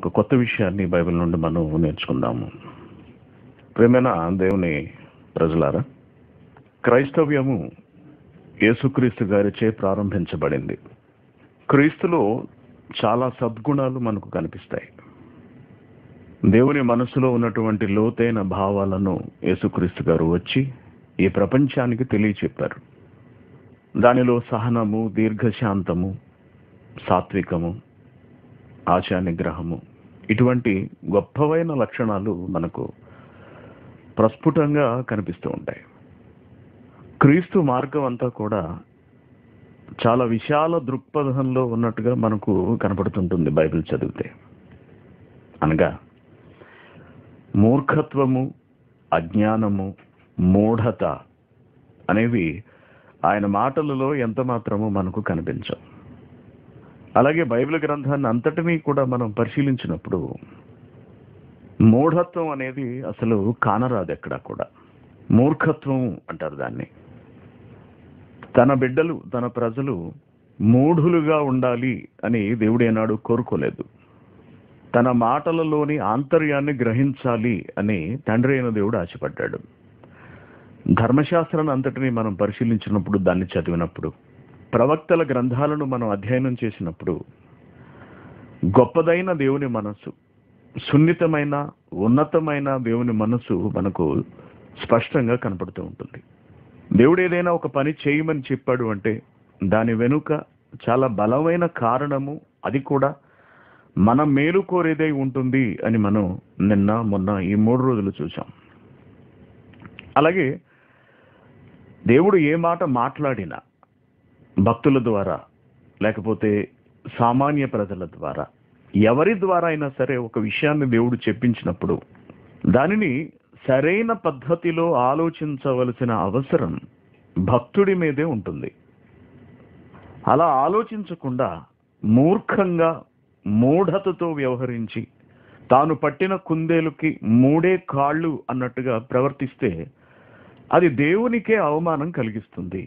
ఒక కొత్త విషయాన్ని బైబిల్ నుండి మనం నేర్చుకుందాము ప్రేమైన దేవుని ప్రజలారా క్రైస్తవ్యము యేసుక్రీస్తు గారిచే ప్రారంభించబడింది క్రీస్తులో చాలా సద్గుణాలు మనకు కనిపిస్తాయి దేవుని మనసులో ఉన్నటువంటి లోతైన భావాలను యేసుక్రీస్తు గారు వచ్చి ఈ ప్రపంచానికి తెలియచెప్పారు దానిలో సహనము దీర్ఘశాంతము సాత్వికము ఆశా నిగ్రహము ఇటువంటి గొప్పవైన లక్షణాలు మనకు ప్రస్ఫుటంగా కనిపిస్తూ ఉంటాయి క్రీస్తు మార్గం అంతా కూడా చాలా విశాల దృక్పథంలో ఉన్నట్టుగా మనకు కనపడుతుంటుంది బైబిల్ చదివితే అనగా మూర్ఖత్వము అజ్ఞానము మూఢత అనేవి ఆయన మాటలలో ఎంత మాత్రము మనకు కనిపించవు అలాగే బైబిల్ గ్రంథాన్ని అంతటినీ కూడా మనం పరిశీలించినప్పుడు మూఢత్వం అనేది అసలు కానరాదు ఎక్కడా కూడా మూర్ఖత్వం అంటారు దాన్ని తన బిడ్డలు తన ప్రజలు మూఢులుగా ఉండాలి అని దేవుడు ఏనాడు కోరుకోలేదు తన మాటలలోని ఆంతర్యాన్ని గ్రహించాలి అని తండ్రి అయిన దేవుడు ఆశపడ్డాడు ధర్మశాస్త్రాన్ని అంతటినీ మనం పరిశీలించినప్పుడు దాన్ని చదివినప్పుడు ప్రవక్తల గ్రంథాలను మనం అధ్యయనం చేసినప్పుడు గొప్పదైన దేవుని మనస్సు సున్నితమైన ఉన్నతమైన దేవుని మనస్సు మనకు స్పష్టంగా కనపడుతూ ఉంటుంది దేవుడు ఏదైనా ఒక పని చేయమని చెప్పాడు అంటే దాని వెనుక చాలా బలమైన కారణము అది కూడా మన మేలు కోరేదై ఉంటుంది అని మనం నిన్న మొన్న ఈ మూడు రోజులు చూసాం అలాగే దేవుడు ఏ మాట మాట్లాడినా భక్తుల ద్వారా లేకపోతే సామాన్య ప్రజల ద్వారా ఎవరి ద్వారా అయినా సరే ఒక విషయాన్ని దేవుడు చెప్పించినప్పుడు దానిని సరైన పద్ధతిలో ఆలోచించవలసిన అవసరం భక్తుడి మీదే ఉంటుంది అలా ఆలోచించకుండా మూర్ఖంగా మూఢతతో వ్యవహరించి తాను పట్టిన కుందేలుకి మూడే కాళ్ళు అన్నట్టుగా ప్రవర్తిస్తే అది దేవునికే అవమానం కలిగిస్తుంది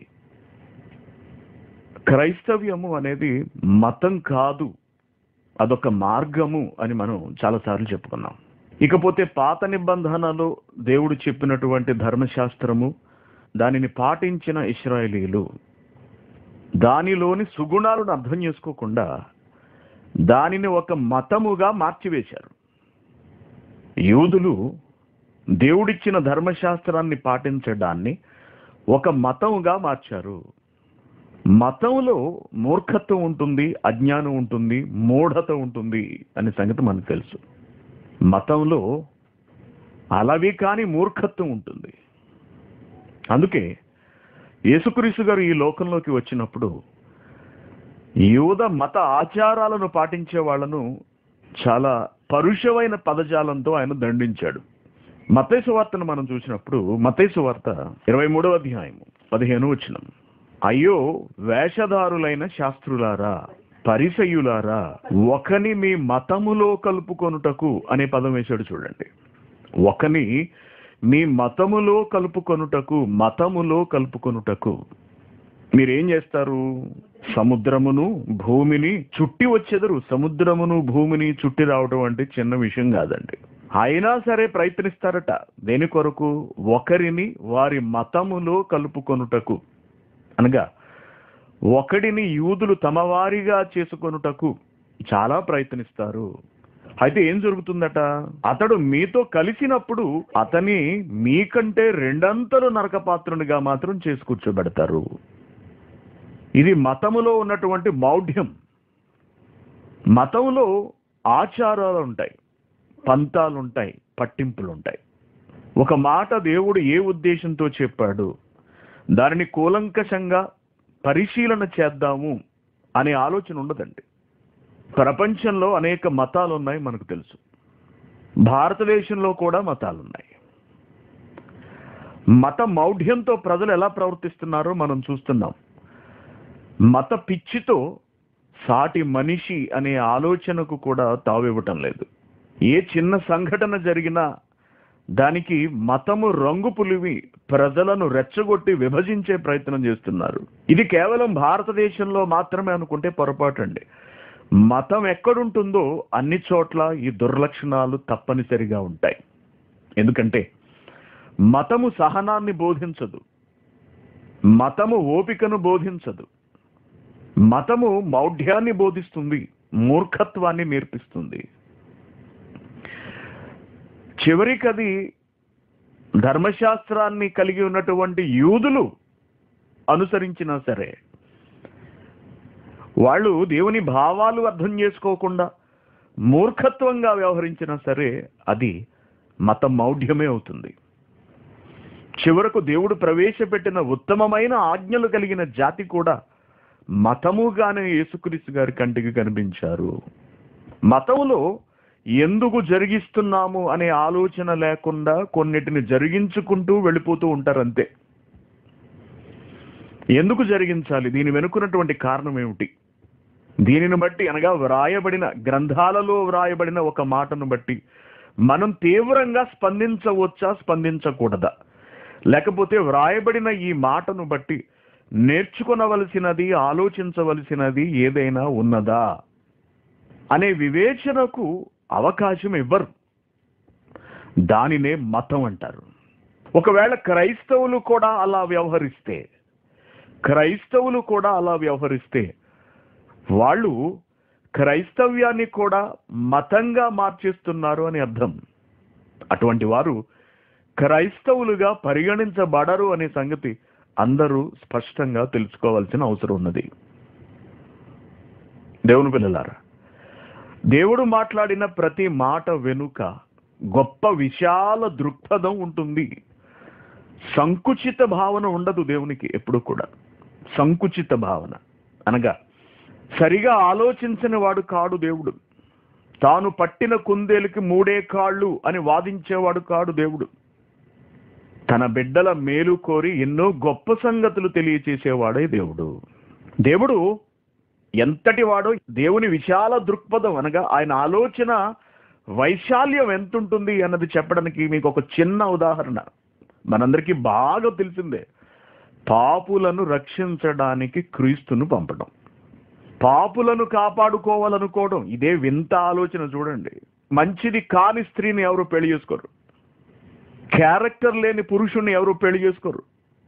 క్రైస్తవ్యము అనేది మతం కాదు అదొక మార్గము అని మనం చాలాసార్లు చెప్పుకున్నాం ఇకపోతే పాత నిబంధనలో దేవుడు చెప్పినటువంటి ధర్మశాస్త్రము దానిని పాటించిన ఇస్రాయేలీలు దానిలోని సుగుణాలను అర్థం చేసుకోకుండా దానిని ఒక మతముగా మార్చివేశారు యూదులు దేవుడిచ్చిన ధర్మశాస్త్రాన్ని పాటించడాన్ని ఒక మతముగా మార్చారు మతంలో మూర్ఖత్వం ఉంటుంది అజ్ఞానం ఉంటుంది మూఢత ఉంటుంది అనే సంగతి మనకు తెలుసు మతంలో అలవి కాని మూర్ఖత్వం ఉంటుంది అందుకే యేసుక్రీస్తు గారు ఈ లోకంలోకి వచ్చినప్పుడు యూద మత ఆచారాలను పాటించే వాళ్ళను చాలా పరుషమైన పదజాలంతో ఆయన దండించాడు మతేసు వార్తను మనం చూసినప్పుడు మతేసు వార్త ఇరవై మూడవ అధ్యాయం పదిహేను వచ్చిన అయ్యో వేషధారులైన శాస్త్రులారా పరిసయులారా ఒకని మీ మతములో కలుపుకొనుటకు అనే పదం వేశాడు చూడండి ఒకని మీ మతములో కలుపుకొనుటకు మతములో కలుపుకొనుటకు మీరేం చేస్తారు సముద్రమును భూమిని చుట్టి వచ్చేదరు సముద్రమును భూమిని చుట్టి రావడం అంటే చిన్న విషయం కాదండి అయినా సరే ప్రయత్నిస్తారట దేని కొరకు ఒకరిని వారి మతములో కలుపుకొనుటకు అనగా ఒకడిని యూదులు తమ వారిగా చేసుకొనుటకు చాలా ప్రయత్నిస్తారు అయితే ఏం జరుగుతుందట అతడు మీతో కలిసినప్పుడు అతని మీకంటే రెండంతలు నరకపాత్రునిగా మాత్రం చేసి కూర్చోబెడతారు ఇది మతములో ఉన్నటువంటి మౌఢ్యం మతంలో ఆచారాలు ఉంటాయి పంతాలు ఉంటాయి పట్టింపులు ఉంటాయి ఒక మాట దేవుడు ఏ ఉద్దేశంతో చెప్పాడు దానిని కూలంకషంగా పరిశీలన చేద్దాము అనే ఆలోచన ఉండదండి ప్రపంచంలో అనేక మతాలు ఉన్నాయి మనకు తెలుసు భారతదేశంలో కూడా మతాలు ఉన్నాయి మత మౌఢ్యంతో ప్రజలు ఎలా ప్రవర్తిస్తున్నారో మనం చూస్తున్నాం మత పిచ్చితో సాటి మనిషి అనే ఆలోచనకు కూడా తావివ్వటం లేదు ఏ చిన్న సంఘటన జరిగినా దానికి మతము రంగు పులివి ప్రజలను రెచ్చగొట్టి విభజించే ప్రయత్నం చేస్తున్నారు ఇది కేవలం భారతదేశంలో మాత్రమే అనుకుంటే పొరపాటు అండి మతం ఎక్కడుంటుందో అన్ని చోట్ల ఈ దుర్లక్షణాలు తప్పనిసరిగా ఉంటాయి ఎందుకంటే మతము సహనాన్ని బోధించదు మతము ఓపికను బోధించదు మతము మౌఢ్యాన్ని బోధిస్తుంది మూర్ఖత్వాన్ని నేర్పిస్తుంది చివరికది ధర్మశాస్త్రాన్ని కలిగి ఉన్నటువంటి యూదులు అనుసరించినా సరే వాళ్ళు దేవుని భావాలు అర్థం చేసుకోకుండా మూర్ఖత్వంగా వ్యవహరించినా సరే అది మత మౌఢ్యమే అవుతుంది చివరకు దేవుడు ప్రవేశపెట్టిన ఉత్తమమైన ఆజ్ఞలు కలిగిన జాతి కూడా మతముగానే యేసుక్రీస్తు గారి కంటికి కనిపించారు మతములో ఎందుకు జరిగిస్తున్నాము అనే ఆలోచన లేకుండా కొన్నిటిని జరిగించుకుంటూ వెళ్ళిపోతూ ఉంటారు అంతే ఎందుకు జరిగించాలి దీని వెనుకున్నటువంటి కారణం ఏమిటి దీనిని బట్టి అనగా వ్రాయబడిన గ్రంథాలలో వ్రాయబడిన ఒక మాటను బట్టి మనం తీవ్రంగా స్పందించవచ్చా స్పందించకూడదా లేకపోతే వ్రాయబడిన ఈ మాటను బట్టి నేర్చుకొనవలసినది ఆలోచించవలసినది ఏదైనా ఉన్నదా అనే వివేచనకు అవకాశం ఇవ్వరు దానినే మతం అంటారు ఒకవేళ క్రైస్తవులు కూడా అలా వ్యవహరిస్తే క్రైస్తవులు కూడా అలా వ్యవహరిస్తే వాళ్ళు క్రైస్తవ్యాన్ని కూడా మతంగా మార్చేస్తున్నారు అని అర్థం అటువంటి వారు క్రైస్తవులుగా పరిగణించబడరు అనే సంగతి అందరూ స్పష్టంగా తెలుసుకోవాల్సిన అవసరం ఉన్నది దేవుని పిల్లలారా దేవుడు మాట్లాడిన ప్రతి మాట వెనుక గొప్ప విశాల దృక్పథం ఉంటుంది సంకుచిత భావన ఉండదు దేవునికి ఎప్పుడు కూడా సంకుచిత భావన అనగా సరిగా ఆలోచించని వాడు కాడు దేవుడు తాను పట్టిన కుందేలుకి మూడే కాళ్ళు అని వాదించేవాడు కాడు దేవుడు తన బిడ్డల మేలు కోరి ఎన్నో గొప్ప సంగతులు తెలియచేసేవాడే దేవుడు దేవుడు ఎంతటి వాడో దేవుని విశాల దృక్పథం అనగా ఆయన ఆలోచన వైశాల్యం ఎంతుంటుంది అన్నది చెప్పడానికి మీకు ఒక చిన్న ఉదాహరణ మనందరికీ బాగా తెలిసిందే పాపులను రక్షించడానికి క్రీస్తును పంపడం పాపులను కాపాడుకోవాలనుకోవడం ఇదే వింత ఆలోచన చూడండి మంచిది కాని స్త్రీని ఎవరు పెళ్లి చేసుకోరు క్యారెక్టర్ లేని పురుషుణ్ణి ఎవరు పెళ్లి చేసుకోరు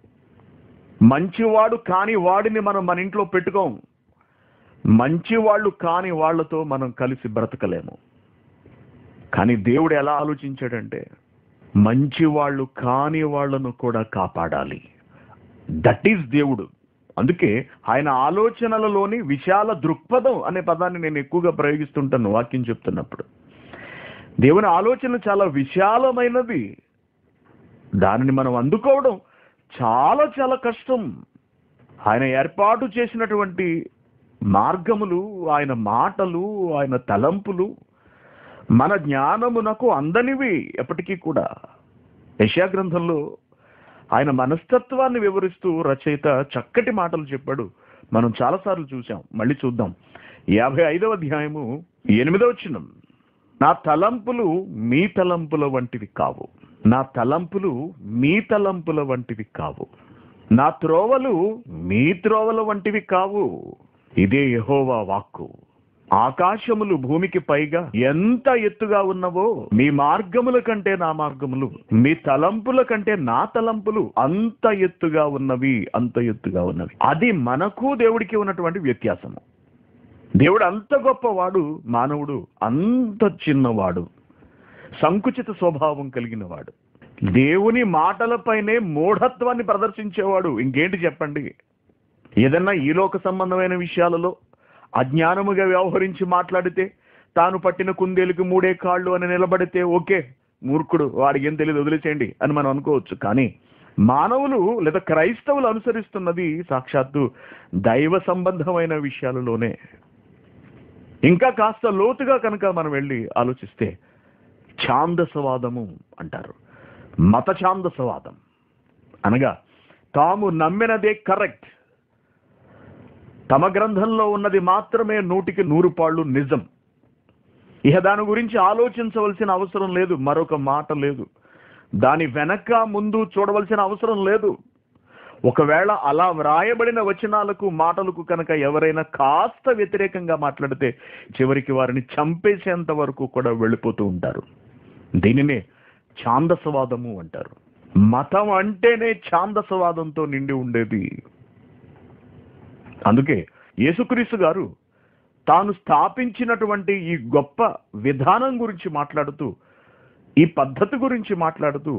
మంచివాడు కాని వాడిని మనం మన ఇంట్లో పెట్టుకోం మంచివాళ్ళు కాని వాళ్ళతో మనం కలిసి బ్రతకలేము కానీ దేవుడు ఎలా ఆలోచించాడంటే మంచివాళ్ళు కాని వాళ్ళను కూడా కాపాడాలి దట్ ఈస్ దేవుడు అందుకే ఆయన ఆలోచనలలోని విశాల దృక్పథం అనే పదాన్ని నేను ఎక్కువగా ప్రయోగిస్తుంటాను వాక్యం చెప్తున్నప్పుడు దేవుని ఆలోచన చాలా విశాలమైనది దానిని మనం అందుకోవడం చాలా చాలా కష్టం ఆయన ఏర్పాటు చేసినటువంటి మార్గములు ఆయన మాటలు ఆయన తలంపులు మన జ్ఞానమునకు అందనివి ఎప్పటికీ కూడా యశా గ్రంథంలో ఆయన మనస్తత్వాన్ని వివరిస్తూ రచయిత చక్కటి మాటలు చెప్పాడు మనం చాలాసార్లు చూసాం మళ్ళీ చూద్దాం యాభై ఐదవ అధ్యాయము ఎనిమిదవ చిన్నం నా తలంపులు మీ తలంపుల వంటివి కావు నా తలంపులు మీ తలంపుల వంటివి కావు నా త్రోవలు మీ త్రోవల వంటివి కావు ఇదే యెహోవా వాక్కు ఆకాశములు భూమికి పైగా ఎంత ఎత్తుగా ఉన్నవో మీ మార్గముల కంటే నా మార్గములు మీ తలంపుల కంటే నా తలంపులు అంత ఎత్తుగా ఉన్నవి అంత ఎత్తుగా ఉన్నవి అది మనకు దేవుడికి ఉన్నటువంటి వ్యత్యాసము దేవుడు అంత గొప్పవాడు మానవుడు అంత చిన్నవాడు సంకుచిత స్వభావం కలిగిన వాడు దేవుని మాటలపైనే మూఢత్వాన్ని ప్రదర్శించేవాడు ఇంకేంటి చెప్పండి ఏదన్నా ఈ లోక సంబంధమైన విషయాలలో అజ్ఞానముగా వ్యవహరించి మాట్లాడితే తాను పట్టిన కుందేలుకి మూడే కాళ్ళు అని నిలబడితే ఓకే మూర్ఖుడు వాడికి ఏం తెలియదు వదిలేసేయండి అని మనం అనుకోవచ్చు కానీ మానవులు లేదా క్రైస్తవులు అనుసరిస్తున్నది సాక్షాత్తు దైవ సంబంధమైన విషయాలలోనే ఇంకా కాస్త లోతుగా కనుక మనం వెళ్ళి ఆలోచిస్తే ఛాందసవాదము అంటారు మత ఛాందసవాదం అనగా తాము నమ్మినదే కరెక్ట్ తమ గ్రంథంలో ఉన్నది మాత్రమే నూటికి నూరు పాళ్ళు నిజం ఇక దాని గురించి ఆలోచించవలసిన అవసరం లేదు మరొక మాట లేదు దాని వెనక ముందు చూడవలసిన అవసరం లేదు ఒకవేళ అలా వ్రాయబడిన వచనాలకు మాటలకు కనుక ఎవరైనా కాస్త వ్యతిరేకంగా మాట్లాడితే చివరికి వారిని చంపేసేంత వరకు కూడా వెళ్ళిపోతూ ఉంటారు దీనినే ఛాందసవాదము అంటారు మతం అంటేనే ఛాందసవాదంతో నిండి ఉండేది అందుకే యేసుక్రీస్తు గారు తాను స్థాపించినటువంటి ఈ గొప్ప విధానం గురించి మాట్లాడుతూ ఈ పద్ధతి గురించి మాట్లాడుతూ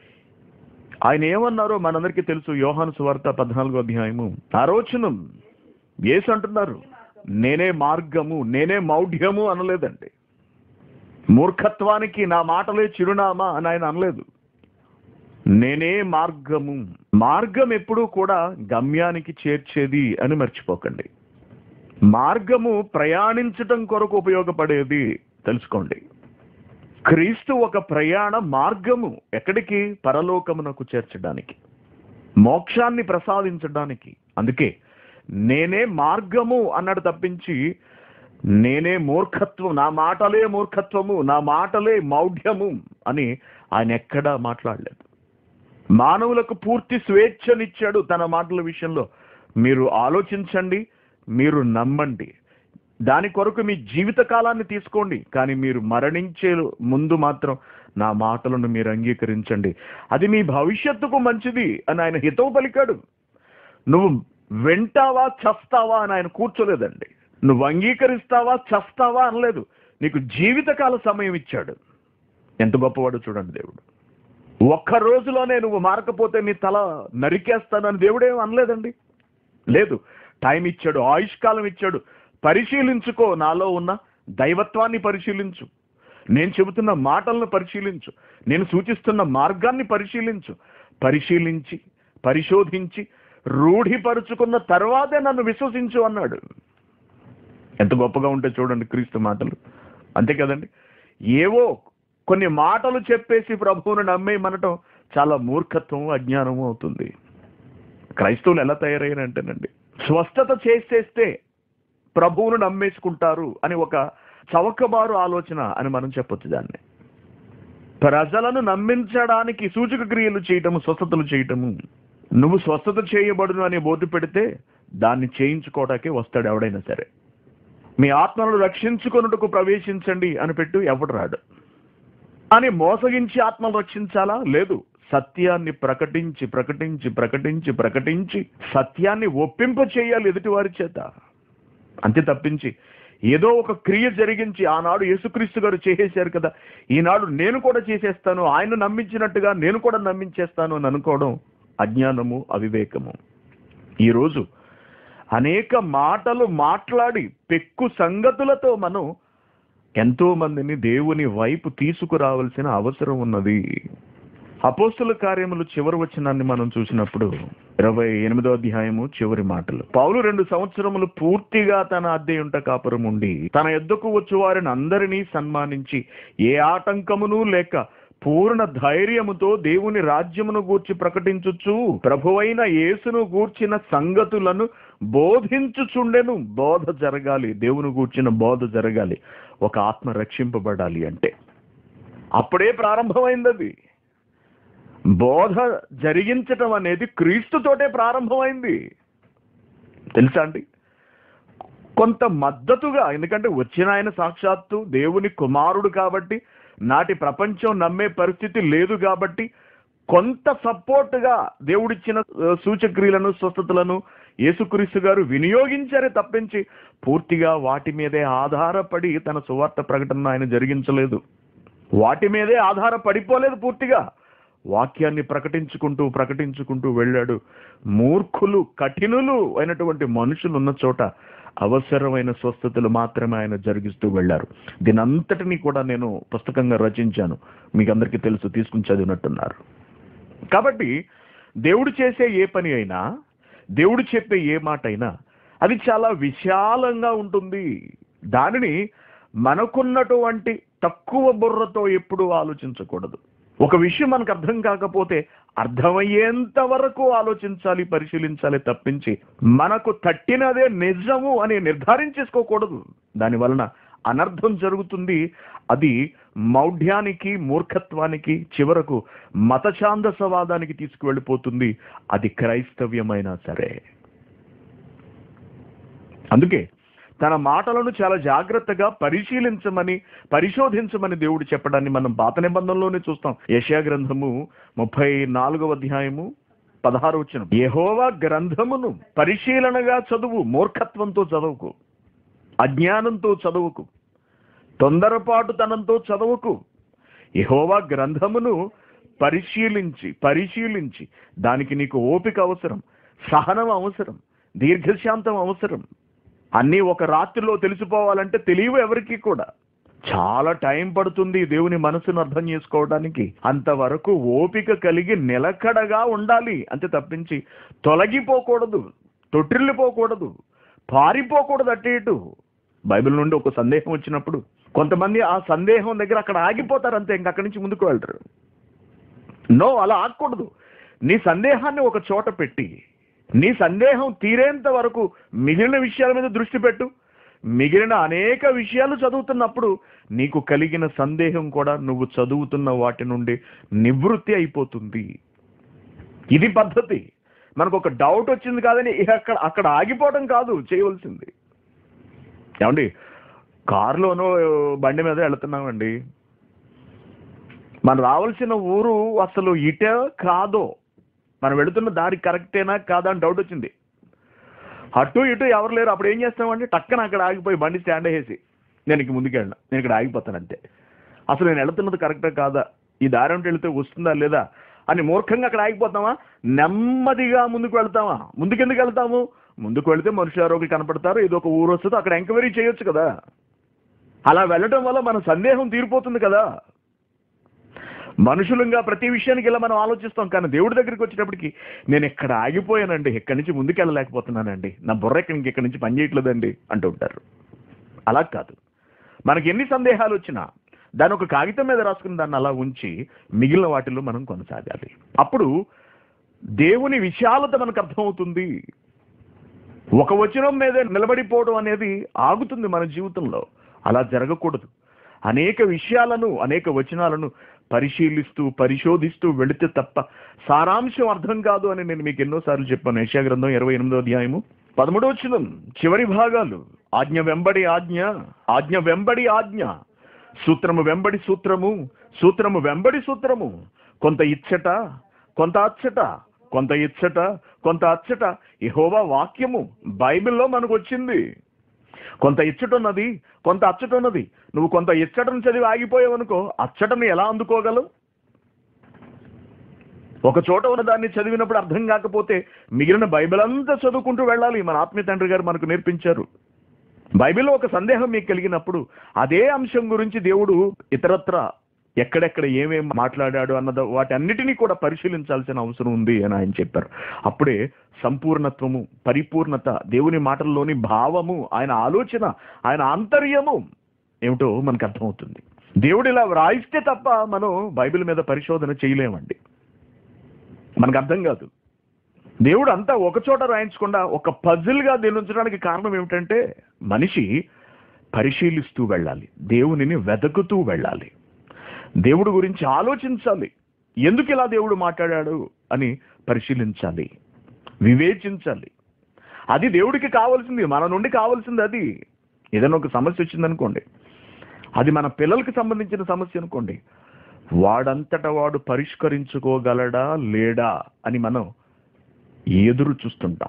ఆయన ఏమన్నారో మనందరికీ తెలుసు యోహాను సువార్త పద్నాలుగో అధ్యాయము ఆరోచనం యేసు అంటున్నారు నేనే మార్గము నేనే మౌఢ్యము అనలేదండి మూర్ఖత్వానికి నా మాటలే చిరునామా అని ఆయన అనలేదు నేనే మార్గము మార్గం ఎప్పుడూ కూడా గమ్యానికి చేర్చేది అని మర్చిపోకండి మార్గము ప్రయాణించటం కొరకు ఉపయోగపడేది తెలుసుకోండి క్రీస్తు ఒక ప్రయాణ మార్గము ఎక్కడికి పరలోకమునకు చేర్చడానికి మోక్షాన్ని ప్రసాదించడానికి అందుకే నేనే మార్గము అన్నాడు తప్పించి నేనే మూర్ఖత్వం నా మాటలే మూర్ఖత్వము నా మాటలే మౌఢ్యము అని ఆయన ఎక్కడా మాట్లాడలేదు మానవులకు పూర్తి స్వేచ్ఛనిచ్చాడు తన మాటల విషయంలో మీరు ఆలోచించండి మీరు నమ్మండి దాని కొరకు మీ జీవిత కాలాన్ని తీసుకోండి కానీ మీరు మరణించే ముందు మాత్రం నా మాటలను మీరు అంగీకరించండి అది మీ భవిష్యత్తుకు మంచిది అని ఆయన హితవు పలికాడు నువ్వు వింటావా చస్తావా అని ఆయన కూర్చోలేదండి నువ్వు అంగీకరిస్తావా చస్తావా అనలేదు నీకు జీవితకాల సమయం ఇచ్చాడు ఎంత గొప్పవాడు చూడండి దేవుడు ఒక్క రోజులోనే నువ్వు మారకపోతే నీ తల నరికేస్తానని దేవుడేం అనలేదండి లేదు టైం ఇచ్చాడు ఆయుష్కాలం ఇచ్చాడు పరిశీలించుకో నాలో ఉన్న దైవత్వాన్ని పరిశీలించు నేను చెబుతున్న మాటలను పరిశీలించు నేను సూచిస్తున్న మార్గాన్ని పరిశీలించు పరిశీలించి పరిశోధించి రూఢిపరుచుకున్న తర్వాతే నన్ను విశ్వసించు అన్నాడు ఎంత గొప్పగా ఉంటే చూడండి క్రీస్తు మాటలు అంతే కదండి ఏవో కొన్ని మాటలు చెప్పేసి ప్రభువును నమ్మేయమనటం చాలా మూర్ఖత్వం అజ్ఞానము అవుతుంది క్రైస్తవులు ఎలా తయారయ్యారంటేనండి స్వస్థత చేసేస్తే ప్రభువును నమ్మేసుకుంటారు అని ఒక చవకబారు ఆలోచన అని మనం చెప్పొచ్చు దాన్ని ప్రజలను నమ్మించడానికి సూచక క్రియలు చేయటము స్వస్థతలు చేయటము నువ్వు స్వస్థత చేయబడును అనే బోర్డు పెడితే దాన్ని చేయించుకోవటాకే వస్తాడు ఎవడైనా సరే మీ ఆత్మలను రక్షించుకొనుటకు ప్రవేశించండి అని పెట్టు ఎవడు రాడు అని మోసగించి ఆత్మలు రక్షించాలా లేదు సత్యాన్ని ప్రకటించి ప్రకటించి ప్రకటించి ప్రకటించి సత్యాన్ని ఒప్పింప చేయాలి ఎదుటి వారి చేత అంతే తప్పించి ఏదో ఒక క్రియ జరిగించి ఆనాడు యేసుక్రీస్తు గారు చేసేశారు కదా ఈనాడు నేను కూడా చేసేస్తాను ఆయన నమ్మించినట్టుగా నేను కూడా నమ్మించేస్తాను అని అనుకోవడం అజ్ఞానము అవివేకము ఈరోజు అనేక మాటలు మాట్లాడి పెక్కు సంగతులతో మనం ఎంతో మందిని దేవుని వైపు తీసుకురావాల్సిన అవసరం ఉన్నది అపోస్తుల కార్యములు చివరి వచనాన్ని మనం చూసినప్పుడు ఇరవై ఎనిమిదో అధ్యాయము చివరి మాటలు పౌలు రెండు సంవత్సరములు పూర్తిగా తన అద్దెయుంట కాపురం ఉండి తన ఎద్దుకు వచ్చు వారిని అందరినీ సన్మానించి ఏ ఆటంకమును లేక పూర్ణ ధైర్యముతో దేవుని రాజ్యమును గూర్చి ప్రకటించుచు ప్రభువైన యేసును గూర్చిన సంగతులను బోధించుచుండెను బోధ జరగాలి దేవుని గూర్చిన బోధ జరగాలి ఒక ఆత్మ రక్షింపబడాలి అంటే అప్పుడే ప్రారంభమైంది అది బోధ జరిగించటం అనేది క్రీస్తుతోటే ప్రారంభమైంది తెలుసా అండి కొంత మద్దతుగా ఎందుకంటే వచ్చిన ఆయన సాక్షాత్తు దేవుని కుమారుడు కాబట్టి నాటి ప్రపంచం నమ్మే పరిస్థితి లేదు కాబట్టి కొంత సపోర్ట్గా దేవుడిచ్చిన ఆ, సూచక్రియలను స్వస్థతలను యేసుక్రీస్తు గారు వినియోగించారే తప్పించి పూర్తిగా వాటి మీదే ఆధారపడి తన సువార్త ప్రకటన ఆయన జరిగించలేదు వాటి మీదే ఆధారపడిపోలేదు పూర్తిగా వాక్యాన్ని ప్రకటించుకుంటూ ప్రకటించుకుంటూ వెళ్ళాడు మూర్ఖులు కఠినులు అయినటువంటి మనుషులు ఉన్న చోట అవసరమైన స్వస్థతలు మాత్రమే ఆయన జరిగిస్తూ వెళ్ళారు దీనంతటినీ కూడా నేను పుస్తకంగా రచించాను మీకు అందరికీ తెలుసు తీసుకుని చదివినట్టున్నారు కాబట్టి దేవుడు చేసే ఏ పని అయినా దేవుడు చెప్పే ఏ మాట అయినా అది చాలా విశాలంగా ఉంటుంది దానిని మనకున్నటువంటి తక్కువ బుర్రతో ఎప్పుడూ ఆలోచించకూడదు ఒక విషయం మనకు అర్థం కాకపోతే అర్థమయ్యేంత వరకు ఆలోచించాలి పరిశీలించాలి తప్పించి మనకు తట్టినదే నిజము అని నిర్ధారించేసుకోకూడదు దాని వలన అనర్థం జరుగుతుంది అది మౌఢ్యానికి మూర్ఖత్వానికి చివరకు మతఛాందసవాదానికి తీసుకువెళ్ళిపోతుంది అది క్రైస్తవ్యమైనా సరే అందుకే తన మాటలను చాలా జాగ్రత్తగా పరిశీలించమని పరిశోధించమని దేవుడు చెప్పడాన్ని మనం పాత నిబంధనలోనే చూస్తాం యశా గ్రంథము ముప్పై నాలుగవ అధ్యాయము పదహారు వచ్చిన యహోవా గ్రంథమును పరిశీలనగా చదువు మూర్ఖత్వంతో చదువుకు అజ్ఞానంతో చదువుకు తొందరపాటుతనంతో చదువుకు యహోవా గ్రంథమును పరిశీలించి పరిశీలించి దానికి నీకు ఓపిక అవసరం సహనం అవసరం దీర్ఘశాంతం అవసరం అన్నీ ఒక రాత్రిలో తెలిసిపోవాలంటే తెలియవు ఎవరికి కూడా చాలా టైం పడుతుంది దేవుని మనసును అర్థం చేసుకోవడానికి అంతవరకు ఓపిక కలిగి నిలకడగా ఉండాలి అంతే తప్పించి తొలగిపోకూడదు తొట్టిల్లిపోకూడదు పారిపోకూడదు అటు ఇటు బైబిల్ నుండి ఒక సందేహం వచ్చినప్పుడు కొంతమంది ఆ సందేహం దగ్గర అక్కడ ఆగిపోతారు అంతే ఇంక అక్కడి నుంచి ముందుకు వెళ్తారు నో అలా ఆగకూడదు నీ సందేహాన్ని ఒక చోట పెట్టి నీ సందేహం తీరేంత వరకు మిగిలిన విషయాల మీద దృష్టి పెట్టు మిగిలిన అనేక విషయాలు చదువుతున్నప్పుడు నీకు కలిగిన సందేహం కూడా నువ్వు చదువుతున్న వాటి నుండి నివృత్తి అయిపోతుంది ఇది పద్ధతి మనకు ఒక డౌట్ వచ్చింది కాదని ఇక అక్కడ అక్కడ ఆగిపోవడం కాదు చేయవలసింది ఏమండి కారులోనో బండి మీద వెళుతున్నామండి మనం రావాల్సిన ఊరు అసలు ఇటే కాదో మనం వెళుతున్న దారి కరెక్టేనా కాదా అని డౌట్ వచ్చింది అటు ఇటు ఎవరు లేరు అప్పుడు ఏం చేస్తామంటే టక్కన అక్కడ ఆగిపోయి బండి స్టాండ్ వేసి నేను ఇంక ముందుకెళ్ళిన నేను ఇక్కడ ఆగిపోతాను అంతే అసలు నేను వెళుతున్నది కరెక్టా కాదా ఈ దారి ఉంటే వెళితే వస్తుందా లేదా అని మూర్ఖంగా అక్కడ ఆగిపోతామా నెమ్మదిగా ముందుకు వెళ్తామా ముందుకెందుకు వెళ్తాము ముందుకు వెళితే మనుషులు ఎవరో ఒకరు కనపడతారు ఏదో ఒక ఊరు వస్తుందో అక్కడ ఎంక్వైరీ చేయొచ్చు కదా అలా వెళ్ళటం వల్ల మన సందేహం తీరిపోతుంది కదా మనుషులంగా ప్రతి విషయానికి ఇలా మనం ఆలోచిస్తాం కానీ దేవుడి దగ్గరికి వచ్చేటప్పటికి నేను ఎక్కడ ఆగిపోయానండి ఎక్కడి నుంచి ముందుకు వెళ్ళలేకపోతున్నానండి నా బుర్ర ఎక్కడికి ఎక్కడి నుంచి పని చేయట్లేదండి అంటూ ఉంటారు అలా కాదు మనకి ఎన్ని సందేహాలు వచ్చినా దాని ఒక కాగితం మీద రాసుకుని దాన్ని అలా ఉంచి మిగిలిన వాటిల్లో మనం కొనసాగాలి అప్పుడు దేవుని విశాలత మనకు అర్థమవుతుంది ఒక వచనం మీద నిలబడిపోవడం అనేది ఆగుతుంది మన జీవితంలో అలా జరగకూడదు అనేక విషయాలను అనేక వచనాలను పరిశీలిస్తూ పరిశోధిస్తూ వెళితే తప్ప సారాంశం అర్థం కాదు అని నేను మీకు ఎన్నోసార్లు చెప్పాను యశా గ్రంథం ఇరవై ఎనిమిదో అధ్యాయము పదమూడో వచనం చివరి భాగాలు ఆజ్ఞ వెంబడి ఆజ్ఞ ఆజ్ఞ వెంబడి ఆజ్ఞ సూత్రము వెంబడి సూత్రము సూత్రము వెంబడి సూత్రము కొంత ఇచ్చట కొంత అచ్చట కొంత ఇచ్చట కొంత అచ్చట యెహోవా వాక్యము బైబిల్లో మనకు వచ్చింది కొంత ఇచ్చట ఉన్నది కొంత అచ్చట ఉన్నది నువ్వు కొంత ఇచ్చటను చదివి ఆగిపోయావు అనుకో అచ్చటను ఎలా అందుకోగలవు ఒక చోట ఉన్న దాన్ని చదివినప్పుడు అర్థం కాకపోతే మిగిలిన బైబిల్ అంతా చదువుకుంటూ వెళ్ళాలి మన ఆత్మీయ తండ్రి గారు మనకు నేర్పించారు బైబిల్లో ఒక సందేహం మీకు కలిగినప్పుడు అదే అంశం గురించి దేవుడు ఇతరత్ర ఎక్కడెక్కడ ఏమేం మాట్లాడాడు అన్నది వాటి అన్నిటినీ కూడా పరిశీలించాల్సిన అవసరం ఉంది అని ఆయన చెప్పారు అప్పుడే సంపూర్ణత్వము పరిపూర్ణత దేవుని మాటల్లోని భావము ఆయన ఆలోచన ఆయన ఆంతర్యము ఏమిటో మనకు అర్థమవుతుంది దేవుడు ఇలా వ్రాయిస్తే తప్ప మనం బైబిల్ మీద పరిశోధన చేయలేమండి మనకు అర్థం కాదు దేవుడు అంతా ఒక చోట రాయించకుండా ఒక పజిల్గా దీన్ని ఉంచడానికి కారణం ఏమిటంటే మనిషి పరిశీలిస్తూ వెళ్ళాలి దేవునిని వెతుకుతూ వెళ్ళాలి దేవుడు గురించి ఆలోచించాలి ఎందుకు ఇలా దేవుడు మాట్లాడాడు అని పరిశీలించాలి వివేచించాలి అది దేవుడికి కావాల్సింది మన నుండి కావాల్సింది అది ఏదైనా ఒక సమస్య వచ్చిందనుకోండి అది మన పిల్లలకి సంబంధించిన సమస్య అనుకోండి వాడంతట వాడు పరిష్కరించుకోగలడా లేడా అని మనం ఎదురు చూస్తుంటాం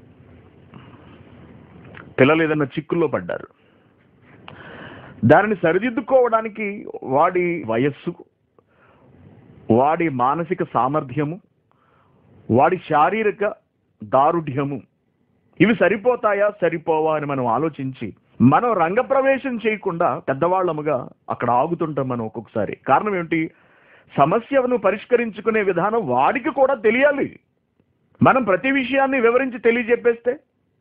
పిల్లలు ఏదైనా చిక్కుల్లో పడ్డారు దానిని సరిదిద్దుకోవడానికి వాడి వయస్సు వాడి మానసిక సామర్థ్యము వాడి శారీరక దారుఢ్యము ఇవి సరిపోతాయా సరిపోవా అని మనం ఆలోచించి మనం రంగప్రవేశం చేయకుండా పెద్దవాళ్ళముగా అక్కడ ఆగుతుంటాం మనం ఒక్కొక్కసారి కారణం ఏమిటి సమస్యను పరిష్కరించుకునే విధానం వాడికి కూడా తెలియాలి మనం ప్రతి విషయాన్ని వివరించి తెలియజెప్పేస్తే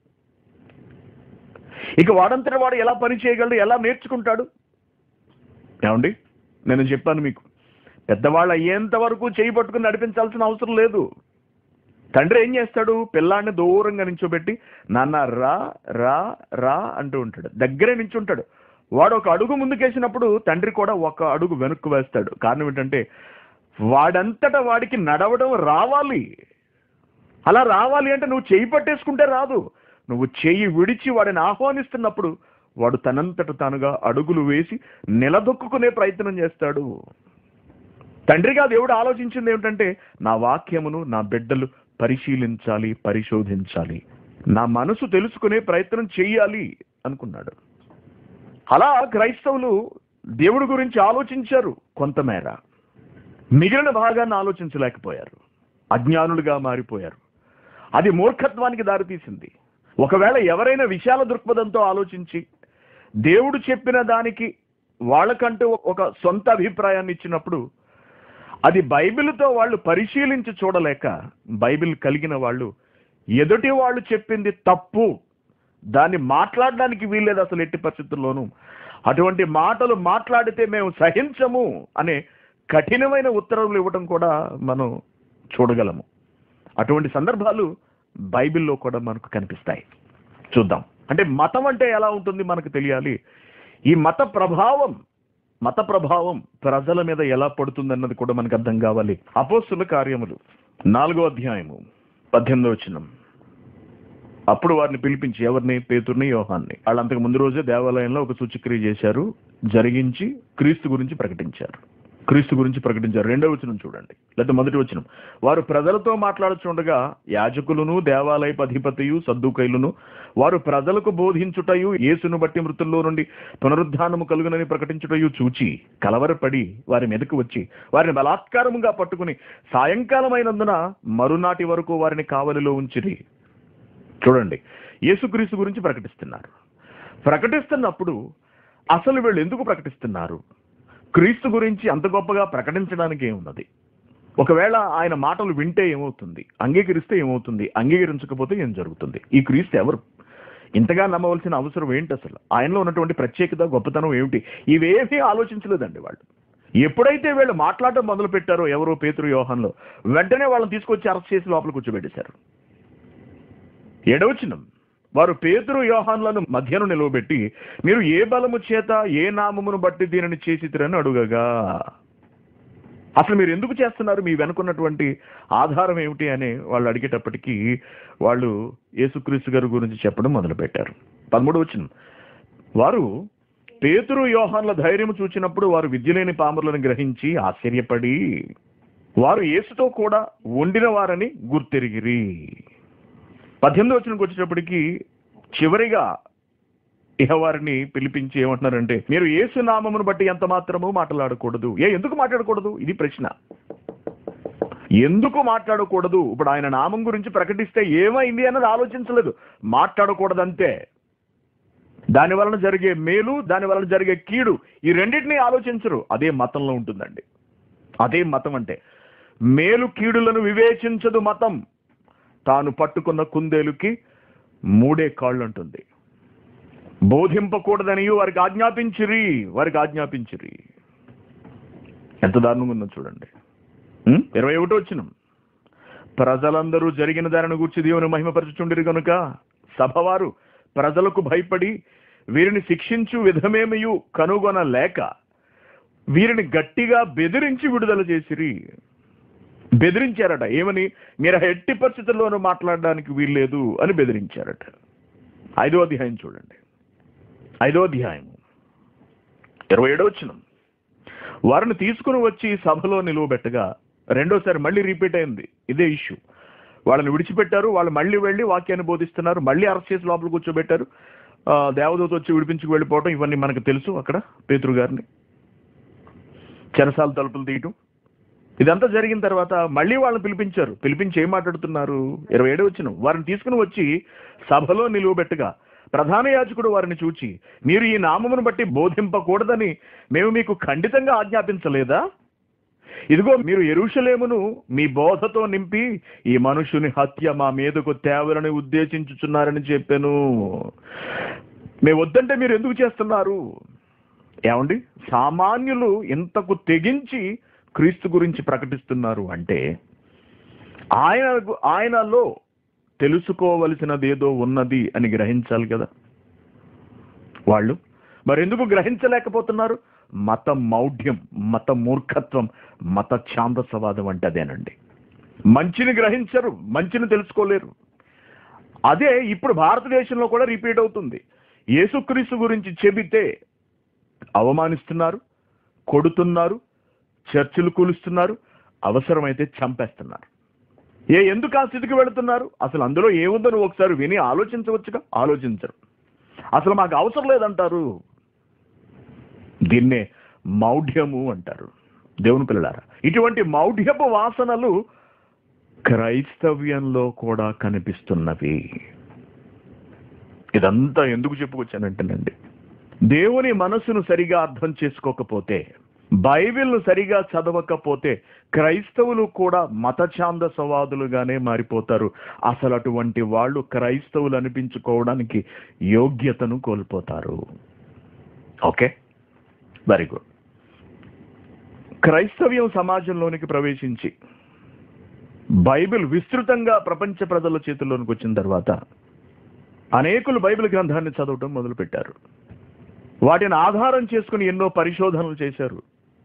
ఇక వాడంతట వాడు ఎలా పని చేయగలడు ఎలా నేర్చుకుంటాడు ఏమండి నేను చెప్పాను మీకు పెద్దవాళ్ళు అయ్యేంత వరకు చేయి పట్టుకుని నడిపించాల్సిన అవసరం లేదు తండ్రి ఏం చేస్తాడు పిల్లాన్ని దూరంగా నించోబెట్టి నాన్న రా రా రా అంటూ ఉంటాడు దగ్గరే నించుంటాడు వాడు ఒక అడుగు ముందుకేసినప్పుడు తండ్రి కూడా ఒక అడుగు వెనక్కు వేస్తాడు కారణం ఏంటంటే వాడంతటా వాడికి నడవడం రావాలి అలా రావాలి అంటే నువ్వు చేయి పట్టేసుకుంటే రాదు నువ్వు చెయ్యి విడిచి వాడిని ఆహ్వానిస్తున్నప్పుడు వాడు తనంతట తానుగా అడుగులు వేసి నిలదొక్కునే ప్రయత్నం చేస్తాడు తండ్రిగా దేవుడు ఆలోచించింది ఏమిటంటే నా వాక్యమును నా బిడ్డలు పరిశీలించాలి పరిశోధించాలి నా మనసు తెలుసుకునే ప్రయత్నం చెయ్యాలి అనుకున్నాడు అలా క్రైస్తవులు దేవుడి గురించి ఆలోచించారు కొంతమేర మిగిలిన భాగాన్ని ఆలోచించలేకపోయారు అజ్ఞానులుగా మారిపోయారు అది మూర్ఖత్వానికి దారితీసింది ఒకవేళ ఎవరైనా విశాల దృక్పథంతో ఆలోచించి దేవుడు చెప్పిన దానికి వాళ్ళకంటూ ఒక సొంత అభిప్రాయాన్ని ఇచ్చినప్పుడు అది బైబిల్తో వాళ్ళు పరిశీలించి చూడలేక బైబిల్ కలిగిన వాళ్ళు ఎదుటి వాళ్ళు చెప్పింది తప్పు దాన్ని మాట్లాడడానికి వీల్లేదు అసలు ఎట్టి పరిస్థితుల్లోనూ అటువంటి మాటలు మాట్లాడితే మేము సహించము అనే కఠినమైన ఉత్తర్వులు ఇవ్వడం కూడా మనం చూడగలము అటువంటి సందర్భాలు బైబిల్లో కూడా మనకు కనిపిస్తాయి చూద్దాం అంటే మతం అంటే ఎలా ఉంటుంది మనకు తెలియాలి ఈ మత ప్రభావం మత ప్రభావం ప్రజల మీద ఎలా పడుతుందన్నది కూడా మనకు అర్థం కావాలి అపోస్తుల కార్యములు నాలుగో అధ్యాయము పద్దెనిమిదో వచనం అప్పుడు వారిని పిలిపించి ఎవరిని పేతుర్ని యోహాన్ని వాళ్ళు అంతకు ముందు రోజే దేవాలయంలో ఒక సూచక్రియ చేశారు జరిగించి క్రీస్తు గురించి ప్రకటించారు క్రీస్తు గురించి ప్రకటించారు రెండో వచనం చూడండి లేదా మొదటి వచనం వారు ప్రజలతో మాట్లాడుచుండగా యాజకులను దేవాలయపు అధిపతియు సద్దుకైలును వారు ప్రజలకు బోధించుటయు యేసును బట్టి మృతుల్లో నుండి పునరుద్ధానము కలుగునని ప్రకటించుటయు చూచి కలవరపడి వారి మీదకు వచ్చి వారిని బలాత్కారముగా పట్టుకుని సాయంకాలమైనందున మరునాటి వరకు వారిని కావలిలో ఉంచిరి చూడండి యేసుక్రీస్తు గురించి ప్రకటిస్తున్నారు ప్రకటిస్తున్నప్పుడు అసలు వీళ్ళు ఎందుకు ప్రకటిస్తున్నారు క్రీస్తు గురించి అంత గొప్పగా ప్రకటించడానికి ఏమున్నది ఒకవేళ ఆయన మాటలు వింటే ఏమవుతుంది అంగీకరిస్తే ఏమవుతుంది అంగీకరించకపోతే ఏం జరుగుతుంది ఈ క్రీస్తు ఎవరు ఇంతగా నమ్మవలసిన అవసరం ఏంటి అసలు ఆయనలో ఉన్నటువంటి ప్రత్యేకత గొప్పతనం ఏమిటి ఇవేమీ ఆలోచించలేదండి వాళ్ళు ఎప్పుడైతే వీళ్ళు మాట్లాడటం మొదలు పెట్టారో ఎవరో పేతురు యోహంలో వెంటనే వాళ్ళని తీసుకొచ్చి అరెస్ట్ చేసి లోపల కూర్చోబెట్టేశారు ఎడవచనం వారు పేతురు యోహాన్లను మధ్యను నిలవబెట్టి మీరు ఏ బలము చేత ఏ నామమును బట్టి దీనిని చేసిరని అడుగగా అసలు మీరు ఎందుకు చేస్తున్నారు మీ వెనుకున్నటువంటి ఆధారం ఏమిటి అని వాళ్ళు అడిగేటప్పటికీ వాళ్ళు యేసుక్రీస్తు గారి గురించి చెప్పడం మొదలుపెట్టారు పదమూడు వచ్చిన వారు పేతురు యోహాన్ల ధైర్యం చూచినప్పుడు వారు విద్యలేని పాములను గ్రహించి ఆశ్చర్యపడి వారు యేసుతో కూడా వండిన వారని గుర్తెరిగిరి పద్దెనిమిది వచ్చినకి వచ్చేటప్పటికి చివరిగా ఇహ వారిని పిలిపించి ఏమంటున్నారంటే మీరు యేసు నామమును బట్టి ఎంత మాత్రము మాట్లాడకూడదు ఏ ఎందుకు మాట్లాడకూడదు ఇది ప్రశ్న ఎందుకు మాట్లాడకూడదు ఇప్పుడు ఆయన నామం గురించి ప్రకటిస్తే ఏమైంది అన్నది ఆలోచించలేదు మాట్లాడకూడదంతే దాని వలన జరిగే మేలు దాని వలన జరిగే కీడు ఈ రెండింటినీ ఆలోచించరు అదే మతంలో ఉంటుందండి అదే మతం అంటే మేలు కీడులను వివేచించదు మతం తాను పట్టుకున్న కుందేలుకి మూడే కాళ్ళు ఉంటుంది బోధింపకూడదని వారికి ఆజ్ఞాపించిరి వారికి ఆజ్ఞాపించిరి ఎంత దారుణంగా ఉందో చూడండి ఉం? ఇరవై ఒకటో వచ్చిన ప్రజలందరూ జరిగిన దానిని గురించి దేవుని మహిమపరచుచుండిరి కనుక సభవారు ప్రజలకు భయపడి వీరిని శిక్షించు విధమేమయు కనుగొనలేక వీరిని గట్టిగా బెదిరించి విడుదల చేసిరి బెదిరించారట ఏమని మీరు ఎట్టి పరిస్థితుల్లోనూ మాట్లాడడానికి వీల్లేదు అని బెదిరించారట ఐదో అధ్యాయం చూడండి ఐదో అధ్యాయం ఇరవై ఏడో వచ్చిన వారిని తీసుకుని వచ్చి సభలో నిలువబెట్టగా రెండోసారి మళ్ళీ రిపీట్ అయింది ఇదే ఇష్యూ వాళ్ళని విడిచిపెట్టారు వాళ్ళు మళ్ళీ వెళ్ళి వాక్యాన్ని బోధిస్తున్నారు మళ్ళీ అరెస్ట్ చేసి లోపల కూర్చోబెట్టారు ఆ, దేవదూత వచ్చి విడిపించుకు వెళ్ళిపోవటం ఇవన్నీ మనకు తెలుసు అక్కడ పేతురు గారిని చెరసాల తలుపులు తీయటం ఇదంతా జరిగిన తర్వాత మళ్ళీ వాళ్ళని పిలిపించారు పిలిపించి ఏం మాట్లాడుతున్నారు ఇరవై ఏడు వచ్చిన వారిని తీసుకుని వచ్చి సభలో నిలువబెట్టగా ప్రధాన యాజకుడు వారిని చూచి మీరు ఈ నామమును బట్టి బోధింపకూడదని మేము మీకు ఖండితంగా ఆజ్ఞాపించలేదా ఇదిగో మీరు ఎరుషలేమును మీ బోధతో నింపి ఈ మనుషుని హత్య మా మీదకు తేవలని ఉద్దేశించుచున్నారని చెప్పాను మేము వద్దంటే మీరు ఎందుకు చేస్తున్నారు ఏమండి సామాన్యులు ఇంతకు తెగించి క్రీస్తు గురించి ప్రకటిస్తున్నారు అంటే ఆయన ఆయనలో తెలుసుకోవలసినదేదో ఉన్నది అని గ్రహించాలి కదా వాళ్ళు మరి ఎందుకు గ్రహించలేకపోతున్నారు మత మౌఢ్యం మత మూర్ఖత్వం మత ఛాందసవాదం అంటే అదేనండి మంచిని గ్రహించరు మంచిని తెలుసుకోలేరు అదే ఇప్పుడు భారతదేశంలో కూడా రిపీట్ అవుతుంది యేసుక్రీస్తు గురించి చెబితే అవమానిస్తున్నారు కొడుతున్నారు చర్చిలు కూలుస్తున్నారు అవసరమైతే చంపేస్తున్నారు ఏ ఎందుకు ఆ స్థితికి వెళుతున్నారు అసలు అందులో ఏముందో నువ్వు ఒకసారి విని ఆలోచించవచ్చుగా ఆలోచించరు అసలు మాకు అవసరం లేదంటారు దీన్నే మౌఢ్యము అంటారు దేవుని పిల్లలారా ఇటువంటి మౌఢ్యపు వాసనలు క్రైస్తవ్యంలో కూడా కనిపిస్తున్నవి ఇదంతా ఎందుకు చెప్పుకొచ్చానంటేనండి దేవుని మనసును సరిగా అర్థం చేసుకోకపోతే బైబిల్ను సరిగా చదవకపోతే క్రైస్తవులు కూడా మతఛాంద సవాదులుగానే మారిపోతారు అసలు అటువంటి వాళ్ళు క్రైస్తవులు అనిపించుకోవడానికి యోగ్యతను కోల్పోతారు ఓకే వెరీ గుడ్ క్రైస్తవ్యం సమాజంలోనికి ప్రవేశించి బైబిల్ విస్తృతంగా ప్రపంచ ప్రజల చేతుల్లోనికి వచ్చిన తర్వాత అనేకులు బైబిల్ గ్రంథాన్ని చదవటం మొదలుపెట్టారు వాటిని ఆధారం చేసుకుని ఎన్నో పరిశోధనలు చేశారు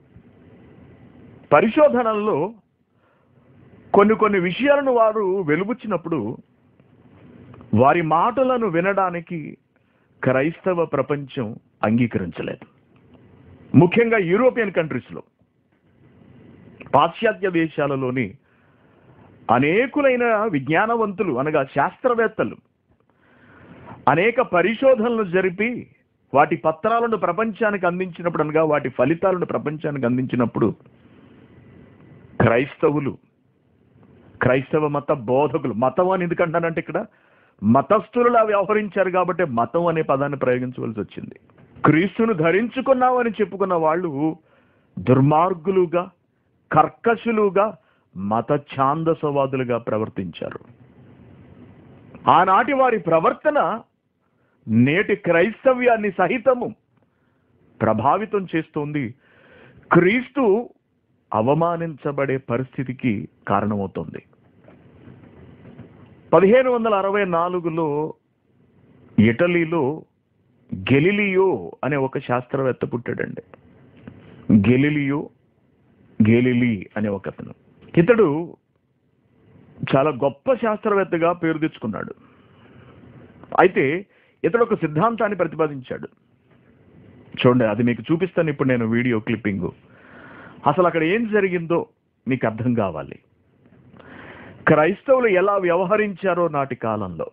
పరిశోధనల్లో కొన్ని కొన్ని విషయాలను వారు వెలుగుచ్చినప్పుడు వారి మాటలను వినడానికి క్రైస్తవ ప్రపంచం అంగీకరించలేదు ముఖ్యంగా యూరోపియన్ కంట్రీస్లో పాశ్చాత్య దేశాలలోని అనేకులైన విజ్ఞానవంతులు అనగా శాస్త్రవేత్తలు అనేక పరిశోధనలు జరిపి వాటి పత్రాలను ప్రపంచానికి అందించినప్పుడు అనగా వాటి ఫలితాలను ప్రపంచానికి అందించినప్పుడు క్రైస్తవులు క్రైస్తవ మత బోధకులు మతం అని ఎందుకంటానంటే ఇక్కడ మతస్థులులా వ్యవహరించారు కాబట్టి మతం అనే పదాన్ని ప్రయోగించవలసి వచ్చింది క్రీస్తును ధరించుకున్నామని చెప్పుకున్న వాళ్ళు దుర్మార్గులుగా కర్కశులుగా మత ఛాందసవాదులుగా ప్రవర్తించారు ఆనాటి వారి ప్రవర్తన నేటి క్రైస్తవ్యాన్ని సహితము ప్రభావితం చేస్తోంది క్రీస్తు అవమానించబడే పరిస్థితికి కారణమవుతోంది పదిహేను వందల అరవై నాలుగులో ఇటలీలో గెలిలియో అనే ఒక శాస్త్రవేత్త పుట్టాడండి గెలిలియో గెలిలి అనే ఒక అతను ఇతడు చాలా గొప్ప శాస్త్రవేత్తగా పేరు తెచ్చుకున్నాడు అయితే ఇతడు ఒక సిద్ధాంతాన్ని ప్రతిపాదించాడు చూడండి అది మీకు చూపిస్తాను ఇప్పుడు నేను వీడియో క్లిప్పింగ్ అసలు అక్కడ ఏం జరిగిందో మీకు అర్థం కావాలి క్రైస్తవులు ఎలా వ్యవహరించారో నాటి కాలంలో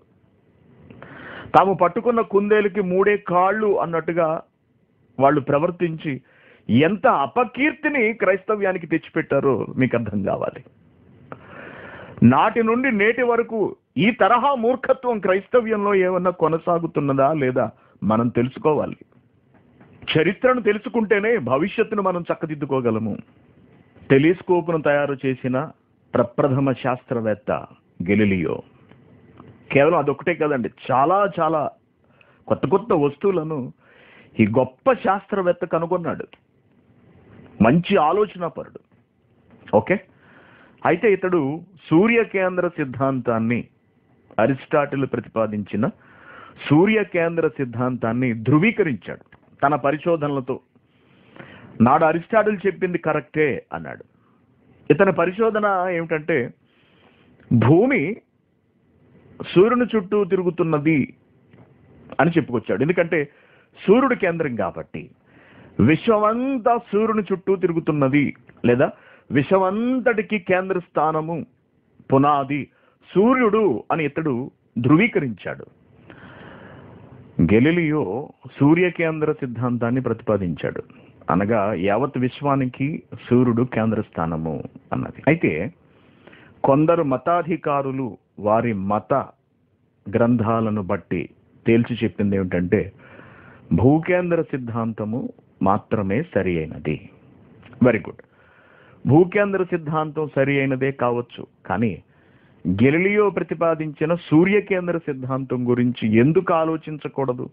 తాము పట్టుకున్న కుందేలుకి మూడే కాళ్ళు అన్నట్టుగా వాళ్ళు ప్రవర్తించి ఎంత అపకీర్తిని క్రైస్తవ్యానికి తెచ్చిపెట్టారో మీకు అర్థం కావాలి నాటి నుండి నేటి వరకు ఈ తరహా మూర్ఖత్వం క్రైస్తవ్యంలో ఏమన్నా కొనసాగుతున్నదా లేదా మనం తెలుసుకోవాలి చరిత్రను తెలుసుకుంటేనే భవిష్యత్తును మనం చక్కదిద్దుకోగలము టెలిస్కోప్ను తయారు చేసిన ప్రప్రథమ శాస్త్రవేత్త గెలిలియో కేవలం అదొకటే కదండి చాలా చాలా కొత్త కొత్త వస్తువులను ఈ గొప్ప శాస్త్రవేత్త కనుగొన్నాడు మంచి ఆలోచనాపరుడు ఓకే అయితే ఇతడు సూర్య కేంద్ర సిద్ధాంతాన్ని అరిస్టాటిల్ ప్రతిపాదించిన సూర్య కేంద్ర సిద్ధాంతాన్ని ధృవీకరించాడు తన పరిశోధనలతో నాడు అరిస్టాటిల్ చెప్పింది కరెక్టే అన్నాడు ఇతని పరిశోధన ఏమిటంటే భూమి సూర్యుని చుట్టూ తిరుగుతున్నది అని చెప్పుకొచ్చాడు ఎందుకంటే సూర్యుడు కేంద్రం కాబట్టి విశ్వమంతా సూర్యుని చుట్టూ తిరుగుతున్నది లేదా విశ్వమంతటికి కేంద్ర స్థానము పునాది సూర్యుడు అని ఇతడు ధృవీకరించాడు గెలిలియో సూర్య కేంద్ర సిద్ధాంతాన్ని ప్రతిపాదించాడు అనగా యావత్ విశ్వానికి సూర్యుడు కేంద్ర స్థానము అన్నది అయితే కొందరు మతాధికారులు వారి మత గ్రంథాలను బట్టి తేల్చి చెప్పింది ఏమిటంటే భూకేంద్ర సిద్ధాంతము మాత్రమే సరి అయినది వెరీ గుడ్ భూకేంద్ర సిద్ధాంతం సరి అయినదే కావచ్చు కానీ గెలిలియో ప్రతిపాదించిన సూర్యకేంద్ర సిద్ధాంతం గురించి ఎందుకు ఆలోచించకూడదు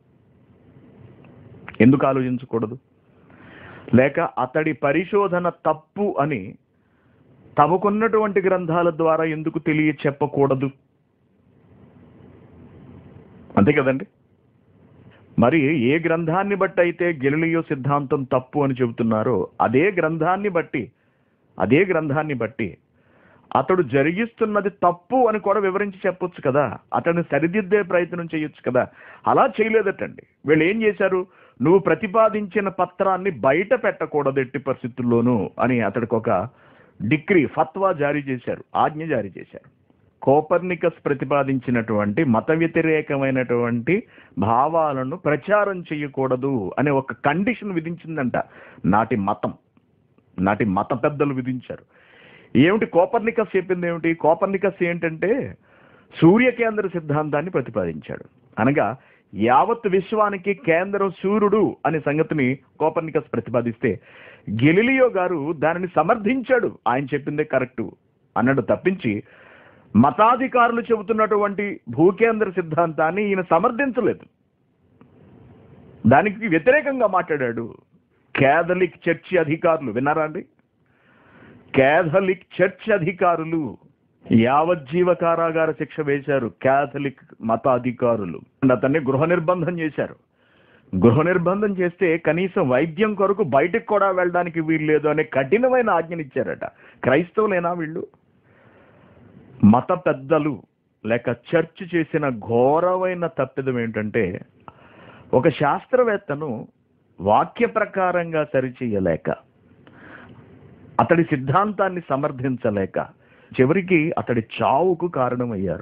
ఎందుకు ఆలోచించకూడదు లేక అతడి పరిశోధన తప్పు అని తమకున్నటువంటి గ్రంథాల ద్వారా ఎందుకు తెలియ చెప్పకూడదు అంతే కదండి మరి ఏ గ్రంథాన్ని బట్టి అయితే గెలిలియో సిద్ధాంతం తప్పు అని చెబుతున్నారో అదే గ్రంథాన్ని బట్టి అదే గ్రంథాన్ని బట్టి అతడు జరిగిస్తున్నది తప్పు అని కూడా వివరించి చెప్పొచ్చు కదా అతన్ని సరిదిద్దే ప్రయత్నం చేయొచ్చు కదా అలా చేయలేదటండి వీళ్ళు ఏం చేశారు నువ్వు ప్రతిపాదించిన పత్రాన్ని బయట పెట్టకూడదు ఎట్టి పరిస్థితుల్లోనూ అని అతడికి ఒక డిగ్రీ ఫత్వా జారీ చేశారు ఆజ్ఞ జారీ చేశారు కోపర్నికస్ ప్రతిపాదించినటువంటి మత వ్యతిరేకమైనటువంటి భావాలను ప్రచారం చేయకూడదు అనే ఒక కండిషన్ విధించిందంట నాటి మతం నాటి మత పెద్దలు విధించారు ఏమిటి కోపర్నికస్ చెప్పింది ఏమిటి కోపర్నికస్ ఏంటంటే సూర్యకేంద్ర సిద్ధాంతాన్ని ప్రతిపాదించాడు అనగా యావత్ విశ్వానికి కేంద్రం సూర్యుడు అనే సంగతిని కోపర్నికస్ ప్రతిపాదిస్తే గెలిలియో గారు దానిని సమర్థించాడు ఆయన చెప్పిందే కరెక్టు అన్నాడు తప్పించి మతాధికారులు చెబుతున్నటువంటి భూకేంద్ర సిద్ధాంతాన్ని ఈయన సమర్థించలేదు దానికి వ్యతిరేకంగా మాట్లాడాడు కేథలిక్ చర్చి అధికారులు విన్నారా అండి కేథలిక్ చర్చ్ అధికారులు యావజ్జీవ కారాగార శిక్ష వేశారు కేథలిక్ మత అధికారులు అతన్ని గృహ నిర్బంధం చేశారు గృహ నిర్బంధం చేస్తే కనీసం వైద్యం కొరకు బయటకు కూడా వెళ్ళడానికి వీలు లేదు అనే కఠినమైన ఆజ్ఞనిచ్చారట క్రైస్తవులేనా వీళ్ళు మత పెద్దలు లేక చర్చ్ చేసిన ఘోరమైన తప్పిదం ఏంటంటే ఒక శాస్త్రవేత్తను వాక్య ప్రకారంగా సరిచేయలేక అతడి సిద్ధాంతాన్ని సమర్థించలేక చివరికి అతడి చావుకు కారణమయ్యారు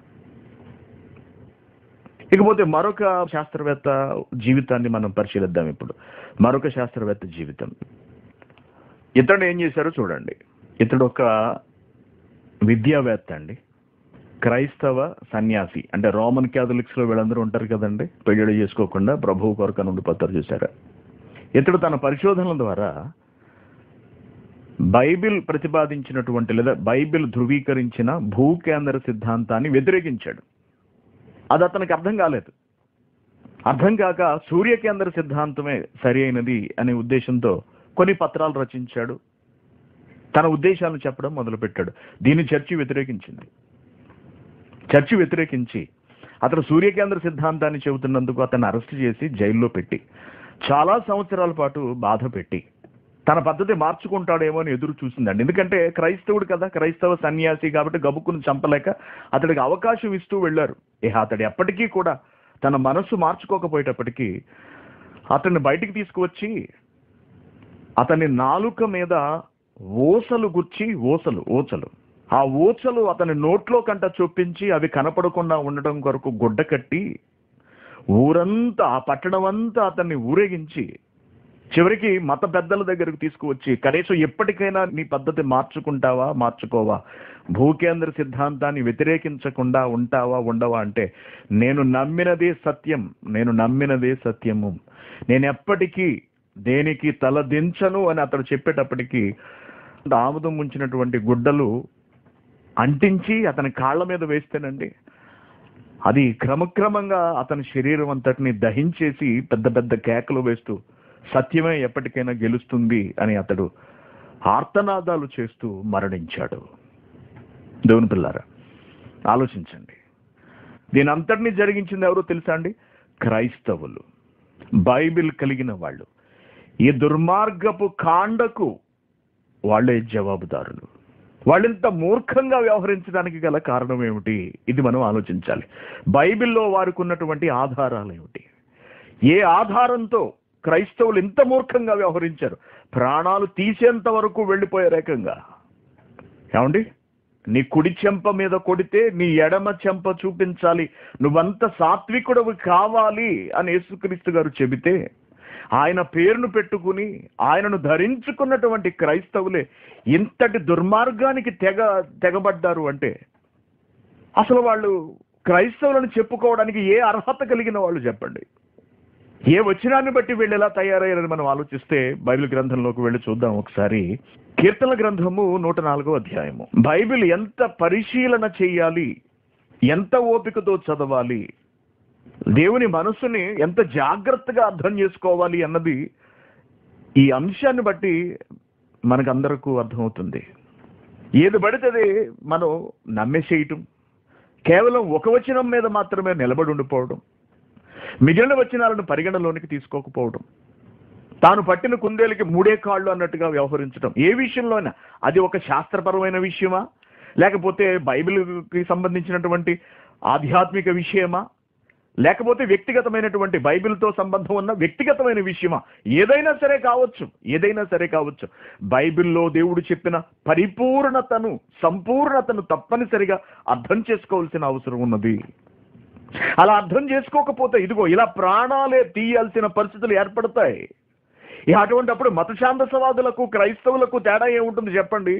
ఇకపోతే మరొక శాస్త్రవేత్త జీవితాన్ని మనం పరిశీలిద్దాం ఇప్పుడు మరొక శాస్త్రవేత్త జీవితం ఇతడు ఏం చేశారో చూడండి ఇతడు ఒక విద్యావేత్త అండి క్రైస్తవ సన్యాసి అంటే రోమన్ క్యాథలిక్స్ లో వీళ్ళందరూ ఉంటారు కదండి పెళ్లి చేసుకోకుండా ప్రభువు కొరకు నుండి పత్తారు చూశారు ఇతడు తన పరిశోధనల ద్వారా బైబిల్ ప్రతిపాదించినటువంటి లేదా బైబిల్ ధృవీకరించిన భూకేంద్ర సిద్ధాంతాన్ని వ్యతిరేకించాడు అది అతనికి అర్థం కాలేదు అర్థం కాక సూర్యకేంద్ర సిద్ధాంతమే సరి అయినది అనే ఉద్దేశంతో కొన్ని పత్రాలు రచించాడు తన ఉద్దేశాలను చెప్పడం మొదలుపెట్టాడు దీన్ని చర్చి వ్యతిరేకించింది చర్చి వ్యతిరేకించి అతను సూర్యకేంద్ర సిద్ధాంతాన్ని చెబుతున్నందుకు అతన్ని అరెస్ట్ చేసి జైల్లో పెట్టి చాలా సంవత్సరాల పాటు బాధ పెట్టి తన పద్ధతి మార్చుకుంటాడేమో అని ఎదురు చూసిందండి ఎందుకంటే క్రైస్తవుడు కదా క్రైస్తవ సన్యాసి కాబట్టి గబుక్కును చంపలేక అతడికి అవకాశం ఇస్తూ వెళ్ళారు ఇహ అతడు ఎప్పటికీ కూడా తన మనస్సు మార్చుకోకపోయేటప్పటికీ అతన్ని బయటికి తీసుకువచ్చి అతని నాలుక మీద ఓసలు గుచ్చి ఓసలు ఓచలు ఆ ఓచలు అతని నోట్లో కంట చొప్పించి అవి కనపడకుండా ఉండడం కొరకు గుడ్డ కట్టి ఊరంతా ఆ పట్టణం అంతా అతన్ని ఊరేగించి చివరికి మత పెద్దల దగ్గరకు తీసుకువచ్చి కనీసం ఎప్పటికైనా నీ పద్ధతి మార్చుకుంటావా మార్చుకోవా భూకేంద్ర సిద్ధాంతాన్ని వ్యతిరేకించకుండా ఉంటావా ఉండవా అంటే నేను నమ్మినదే సత్యం నేను నమ్మినదే సత్యము నేను ఎప్పటికీ దేనికి తలదించను అని అతడు చెప్పేటప్పటికీ ఆముదం ఉంచినటువంటి గుడ్డలు అంటించి అతని కాళ్ళ మీద వేస్తేనండి అది క్రమక్రమంగా అతని శరీరం అంతటిని దహించేసి పెద్ద పెద్ద కేకలు వేస్తూ సత్యమే ఎప్పటికైనా గెలుస్తుంది అని అతడు ఆర్తనాదాలు చేస్తూ మరణించాడు దేవుని పిల్లారా ఆలోచించండి దీని అంతటినీ జరిగించింది ఎవరో తెలుసా అండి క్రైస్తవులు బైబిల్ కలిగిన వాళ్ళు ఈ దుర్మార్గపు కాండకు వాళ్ళే జవాబుదారులు వాళ్ళింత మూర్ఖంగా వ్యవహరించడానికి గల కారణం ఏమిటి ఇది మనం ఆలోచించాలి బైబిల్లో వారికి ఉన్నటువంటి ఆధారాలు ఏమిటి ఏ ఆధారంతో క్రైస్తవులు ఇంత మూర్ఖంగా వ్యవహరించారు ప్రాణాలు తీసేంత వరకు వెళ్ళిపోయారు ఏకంగా ఏమండి నీ కుడి చెంప మీద కొడితే నీ ఎడమ చెంప చూపించాలి నువ్వంత సాత్వికుడవి కావాలి అని యేసుక్రీస్తు గారు చెబితే ఆయన పేరును పెట్టుకుని ఆయనను ధరించుకున్నటువంటి క్రైస్తవులే ఇంతటి దుర్మార్గానికి తెగ తెగబడ్డారు అంటే అసలు వాళ్ళు క్రైస్తవులను చెప్పుకోవడానికి ఏ అర్హత కలిగిన వాళ్ళు చెప్పండి ఏ వచనాన్ని బట్టి వీళ్ళు ఎలా తయారయ్యారని మనం ఆలోచిస్తే బైబిల్ గ్రంథంలోకి వెళ్ళి చూద్దాం ఒకసారి కీర్తన గ్రంథము నూట నాలుగో అధ్యాయము బైబిల్ ఎంత పరిశీలన చేయాలి ఎంత ఓపికతో చదవాలి దేవుని మనసుని ఎంత జాగ్రత్తగా అర్థం చేసుకోవాలి అన్నది ఈ అంశాన్ని బట్టి మనకందరకు అర్థమవుతుంది ఏది పడితే అది మనం నమ్మేసేయటం కేవలం ఒక వచనం మీద మాత్రమే నిలబడి ఉండిపోవడం మిగిలిన వచనాలను పరిగణలోనికి తీసుకోకపోవడం తాను పట్టిన కుందేలకి మూడే కాళ్ళు అన్నట్టుగా వ్యవహరించడం ఏ విషయంలోనైనా అది ఒక శాస్త్రపరమైన విషయమా లేకపోతే బైబిల్కి సంబంధించినటువంటి ఆధ్యాత్మిక విషయమా లేకపోతే వ్యక్తిగతమైనటువంటి బైబిల్తో సంబంధం ఉన్న వ్యక్తిగతమైన విషయమా ఏదైనా సరే కావచ్చు ఏదైనా సరే కావచ్చు బైబిల్లో దేవుడు చెప్పిన పరిపూర్ణతను సంపూర్ణతను తప్పనిసరిగా అర్థం చేసుకోవాల్సిన అవసరం ఉన్నది అలా అర్థం చేసుకోకపోతే ఇదిగో ఇలా ప్రాణాలే తీయాల్సిన పరిస్థితులు ఏర్పడతాయి ఇక అటువంటిప్పుడు మత ఛాందసవాదులకు క్రైస్తవులకు తేడా ఏముంటుంది చెప్పండి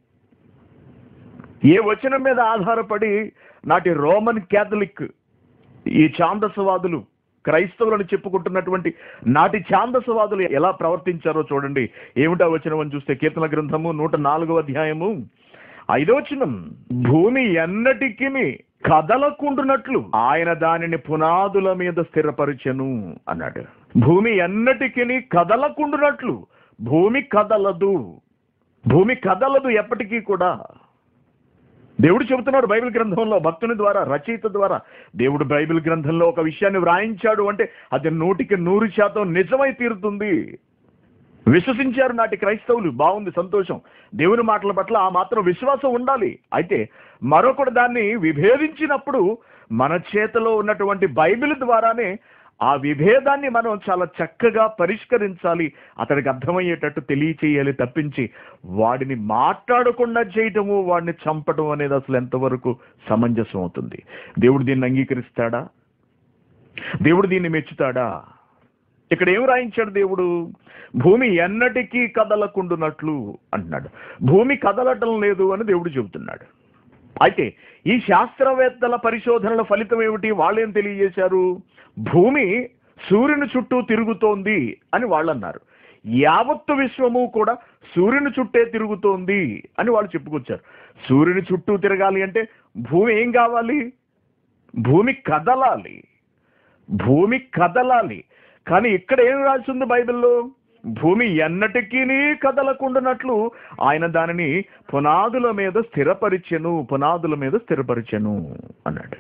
ఏ వచనం మీద ఆధారపడి నాటి రోమన్ క్యాథలిక్ ఈ ఛాందసవాదులు క్రైస్తవులను చెప్పుకుంటున్నటువంటి నాటి ఛాందసవాదులు ఎలా ప్రవర్తించారో చూడండి ఏమిటా వచనం అని చూస్తే కీర్తన గ్రంథము నూట నాలుగవ అధ్యాయము ఐదో వచనం భూమి ఎన్నటికి కదలకుండునట్లు ఆయన దానిని పునాదుల మీద స్థిరపరిచెను అన్నాడు భూమి ఎన్నటికి కదలకుండునట్లు భూమి కదలదు భూమి కదలదు ఎప్పటికీ కూడా దేవుడు చెబుతున్నాడు బైబిల్ గ్రంథంలో భక్తుని ద్వారా రచయిత ద్వారా దేవుడు బైబిల్ గ్రంథంలో ఒక విషయాన్ని వ్రాయించాడు అంటే అది నూటికి నూరు శాతం నిజమై తీరుతుంది విశ్వసించారు నాటి క్రైస్తవులు బాగుంది సంతోషం దేవుని మాటల పట్ల ఆ మాత్రం విశ్వాసం ఉండాలి అయితే మరొకడు దాన్ని విభేదించినప్పుడు మన చేతిలో ఉన్నటువంటి బైబిల్ ద్వారానే ఆ విభేదాన్ని మనం చాలా చక్కగా పరిష్కరించాలి అతడికి అర్థమయ్యేటట్టు తెలియచేయాలి తప్పించి వాడిని మాట్లాడకుండా చేయటము వాడిని చంపటం అనేది అసలు ఎంతవరకు సమంజసం అవుతుంది దేవుడు దీన్ని అంగీకరిస్తాడా దేవుడు దీన్ని మెచ్చుతాడా ఇక్కడ ఏం రాయించాడు దేవుడు భూమి ఎన్నటికీ కదలకుండునట్లు అంటున్నాడు భూమి కదలటం లేదు అని దేవుడు చెబుతున్నాడు అయితే ఈ శాస్త్రవేత్తల పరిశోధనల ఫలితం ఏమిటి వాళ్ళేం తెలియజేశారు భూమి సూర్యుని చుట్టూ తిరుగుతోంది అని వాళ్ళు అన్నారు యావత్తు విశ్వము కూడా సూర్యుని చుట్టే తిరుగుతోంది అని వాళ్ళు చెప్పుకొచ్చారు సూర్యుని చుట్టూ తిరగాలి అంటే భూమి ఏం కావాలి భూమి కదలాలి భూమి కదలాలి కానీ ఇక్కడ ఏం రాసింది బైబిల్లో భూమి ఎన్నటికీ కదలకుండానట్లు ఆయన దానిని పునాదుల మీద స్థిరపరిచెను పునాదుల మీద స్థిరపరిచెను అన్నాడు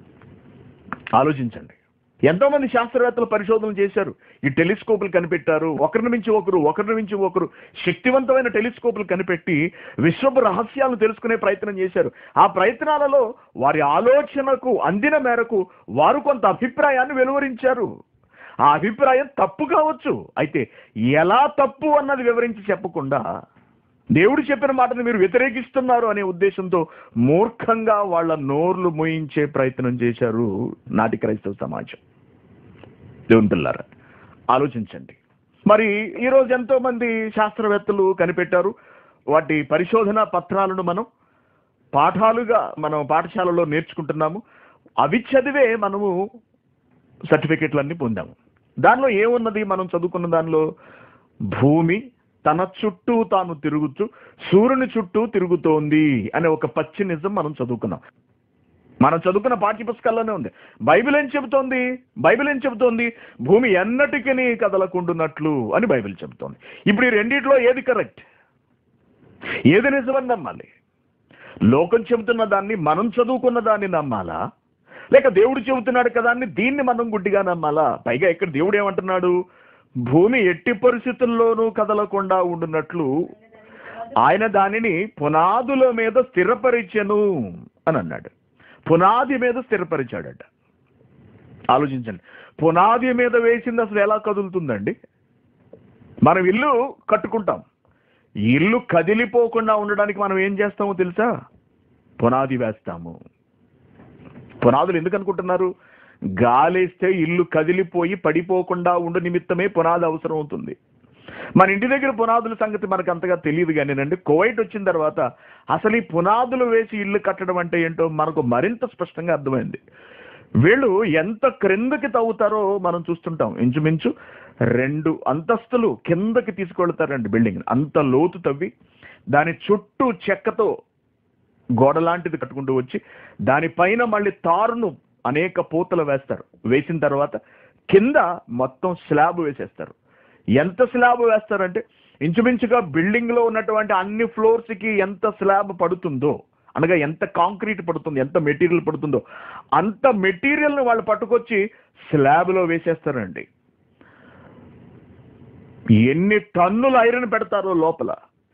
ఆలోచించండి ఎంతో మంది శాస్త్రవేత్తలు పరిశోధనలు చేశారు ఈ టెలిస్కోపులు కనిపెట్టారు ఒకరిని మించి ఒకరు ఒకరిని మించి ఒకరు శక్తివంతమైన టెలిస్కోపులు కనిపెట్టి విశ్వపు రహస్యాలను తెలుసుకునే ప్రయత్నం చేశారు ఆ ప్రయత్నాలలో వారి ఆలోచనకు అందిన మేరకు వారు కొంత అభిప్రాయాన్ని వెలువరించారు ఆ అభిప్రాయం తప్పు కావచ్చు అయితే ఎలా తప్పు అన్నది వివరించి చెప్పకుండా దేవుడు చెప్పిన మాటను మీరు వ్యతిరేకిస్తున్నారు అనే ఉద్దేశంతో మూర్ఖంగా వాళ్ళ నోర్లు మోయించే ప్రయత్నం చేశారు నాటి క్రైస్తవ సమాజం దేవుని పిల్లారా ఆలోచించండి మరి ఈరోజు ఎంతో మంది శాస్త్రవేత్తలు కనిపెట్టారు వాటి పరిశోధన పత్రాలను మనం పాఠాలుగా మనం పాఠశాలలో నేర్చుకుంటున్నాము అవి చదివే మనము సర్టిఫికెట్లన్నీ పొందాము దానిలో ఏమున్నది మనం చదువుకున్న దానిలో భూమి తన చుట్టూ తాను తిరుగుతూ సూర్యుని చుట్టూ తిరుగుతోంది అనే ఒక పచ్చి నిజం మనం చదువుకున్నాం మనం చదువుకున్న పాఠ్య పుస్తకాల్లోనే ఉంది బైబిల్ ఏం చెబుతోంది బైబిల్ ఏం చెబుతోంది భూమి ఎన్నటికీ కదలకుండున్నట్లు అని బైబిల్ చెబుతోంది ఇప్పుడు ఈ రెండిట్లో ఏది కరెక్ట్ ఏది నిజమని నమ్మాలి లోకం చెబుతున్న దాన్ని మనం చదువుకున్న దాన్ని నమ్మాలా లేక దేవుడు చెబుతున్నాడు కదా అని దీన్ని మనం గుడ్డిగా నమ్మాలా పైగా ఇక్కడ దేవుడు ఏమంటున్నాడు భూమి ఎట్టి పరిస్థితుల్లోనూ కదలకుండా ఉండున్నట్లు ఆయన దానిని పునాదుల మీద స్థిరపరిచెను అని అన్నాడు పునాది మీద స్థిరపరిచాడట ఆలోచించండి పునాది మీద వేసింది అసలు ఎలా కదులుతుందండి మనం ఇల్లు కట్టుకుంటాం ఇల్లు కదిలిపోకుండా ఉండడానికి మనం ఏం చేస్తామో తెలుసా పునాది వేస్తాము పునాదులు ఎందుకు అనుకుంటున్నారు గాలేస్తే ఇల్లు కదిలిపోయి పడిపోకుండా ఉండు నిమిత్తమే పునాది అవసరం అవుతుంది మన ఇంటి దగ్గర పునాదుల సంగతి మనకు అంతగా తెలియదు కానీనండి కోవైట్ వచ్చిన తర్వాత అసలు ఈ పునాదులు వేసి ఇల్లు కట్టడం అంటే ఏంటో మనకు మరింత స్పష్టంగా అర్థమైంది వీళ్ళు ఎంత క్రిందకి తవ్వుతారో మనం చూస్తుంటాం ఇంచుమించు రెండు అంతస్తులు కిందకి తీసుకెళ్తారండి బిల్డింగ్ అంత లోతు తవ్వి దాని చుట్టూ చెక్కతో గోడ లాంటిది కట్టుకుంటూ వచ్చి దానిపైన మళ్ళీ తారును అనేక పూతలు వేస్తారు వేసిన తర్వాత కింద మొత్తం స్లాబ్ వేసేస్తారు ఎంత స్లాబ్ వేస్తారంటే ఇంచుమించుగా బిల్డింగ్ లో ఉన్నటువంటి అన్ని ఫ్లోర్స్ కి ఎంత స్లాబ్ పడుతుందో అనగా ఎంత కాంక్రీట్ పడుతుంది ఎంత మెటీరియల్ పడుతుందో అంత మెటీరియల్ని వాళ్ళు పట్టుకొచ్చి స్లాబ్లో వేసేస్తారండి ఎన్ని టన్నుల ఐరన్ పెడతారో లోపల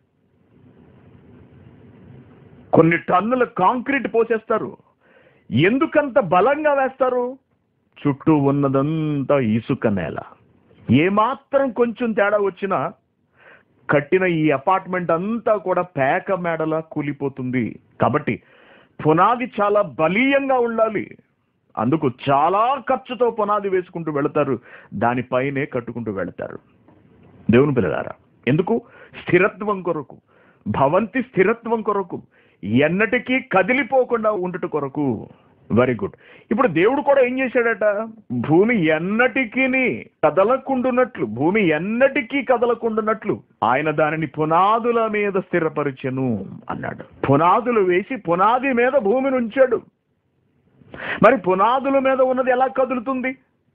కొన్ని టన్నుల కాంక్రీట్ పోసేస్తారు ఎందుకంత బలంగా వేస్తారు చుట్టూ ఉన్నదంతా ఇసుక నేల ఏమాత్రం కొంచెం తేడా వచ్చినా కట్టిన ఈ అపార్ట్మెంట్ అంతా కూడా పేక మేడలా కూలిపోతుంది కాబట్టి పునాది చాలా బలీయంగా ఉండాలి అందుకు చాలా ఖర్చుతో పునాది వేసుకుంటూ వెళతారు దానిపైనే కట్టుకుంటూ వెళతారు దేవుని పిల్లగారా ఎందుకు స్థిరత్వం కొరకు భవంతి స్థిరత్వం కొరకు ఎన్నటికీ కదిలిపోకుండా ఉండుట కొరకు వెరీ గుడ్ ఇప్పుడు దేవుడు కూడా ఏం చేశాడట భూమి ఎన్నటికీ కదలకుండునట్లు భూమి ఎన్నటికీ కదలకుండునట్లు ఆయన దానిని పునాదుల మీద స్థిరపరిచెను అన్నాడు పునాదులు వేసి పునాది మీద భూమిని ఉంచాడు మరి పునాదుల మీద ఉన్నది ఎలా కదులుతుంది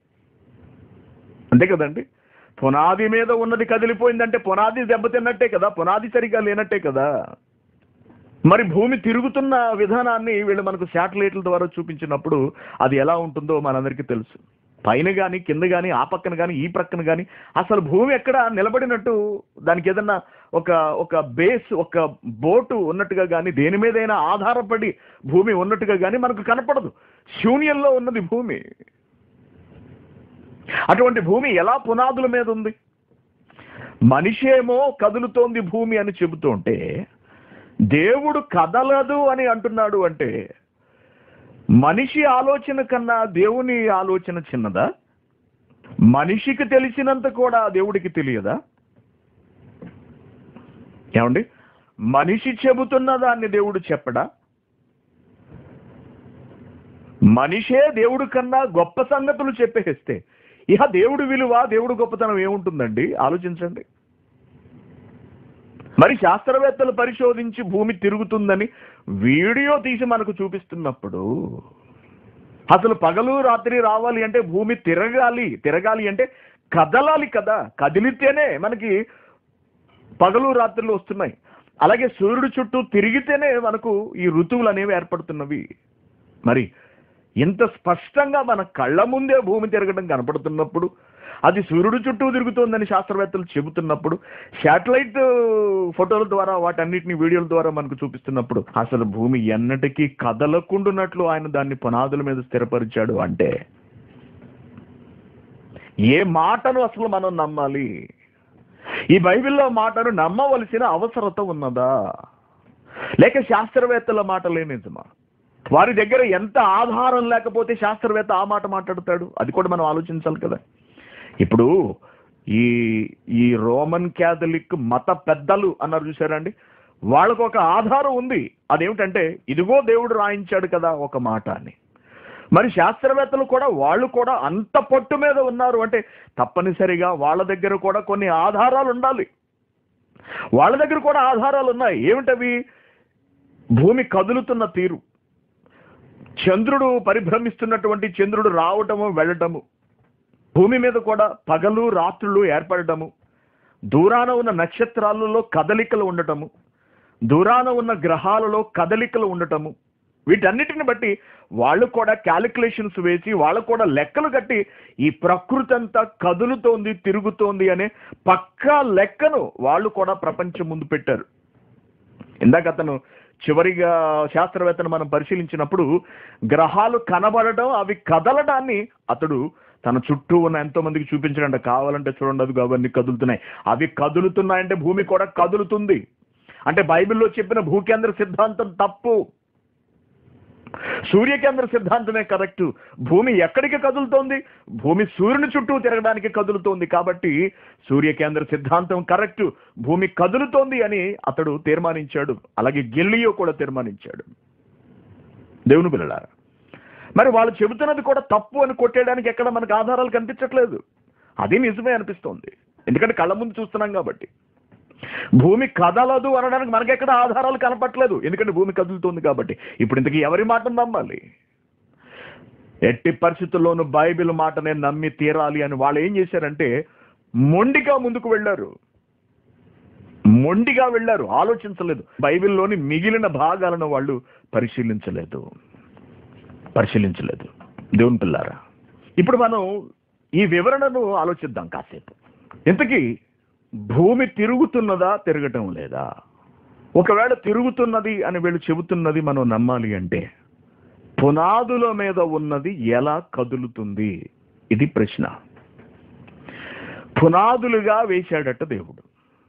అంతే కదండి పునాది మీద ఉన్నది కదిలిపోయిందంటే పునాది దెబ్బతిన్నట్టే కదా పునాది సరిగా లేనట్టే కదా మరి భూమి తిరుగుతున్న విధానాన్ని వీళ్ళు మనకు శాటిలైట్ల ద్వారా చూపించినప్పుడు అది ఎలా ఉంటుందో మనందరికీ తెలుసు పైన కానీ కింద కానీ ఆ పక్కన కానీ ఈ ప్రక్కన కానీ అసలు భూమి ఎక్కడ నిలబడినట్టు దానికి ఏదన్నా ఒక ఒక బేస్ ఒక బోటు ఉన్నట్టుగా కానీ దేని మీదైనా ఆధారపడి భూమి ఉన్నట్టుగా కానీ మనకు కనపడదు శూన్యంలో ఉన్నది భూమి అటువంటి భూమి ఎలా పునాదుల మీద ఉంది మనిషి ఏమో కదులుతోంది భూమి అని చెబుతుంటే దేవుడు కదలదు అని అంటున్నాడు అంటే మనిషి ఆలోచన కన్నా దేవుని ఆలోచన చిన్నదా మనిషికి తెలిసినంత కూడా దేవుడికి తెలియదా ఏమండి మనిషి చెబుతున్న దాన్ని దేవుడు చెప్పడా మనిషే దేవుడి కన్నా గొప్ప సంగతులు చెప్పేస్తే ఇహ దేవుడి విలువ దేవుడు గొప్పతనం ఏముంటుందండి ఆలోచించండి మరి శాస్త్రవేత్తలు పరిశోధించి భూమి తిరుగుతుందని వీడియో తీసి మనకు చూపిస్తున్నప్పుడు అసలు పగలు రాత్రి రావాలి అంటే భూమి తిరగాలి తిరగాలి అంటే కదలాలి కదా కదిలితేనే మనకి పగలు రాత్రులు వస్తున్నాయి అలాగే సూర్యుడు చుట్టూ తిరిగితేనే మనకు ఈ ఋతువులు అనేవి ఏర్పడుతున్నవి మరి ఇంత స్పష్టంగా మన కళ్ళ ముందే భూమి తిరగడం కనపడుతున్నప్పుడు అది సూర్యుడు చుట్టూ తిరుగుతోందని శాస్త్రవేత్తలు చెబుతున్నప్పుడు శాటిలైట్ ఫోటోల ద్వారా వాటన్నిటిని వీడియోల ద్వారా మనకు చూపిస్తున్నప్పుడు అసలు భూమి ఎన్నటికీ కదలకుండునట్లు ఆయన దాన్ని పునాదుల మీద స్థిరపరిచాడు అంటే ఏ మాటను అసలు మనం నమ్మాలి ఈ బైబిల్లో మాటను నమ్మవలసిన అవసరత ఉన్నదా లేక శాస్త్రవేత్తల మాటలే నిజమా వారి దగ్గర ఎంత ఆధారం లేకపోతే శాస్త్రవేత్త ఆ మాట మాట్లాడతాడు అది కూడా మనం ఆలోచించాలి కదా ఇప్పుడు ఈ ఈ రోమన్ క్యాథలిక్ మత పెద్దలు అన్నారు చూసారండి వాళ్ళకు ఒక ఆధారం ఉంది అదేమిటంటే ఇదిగో దేవుడు రాయించాడు కదా ఒక మాట అని మరి శాస్త్రవేత్తలు కూడా వాళ్ళు కూడా అంత పట్టు మీద ఉన్నారు అంటే తప్పనిసరిగా వాళ్ళ దగ్గర కూడా కొన్ని ఆధారాలు ఉండాలి వాళ్ళ దగ్గర కూడా ఆధారాలు ఉన్నాయి ఏమిటవి భూమి కదులుతున్న తీరు చంద్రుడు పరిభ్రమిస్తున్నటువంటి చంద్రుడు రావటము వెళ్ళటము భూమి మీద కూడా పగలు రాత్రులు ఏర్పడటము దూరాన ఉన్న నక్షత్రాలలో కదలికలు ఉండటము దూరాన ఉన్న గ్రహాలలో కదలికలు ఉండటము వీటన్నిటిని బట్టి వాళ్ళు కూడా క్యాలిక్యులేషన్స్ వేసి వాళ్ళు కూడా లెక్కలు కట్టి ఈ ప్రకృతి అంతా కదులుతోంది తిరుగుతోంది అనే పక్కా లెక్కను వాళ్ళు కూడా ప్రపంచం ముందు పెట్టారు ఇందాక అతను చివరిగా శాస్త్రవేత్తను మనం పరిశీలించినప్పుడు గ్రహాలు కనబడటం అవి కదలడాన్ని అతడు తన చుట్టూ ఉన్న ఎంతో మందికి చూపించడంట కావాలంటే చూడండి అవి అవన్నీ కదులుతున్నాయి అవి కదులుతున్నాయంటే భూమి కూడా కదులుతుంది అంటే బైబిల్లో చెప్పిన భూకేంద్ర సిద్ధాంతం తప్పు సూర్యకేంద్ర సిద్ధాంతమే కరెక్ట్ భూమి ఎక్కడికి కదులుతోంది భూమి సూర్యుని చుట్టూ తిరగడానికి కదులుతోంది కాబట్టి సూర్యకేంద్ర సిద్ధాంతం కరెక్ట్ భూమి కదులుతోంది అని అతడు తీర్మానించాడు అలాగే గిల్లియో కూడా తీర్మానించాడు దేవుని పిల్లలారా మరి వాళ్ళు చెబుతున్నది కూడా తప్పు అని కొట్టేయడానికి ఎక్కడ మనకు ఆధారాలు కనిపించట్లేదు అది నిజమే అనిపిస్తోంది ఎందుకంటే కళ్ళ ముందు చూస్తున్నాం కాబట్టి భూమి కదలదు అనడానికి మనకెక్కడ ఆధారాలు కనపట్లేదు ఎందుకంటే భూమి కదులుతుంది కాబట్టి ఇప్పుడు ఇంతకీ ఎవరి మాటను నమ్మాలి ఎట్టి పరిస్థితుల్లోనూ బైబిల్ మాటనే నమ్మి తీరాలి అని వాళ్ళు ఏం చేశారంటే మొండిగా ముందుకు వెళ్ళారు మొండిగా వెళ్ళారు ఆలోచించలేదు బైబిల్లోని మిగిలిన భాగాలను వాళ్ళు పరిశీలించలేదు పరిశీలించలేదు దేవుని పిల్లారా ఇప్పుడు మనం ఈ వివరణను ఆలోచిద్దాం కాసేపు ఇంతకీ భూమి తిరుగుతున్నదా తిరగటం లేదా ఒకవేళ తిరుగుతున్నది అని వీళ్ళు చెబుతున్నది మనం నమ్మాలి అంటే పునాదుల మీద ఉన్నది ఎలా కదులుతుంది ఇది ప్రశ్న పునాదులుగా వేశాడట దేవుడు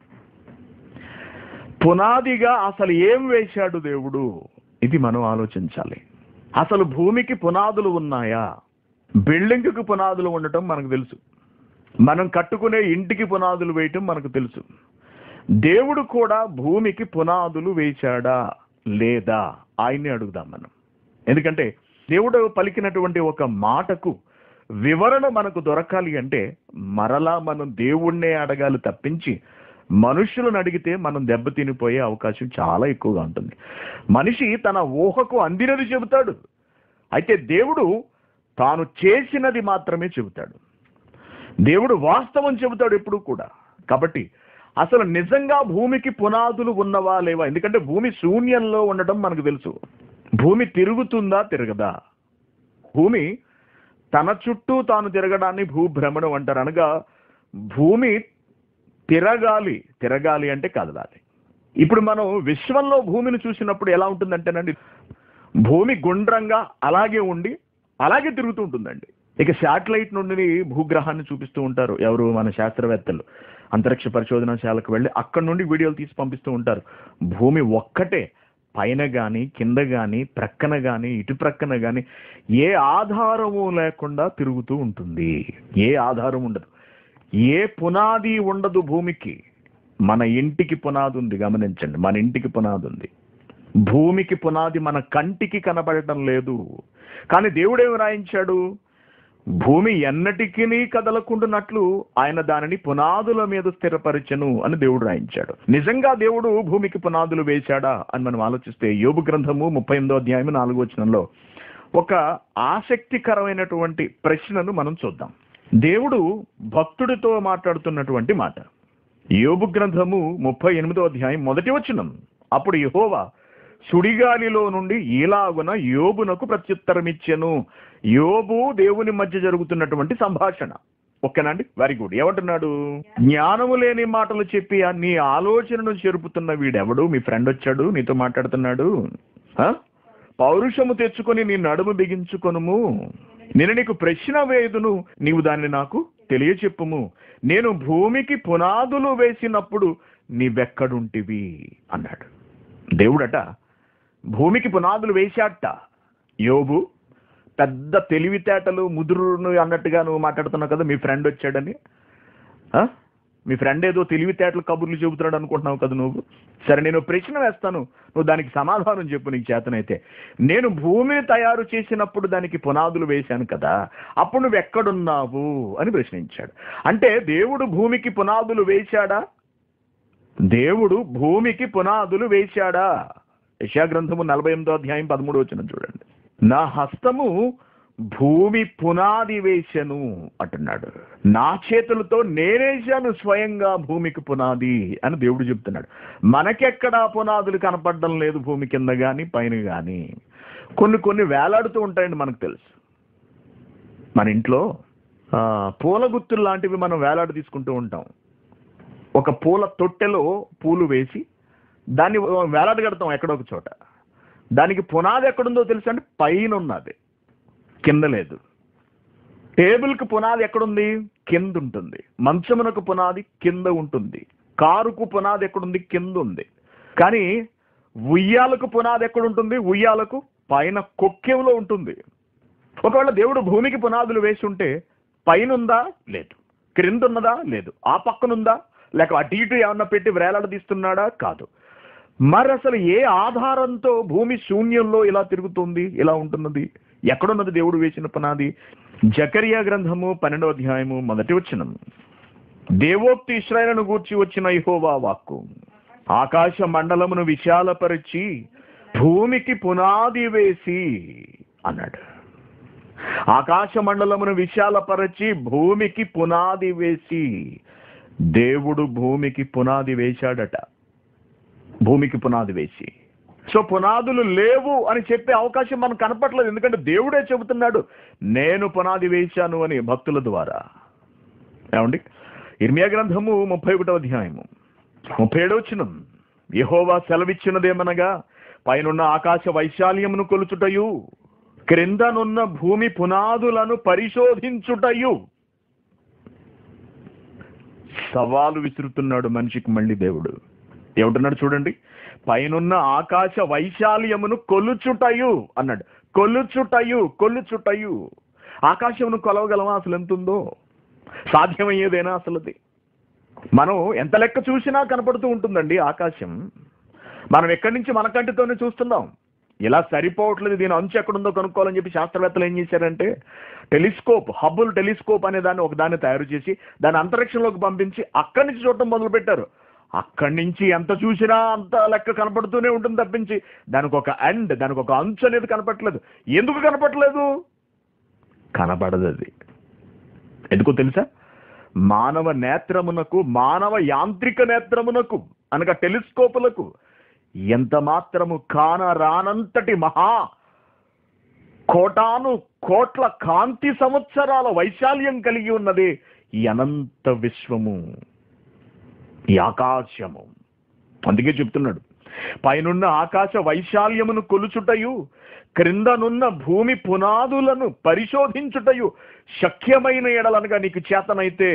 పునాదిగా అసలు ఏం వేశాడు దేవుడు ఇది మనం ఆలోచించాలి అసలు భూమికి పునాదులు ఉన్నాయా బిల్డింగ్కి పునాదులు ఉండటం మనకు తెలుసు మనం కట్టుకునే ఇంటికి పునాదులు వేయటం మనకు తెలుసు దేవుడు కూడా భూమికి పునాదులు వేశాడా లేదా ఆయన్ని అడుగుదాం మనం ఎందుకంటే దేవుడు పలికినటువంటి ఒక మాటకు వివరణ మనకు దొరకాలి అంటే మరలా మనం దేవుణ్ణే అడగాలి తప్పించి మనుషులను అడిగితే మనం దెబ్బతినిపోయే అవకాశం చాలా ఎక్కువగా ఉంటుంది మనిషి తన ఊహకు అందినది చెబుతాడు అయితే దేవుడు తాను చేసినది మాత్రమే చెబుతాడు దేవుడు వాస్తవం చెబుతాడు ఎప్పుడు కూడా కాబట్టి అసలు నిజంగా భూమికి పునాదులు ఉన్నవా లేవా ఎందుకంటే భూమి శూన్యంలో ఉండటం మనకు తెలుసు భూమి తిరుగుతుందా తిరగదా భూమి తన చుట్టూ తాను తిరగడాన్ని భూభ్రమణం అంటారు అనగా భూమి తిరగాలి తిరగాలి అంటే కదలాలి ఇప్పుడు మనం విశ్వంలో భూమిని చూసినప్పుడు ఎలా ఉంటుందంటేనండి భూమి గుండ్రంగా అలాగే ఉండి అలాగే తిరుగుతూ ఉంటుందండి ఇక శాటిలైట్ నుండి భూగ్రహాన్ని చూపిస్తూ ఉంటారు ఎవరు మన శాస్త్రవేత్తలు అంతరిక్ష పరిశోధనశాలకు వెళ్ళి అక్కడ నుండి వీడియోలు తీసి పంపిస్తూ ఉంటారు భూమి ఒక్కటే పైన గాని కింద గాని ప్రక్కన గాని ఇటు ప్రక్కన గాని ఏ ఆధారము లేకుండా తిరుగుతూ ఉంటుంది ఏ ఆధారం ఉండదు ఏ పునాది ఉండదు భూమికి మన ఇంటికి పునాది ఉంది గమనించండి మన ఇంటికి పునాది ఉంది భూమికి పునాది మన కంటికి కనబడటం లేదు కానీ దేవుడేమి రాయించాడు భూమి ఎన్నటికీ కదలకుండునట్లు ఆయన దానిని పునాదుల మీద స్థిరపరచను అని దేవుడు రాయించాడు నిజంగా దేవుడు భూమికి పునాదులు వేశాడా అని మనం ఆలోచిస్తే యోబు గ్రంథము ముప్పై ఎనిమిదో అధ్యాయం నాలుగో వచనంలో ఒక ఆసక్తికరమైనటువంటి ప్రశ్నను మనం చూద్దాం దేవుడు భక్తుడితో మాట్లాడుతున్నటువంటి మాట యోబు గ్రంథము ముప్పై ఎనిమిదో అధ్యాయం మొదటి వచనం అప్పుడు యెహోవా సుడిగాలిలో నుండి ఈలాగున యోబునకు ప్రత్యుత్తరం ఇచ్చెను యోబు దేవుని మధ్య జరుగుతున్నటువంటి సంభాషణ ఓకేనండి వెరీ గుడ్ ఏమంటున్నాడు జ్ఞానము లేని మాటలు చెప్పి ఆ నీ ఆలోచనను చెరుపుతున్న వీడెవడు మీ ఫ్రెండ్ వచ్చాడు నీతో మాట్లాడుతున్నాడు ఆ? పౌరుషము తెచ్చుకొని నీ నడుము బిగించుకొనుము నేను నీకు ప్రశ్న వేదును నీవు దాన్ని నాకు తెలియచెప్పుము నేను భూమికి పునాదులు వేసినప్పుడు నీవెక్కడుంటివి అన్నాడు దేవుడట భూమికి పునాదులు వేశాట యోబు పెద్ద తెలివితేటలు ముదురును అన్నట్టుగా నువ్వు మాట్లాడుతున్నావు కదా మీ ఫ్రెండ్ వచ్చాడని ఆ? మీ ఫ్రెండ్ ఏదో తెలివితేటలు కబుర్లు చెబుతున్నాడు అనుకుంటున్నావు కదా నువ్వు సరే నేను ప్రశ్న వేస్తాను నువ్వు దానికి సమాధానం చెప్పు నీకు చేతనైతే నేను భూమిని తయారు చేసినప్పుడు దానికి పునాదులు వేశాను కదా అప్పుడు నువ్వు ఎక్కడున్నావు అని ప్రశ్నించాడు అంటే దేవుడు భూమికి పునాదులు వేశాడా దేవుడు భూమికి పునాదులు వేశాడా యశా గ్రంథము నలభై ఎనిమిదో అధ్యాయం పదమూడు వచ్చిన చూడండి నా హస్తము భూమి పునాది వేశను అంటున్నాడు నా చేతులతో నేనేశాను స్వయంగా భూమికి పునాది అని దేవుడు చెప్తున్నాడు మనకెక్కడా పునాదులు కనపడడం లేదు భూమి కింద గాని పైన గాని కొన్ని కొన్ని వేలాడుతూ ఉంటాయండి మనకు తెలుసు మన ఇంట్లో ఆ, పూల గుత్తులు లాంటివి మనం వేలాడ తీసుకుంటూ ఉంటాం ఒక పూల తొట్టెలో పూలు వేసి దాన్ని వేలాడగడతాం ఎక్కడో ఒక చోట దానికి పునాది ఎక్కడుందో తెలుసా అంటే పైన ఉన్నది కింద లేదు టేబుల్కి పునాది ఎక్కడుంది కింద ఉంటుంది మంచమునకు పునాది కింద ఉంటుంది కారుకు పునాది ఎక్కడుంది కింద ఉంది కానీ ఉయ్యాలకు పునాది ఎక్కడుంటుంది ఉయ్యాలకు పైన కొక్కెంలో ఉంటుంది ఒకవేళ దేవుడు భూమికి పునాదులు వేసి ఉంటే పైన ఉందా లేదు క్రింద ఉన్నదా లేదు ఆ పక్కనుందా లేక అటు ఇటు ఏమన్నా పెట్టి వేలాడదీస్తున్నాడా కాదు మరి అసలు ఏ ఆధారంతో భూమి శూన్యంలో ఇలా తిరుగుతుంది ఇలా ఉంటున్నది ఎక్కడున్నది దేవుడు వేసిన పునాది జకరియా గ్రంథము పన్నెండో అధ్యాయము మొదటి వచ్చిన దేవోక్తి ఇస్రాయలను గూర్చి వచ్చిన యెహోవా వాక్కు ఆకాశ మండలమును విశాలపరిచి భూమికి పునాది వేసి అన్నాడు ఆకాశ మండలమును విశాలపరచి భూమికి పునాది వేసి దేవుడు భూమికి పునాది వేశాడట భూమికి పునాది వేసి సో పునాదులు లేవు అని చెప్పే అవకాశం మనకు కనపట్లేదు ఎందుకంటే దేవుడే చెబుతున్నాడు నేను పునాది వేశాను అని భక్తుల ద్వారా ఏమండి ఇర్మియా గ్రంథము ముప్పై ఒకటో అధ్యాయము ముప్పై ఏడో వచ్చిన యహోవా సెలవిచ్చినదేమనగా పైనున్న ఆకాశ వైశాల్యమును కొలుచుటయు క్రిందనున్న భూమి పునాదులను పరిశోధించుటయు సవాలు విసురుతున్నాడు మనిషికి మళ్ళీ దేవుడు ఏమంటున్నాడు చూడండి పైనున్న ఆకాశ వైశాల్యమును కొలుచుటయు అన్నాడు కొలుచుటయు కొలుచుటయు ఆకాశమును కొలవగలమా అసలు ఎంత ఉందో సాధ్యమయ్యేదేనా అసలు అది మనం ఎంత లెక్క చూసినా కనపడుతూ ఉంటుందండి ఆకాశం మనం ఎక్కడి నుంచి మన కంటితోనే చూస్తున్నాం ఇలా సరిపోవట్లేదు దీని అంచు ఎక్కడుందో కనుక్కోవాలని చెప్పి శాస్త్రవేత్తలు ఏం చేశారంటే టెలిస్కోప్ హబ్బుల్ టెలిస్కోప్ అనే దాన్ని ఒక దాన్ని తయారు చేసి దాన్ని అంతరిక్షంలోకి పంపించి అక్కడి నుంచి చూడటం మొదలు పెట్టారు అక్కడి నుంచి ఎంత చూసినా అంత లెక్క కనపడుతూనే ఉంటుంది తప్పించి దానికి ఒక ఎండ్ దానికి ఒక అంచు అనేది కనపట్లేదు ఎందుకు కనపట్లేదు కనపడదు అది ఎందుకో తెలుసా మానవ నేత్రమునకు మానవ యాంత్రిక నేత్రమునకు అనగా టెలిస్కోపులకు ఎంత మాత్రము కాన రానంతటి మహా కోటాను కోట్ల కాంతి సంవత్సరాల వైశాల్యం కలిగి ఉన్నది ఈ అనంత విశ్వము ఈ ఆకాశము అందుకే చెప్తున్నాడు పైనున్న ఆకాశ వైశాల్యమును కొలుచుటయు క్రిందనున్న భూమి పునాదులను పరిశోధించుటయు శక్యమైన ఎడలనగా నీకు చేతనైతే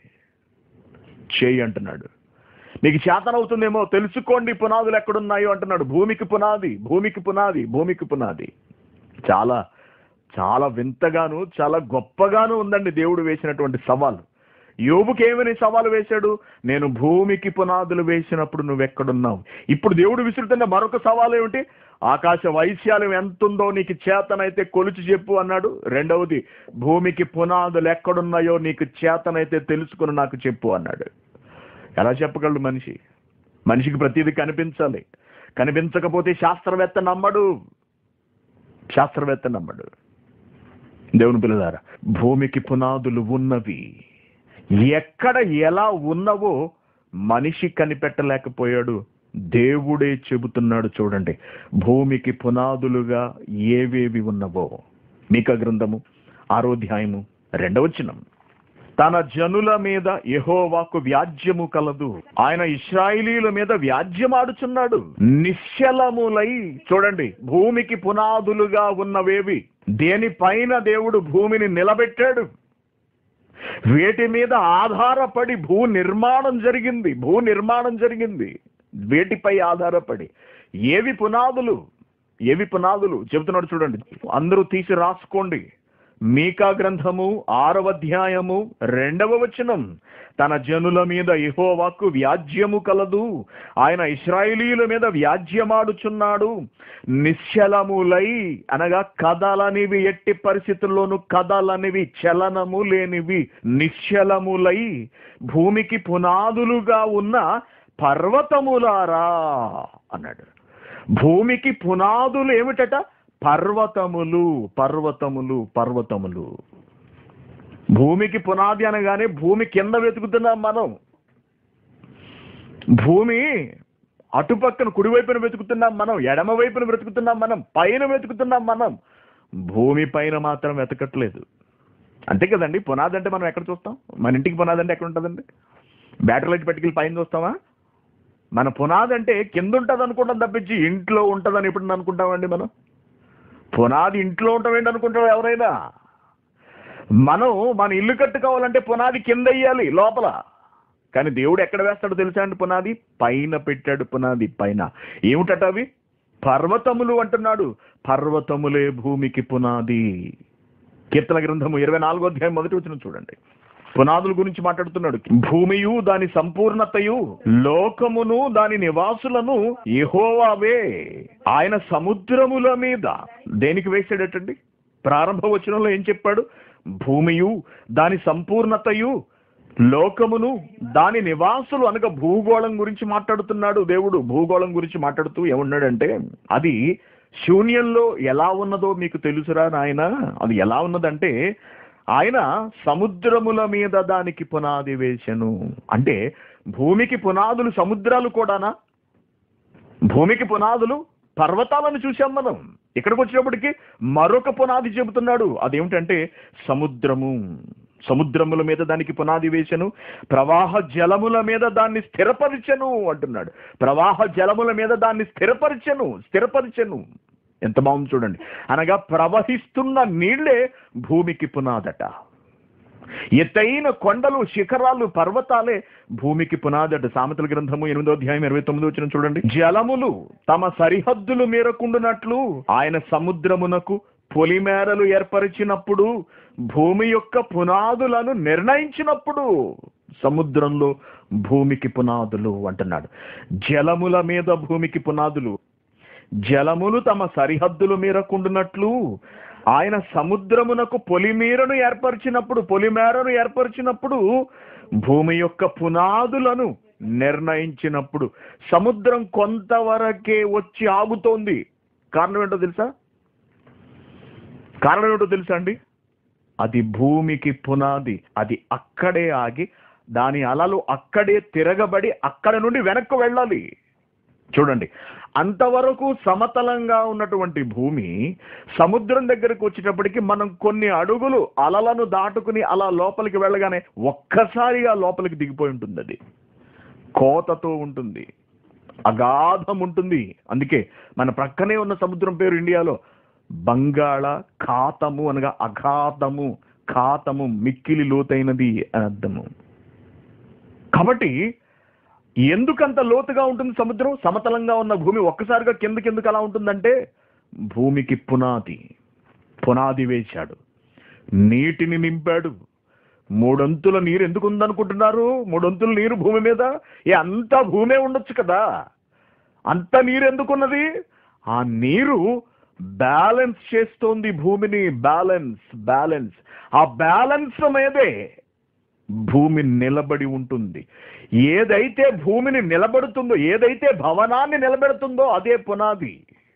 చేయి అంటున్నాడు నీకు చేతనవుతుందేమో తెలుసుకోండి పునాదులు ఎక్కడున్నాయో అంటున్నాడు భూమికి పునాది భూమికి పునాది భూమికి పునాది చాలా చాలా వింతగాను చాలా గొప్పగాను ఉందండి దేవుడు వేసినటువంటి సవాలు యోబుకి ఏమని సవాలు వేశాడు నేను భూమికి పునాదులు వేసినప్పుడు నువ్వెక్కడున్నావు ఇప్పుడు దేవుడు విసురుతున్న మరొక సవాలు ఏమిటి ఆకాశ వైశాల్యం ఎంతుందో నీకు చేతనైతే కొలుచి చెప్పు అన్నాడు రెండవది భూమికి పునాదులు ఎక్కడున్నాయో నీకు చేతనైతే తెలుసుకుని నాకు చెప్పు అన్నాడు ఎలా చెప్పగలడు మనిషి మనిషికి ప్రతిదీ కనిపించాలి కనిపించకపోతే శాస్త్రవేత్త నమ్మడు శాస్త్రవేత్త నమ్మడు దేవుని పిల్లలారా భూమికి పునాదులు ఉన్నవి ఎక్కడ ఎలా ఉన్నవో మనిషి కనిపెట్టలేకపోయాడు దేవుడే చెబుతున్నాడు చూడండి భూమికి పునాదులుగా ఏవేవి ఉన్నవో మీక గ్రంథము ఆరోధ్యాయము రెండవచనం తన జనుల మీద యెహోవాకు వ్యాజ్యము కలదు ఆయన ఇస్రాయిలీల మీద వ్యాజ్యమాడుచున్నాడు నిశ్చలములై చూడండి భూమికి పునాదులుగా ఉన్నవేవి దేనిపైన దేవుడు భూమిని నిలబెట్టాడు వేటి మీద ఆధారపడి భూ నిర్మాణం జరిగింది భూ నిర్మాణం జరిగింది వేటిపై ఆధారపడి ఏవి పునాదులు ఏవి పునాదులు చెబుతున్నాడు చూడండి అందరూ తీసి రాసుకోండి మీకా గ్రంథము ఆరవ అధ్యాయము రెండవ వచనం తన జనుల మీద యెహోవాకు వ్యాజ్యము కలదు ఆయన ఇస్రాయేలీల మీద వ్యాజ్యమాడుచున్నాడు నిశ్చలములై అనగా కదలనివి ఎట్టి పరిస్థితుల్లోనూ కదలనివి చలనము లేనివి నిశ్చలములై భూమికి పునాదులుగా ఉన్న పర్వతములారా అన్నాడు భూమికి పునాదులు ఏమిటట పర్వతములు పర్వతములు పర్వతములు భూమికి పునాది అనగానే భూమి కింద వెతుకుతున్నాం మనం భూమి అటుపక్కన కుడివైపున వెతుకుతున్నాం మనం ఎడమ వైపున వెతుకుతున్నాం మనం పైన వెతుకుతున్నాం మనం భూమి పైన మాత్రం వెతకట్లేదు అంతే కదండి పునాది అంటే మనం ఎక్కడ చూస్తాం మన ఇంటికి పునాది అంటే ఎక్కడ ఉంటుందండి బ్యాటరీ లైట్ పట్టుకెళ్ళి పైన చూస్తామా మన పునాది అంటే కింద ఉంటుంది అనుకుంటాం తప్పించి ఇంట్లో ఉంటుందని ఎప్పుడు అనుకుంటామండి మనం పునాది ఇంట్లో ఉంటామేంటి అనుకుంటాం ఎవరైనా మనం మన ఇల్లు కట్టుకోవాలంటే పునాది కింద వేయాలి లోపల కానీ దేవుడు ఎక్కడ వేస్తాడో తెలుసా అండి పునాది పైన పెట్టాడు పునాది పైన ఏమిటట అవి పర్వతములు అంటున్నాడు పర్వతములే భూమికి పునాది కీర్తన గ్రంథము ఇరవై నాలుగో అధ్యాయం మొదటి వచ్చిన చూడండి పునాదుల గురించి మాట్లాడుతున్నాడు భూమియు దాని సంపూర్ణతయు లోకమును దాని నివాసులను యెహోవావే ఆయన సముద్రముల మీద దేనికి వేసాడటండి ప్రారంభ వచనంలో ఏం చెప్పాడు భూమియు దాని సంపూర్ణతయు లోకమును దాని నివాసులు అనగా భూగోళం గురించి మాట్లాడుతున్నాడు దేవుడు భూగోళం గురించి మాట్లాడుతూ ఏమన్నాడంటే అది శూన్యంలో ఎలా ఉన్నదో మీకు తెలుసురా నాయన అది ఎలా ఉన్నదంటే ఆయన సముద్రముల మీద దానికి పునాది వేసెను అంటే భూమికి పునాదులు సముద్రాలు కూడానా భూమికి పునాదులు పర్వతాలను చూసాం మనం ఇక్కడికి వచ్చినప్పటికీ మరొక పునాది చెబుతున్నాడు అదేమిటంటే సముద్రము సముద్రముల మీద దానికి పునాది వేసెను ప్రవాహ జలముల మీద దాన్ని స్థిరపరిచెను అంటున్నాడు ప్రవాహ జలముల మీద దాన్ని స్థిరపరిచెను స్థిరపరిచెను ఎంత బాగుంది చూడండి అనగా ప్రవహిస్తున్న నీళ్లే భూమికి పునాదట ఎత్తైన కొండలు శిఖరాలు పర్వతాలే భూమికి పునాదట సామెతల గ్రంథము ఎనిమిదో అధ్యాయం ఇరవై తొమ్మిది వచ్చిన చూడండి జలములు తమ సరిహద్దులు మేరకుండునట్లు ఆయన సముద్రమునకు పొలిమేరలు ఏర్పరిచినప్పుడు భూమి యొక్క పునాదులను నిర్ణయించినప్పుడు సముద్రంలో భూమికి పునాదులు అంటున్నాడు జలముల మీద భూమికి పునాదులు జలములు తమ సరిహద్దులు మీరకుండునట్లు ఆయన సముద్రమునకు పొలిమీరను ఏర్పరిచినప్పుడు పొలిమేరను ఏర్పరిచినప్పుడు భూమి యొక్క పునాదులను నిర్ణయించినప్పుడు సముద్రం కొంతవరకే వచ్చి ఆగుతోంది కారణం ఏంటో తెలుసా కారణం ఏంటో తెలుసా అండి అది భూమికి పునాది అది అక్కడే ఆగి దాని అలలు అక్కడే తిరగబడి అక్కడ నుండి వెనక్కు వెళ్ళాలి చూడండి అంతవరకు సమతలంగా ఉన్నటువంటి భూమి సముద్రం దగ్గరకు వచ్చేటప్పటికి మనం కొన్ని అడుగులు అలలను దాటుకుని అలా లోపలికి వెళ్ళగానే ఒక్కసారిగా లోపలికి దిగిపోయి ఉంటుంది అది కోతతో ఉంటుంది అగాధం ఉంటుంది అందుకే మన ప్రక్కనే ఉన్న సముద్రం పేరు ఇండియాలో బంగాళ ఖాతము అనగా అఘాతము ఖాతము మిక్కిలి లోతైనది అని అర్థము కాబట్టి ఎందుకంత లోతుగా ఉంటుంది సముద్రం సమతలంగా ఉన్న భూమి ఒక్కసారిగా కిందకి ఎందుకు అలా ఉంటుందంటే భూమికి పునాది పునాది వేశాడు నీటిని నింపాడు మూడొంతుల నీరు ఎందుకు ఉందనుకుంటున్నారు మూడొంతుల నీరు భూమి మీద ఏ అంత భూమే ఉండొచ్చు కదా అంత నీరు ఎందుకున్నది ఆ నీరు బ్యాలెన్స్ చేస్తోంది భూమిని బ్యాలెన్స్ బ్యాలెన్స్ ఆ బ్యాలెన్స్ మీదే భూమి నిలబడి ఉంటుంది ఏదైతే భూమిని నిలబడుతుందో ఏదైతే భవనాన్ని నిలబెడుతుందో అదే పునాది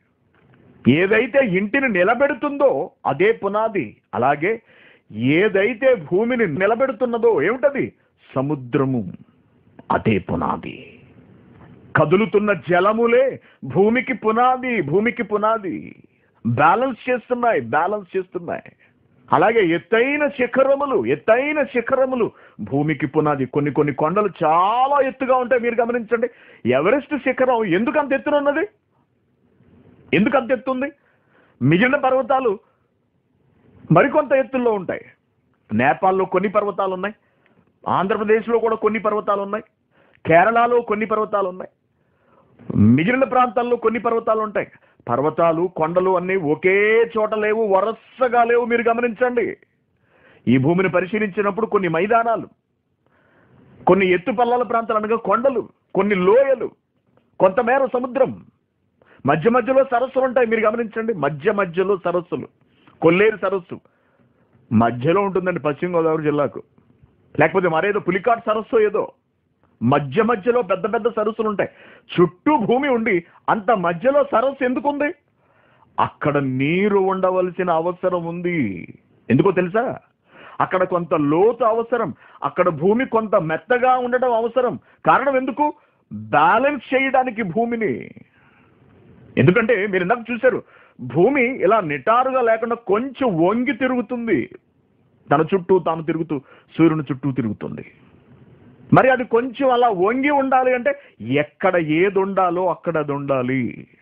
ఏదైతే ఇంటిని నిలబెడుతుందో అదే పునాది అలాగే ఏదైతే భూమిని నిలబెడుతున్నదో ఏమిటది సముద్రము అదే పునాది కదులుతున్న జలములే భూమికి పునాది భూమికి పునాది బ్యాలెన్స్ చేస్తున్నాయి బ్యాలెన్స్ చేస్తున్నాయి అలాగే ఎత్తైన శిఖరములు ఎత్తైన శిఖరములు భూమికి పునాది కొన్ని కొన్ని కొండలు చాలా ఎత్తుగా ఉంటాయి మీరు గమనించండి ఎవరెస్ట్ శిఖరం ఎందుకు అంత ఎత్తున ఉన్నది ఎందుకు అంత ఎత్తుంది మిగిలిన పర్వతాలు మరికొంత ఎత్తుల్లో ఉంటాయి నేపాల్లో కొన్ని పర్వతాలు ఉన్నాయి ఆంధ్రప్రదేశ్లో కూడా కొన్ని పర్వతాలు ఉన్నాయి కేరళలో కొన్ని పర్వతాలు ఉన్నాయి మిగిలిన ప్రాంతాల్లో కొన్ని పర్వతాలు ఉంటాయి పర్వతాలు కొండలు అన్నీ ఒకే చోట లేవు వరసగా లేవు మీరు గమనించండి ఈ భూమిని పరిశీలించినప్పుడు కొన్ని మైదానాలు కొన్ని ఎత్తు పల్లాల ప్రాంతాలు అనగా కొండలు కొన్ని లోయలు కొంతమేర సముద్రం మధ్య మధ్యలో సరస్సులు ఉంటాయి మీరు గమనించండి మధ్య మధ్యలో సరస్సులు కొల్లేరు సరస్సు మధ్యలో ఉంటుందండి పశ్చిమ గోదావరి జిల్లాకు లేకపోతే మరేదో పులికాట్ సరస్సు ఏదో మధ్య మధ్యలో పెద్ద పెద్ద సరస్సులు ఉంటాయి చుట్టూ భూమి ఉండి అంత మధ్యలో సరస్సు ఎందుకుంది అక్కడ నీరు ఉండవలసిన అవసరం ఉంది ఎందుకో తెలుసా అక్కడ కొంత లోతు అవసరం అక్కడ భూమి కొంత మెత్తగా ఉండడం అవసరం కారణం ఎందుకు బ్యాలెన్స్ చేయడానికి భూమిని ఎందుకంటే మీరు ఇందాక చూశారు భూమి ఇలా నిటారుగా లేకుండా కొంచెం వంగి తిరుగుతుంది తన చుట్టూ తాను తిరుగుతూ సూర్యుని చుట్టూ తిరుగుతుంది మరి అది కొంచెం అలా వంగి ఉండాలి అంటే ఎక్కడ ఏది ఉండాలో అక్కడ అది ఉండాలి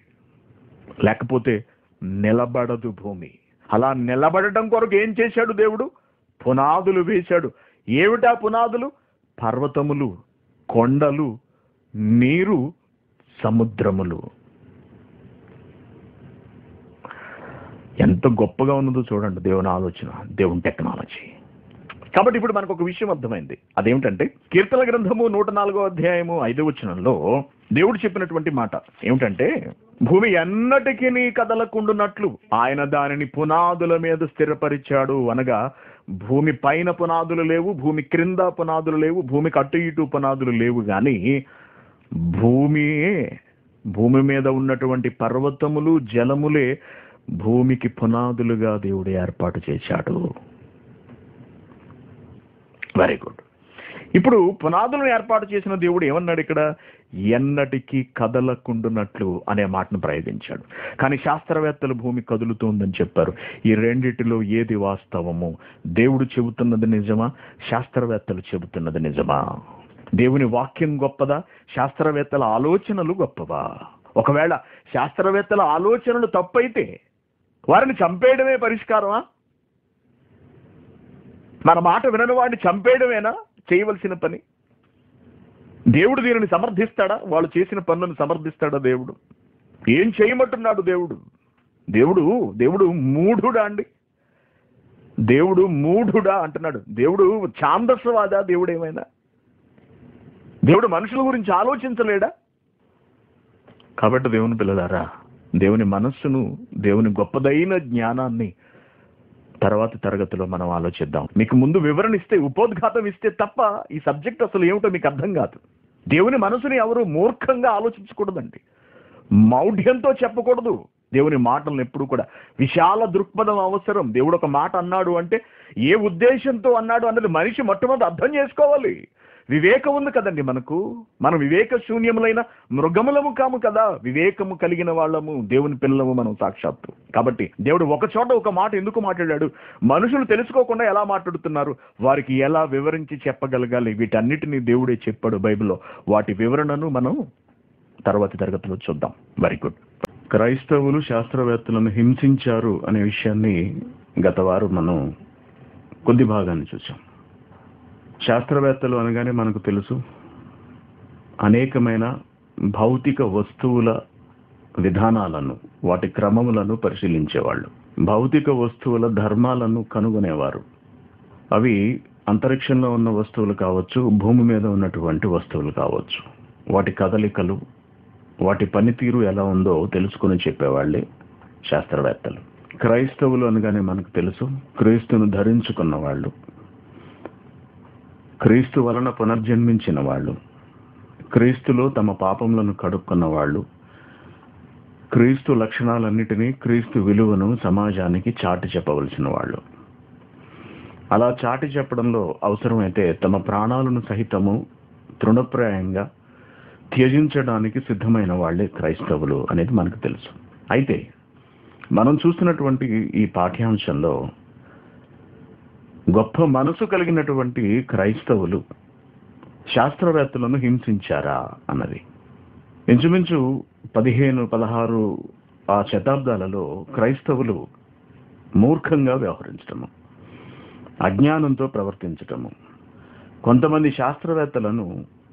లేకపోతే నిలబడదు భూమి అలా నిలబడటం కొరకు ఏం చేశాడు దేవుడు పునాదులు వేశాడు ఏమిటా పునాదులు పర్వతములు కొండలు నీరు సముద్రములు ఎంత గొప్పగా ఉన్నదో చూడండి దేవుని ఆలోచన దేవుని టెక్నాలజీ కాబట్టి ఇప్పుడు మనకు ఒక విషయం అర్థమైంది అదేమిటంటే కీర్తన గ్రంథము నూట నాలుగో అధ్యాయము ఐదో వచనంలో దేవుడు చెప్పినటువంటి మాట ఏమిటంటే భూమి ఎన్నటికీ నీ కదలకుండునట్లు ఆయన దానిని పునాదుల మీద స్థిరపరిచాడు అనగా భూమి పైన పునాదులు లేవు భూమి క్రింద పునాదులు లేవు భూమికి అటు ఇటు పునాదులు లేవు కానీ భూమి భూమి మీద ఉన్నటువంటి పర్వతములు జలములే భూమికి పునాదులుగా దేవుడు ఏర్పాటు చేశాడు వెరీ గుడ్ ఇప్పుడు పునాదులను ఏర్పాటు చేసిన దేవుడు ఏమన్నాడు ఇక్కడ ఎన్నటికీ కదలకుండునట్లు అనే మాటను ప్రయోగించాడు కానీ శాస్త్రవేత్తలు భూమి కదులుతోందని చెప్పారు ఈ రెండిటిలో ఏది వాస్తవము దేవుడు చెబుతున్నది నిజమా శాస్త్రవేత్తలు చెబుతున్నది నిజమా దేవుని వాక్యం గొప్పదా శాస్త్రవేత్తల ఆలోచనలు గొప్పవా ఒకవేళ శాస్త్రవేత్తల ఆలోచనలు తప్పైతే వారిని చంపేయడమే పరిష్కారమా మన మాట వినని వాడిని చంపేయడమేనా చేయవలసిన పని దేవుడు దీనిని సమర్థిస్తాడా వాళ్ళు చేసిన పనులను సమర్థిస్తాడా దేవుడు ఏం చేయమంటున్నాడు దేవుడు దేవుడు దేవుడు మూఢుడా అండి దేవుడు మూఢుడా అంటున్నాడు దేవుడు ఛాందస్వాదా దేవుడు ఏమైనా దేవుడు మనుషుల గురించి ఆలోచించలేడా కాబట్టి దేవుని పిల్లలారా దేవుని మనస్సును దేవుని గొప్పదైన జ్ఞానాన్ని తర్వాత తరగతిలో మనం ఆలోచిద్దాం మీకు ముందు వివరణ ఇస్తే ఉపోద్ఘాతం ఇస్తే తప్ప ఈ సబ్జెక్ట్ అసలు ఏమిటో మీకు అర్థం కాదు దేవుని మనసుని ఎవరు మూర్ఖంగా ఆలోచించకూడదండి మౌఢ్యంతో చెప్పకూడదు దేవుని మాటలను ఎప్పుడు కూడా విశాల దృక్పథం అవసరం దేవుడు ఒక మాట అన్నాడు అంటే ఏ ఉద్దేశంతో అన్నాడు అన్నది మనిషి మొట్టమొదటి అర్థం చేసుకోవాలి వివేకం ఉంది కదండి మనకు మనం వివేక శూన్యములైన మృగములము కాము కదా వివేకము కలిగిన వాళ్ళము దేవుని పిల్లలము మనం సాక్షాత్తు కాబట్టి దేవుడు ఒక చోట ఒక మాట ఎందుకు మాట్లాడాడు మనుషులు తెలుసుకోకుండా ఎలా మాట్లాడుతున్నారు వారికి ఎలా వివరించి చెప్పగలగాలి వీటన్నిటిని దేవుడే చెప్పాడు బైబిల్లో వాటి వివరణను మనం తర్వాతి తరగతిలో చూద్దాం వెరీ గుడ్ క్రైస్తవులు శాస్త్రవేత్తలను హింసించారు అనే విషయాన్ని గత వారం మనం కొద్ది భాగాన్ని చూసాం శాస్త్రవేత్తలు అనగానే మనకు తెలుసు అనేకమైన భౌతిక వస్తువుల విధానాలను వాటి క్రమములను పరిశీలించేవాళ్ళు భౌతిక వస్తువుల ధర్మాలను కనుగొనేవారు అవి అంతరిక్షంలో ఉన్న వస్తువులు కావచ్చు భూమి మీద ఉన్నటువంటి వస్తువులు కావచ్చు వాటి కదలికలు వాటి పనితీరు ఎలా ఉందో తెలుసుకుని చెప్పేవాళ్ళే శాస్త్రవేత్తలు క్రైస్తవులు అనగానే మనకు తెలుసు క్రీస్తును ధరించుకున్న వాళ్ళు క్రీస్తు వలన పునర్జన్మించిన వాళ్ళు క్రీస్తులో తమ పాపములను కడుక్కున్న వాళ్ళు క్రీస్తు లక్షణాలన్నిటినీ క్రీస్తు విలువను సమాజానికి చాటి చెప్పవలసిన వాళ్ళు అలా చాటి చెప్పడంలో అవసరమైతే తమ ప్రాణాలను సహితము తృణప్రాయంగా త్యజించడానికి సిద్ధమైన వాళ్ళే క్రైస్తవులు అనేది మనకు తెలుసు అయితే మనం చూస్తున్నటువంటి ఈ పాఠ్యాంశంలో గొప్ప మనసు కలిగినటువంటి క్రైస్తవులు శాస్త్రవేత్తలను హింసించారా అన్నది ఇంచుమించు పదిహేను పదహారు ఆ శతాబ్దాలలో క్రైస్తవులు మూర్ఖంగా వ్యవహరించటము అజ్ఞానంతో ప్రవర్తించటము కొంతమంది శాస్త్రవేత్తలను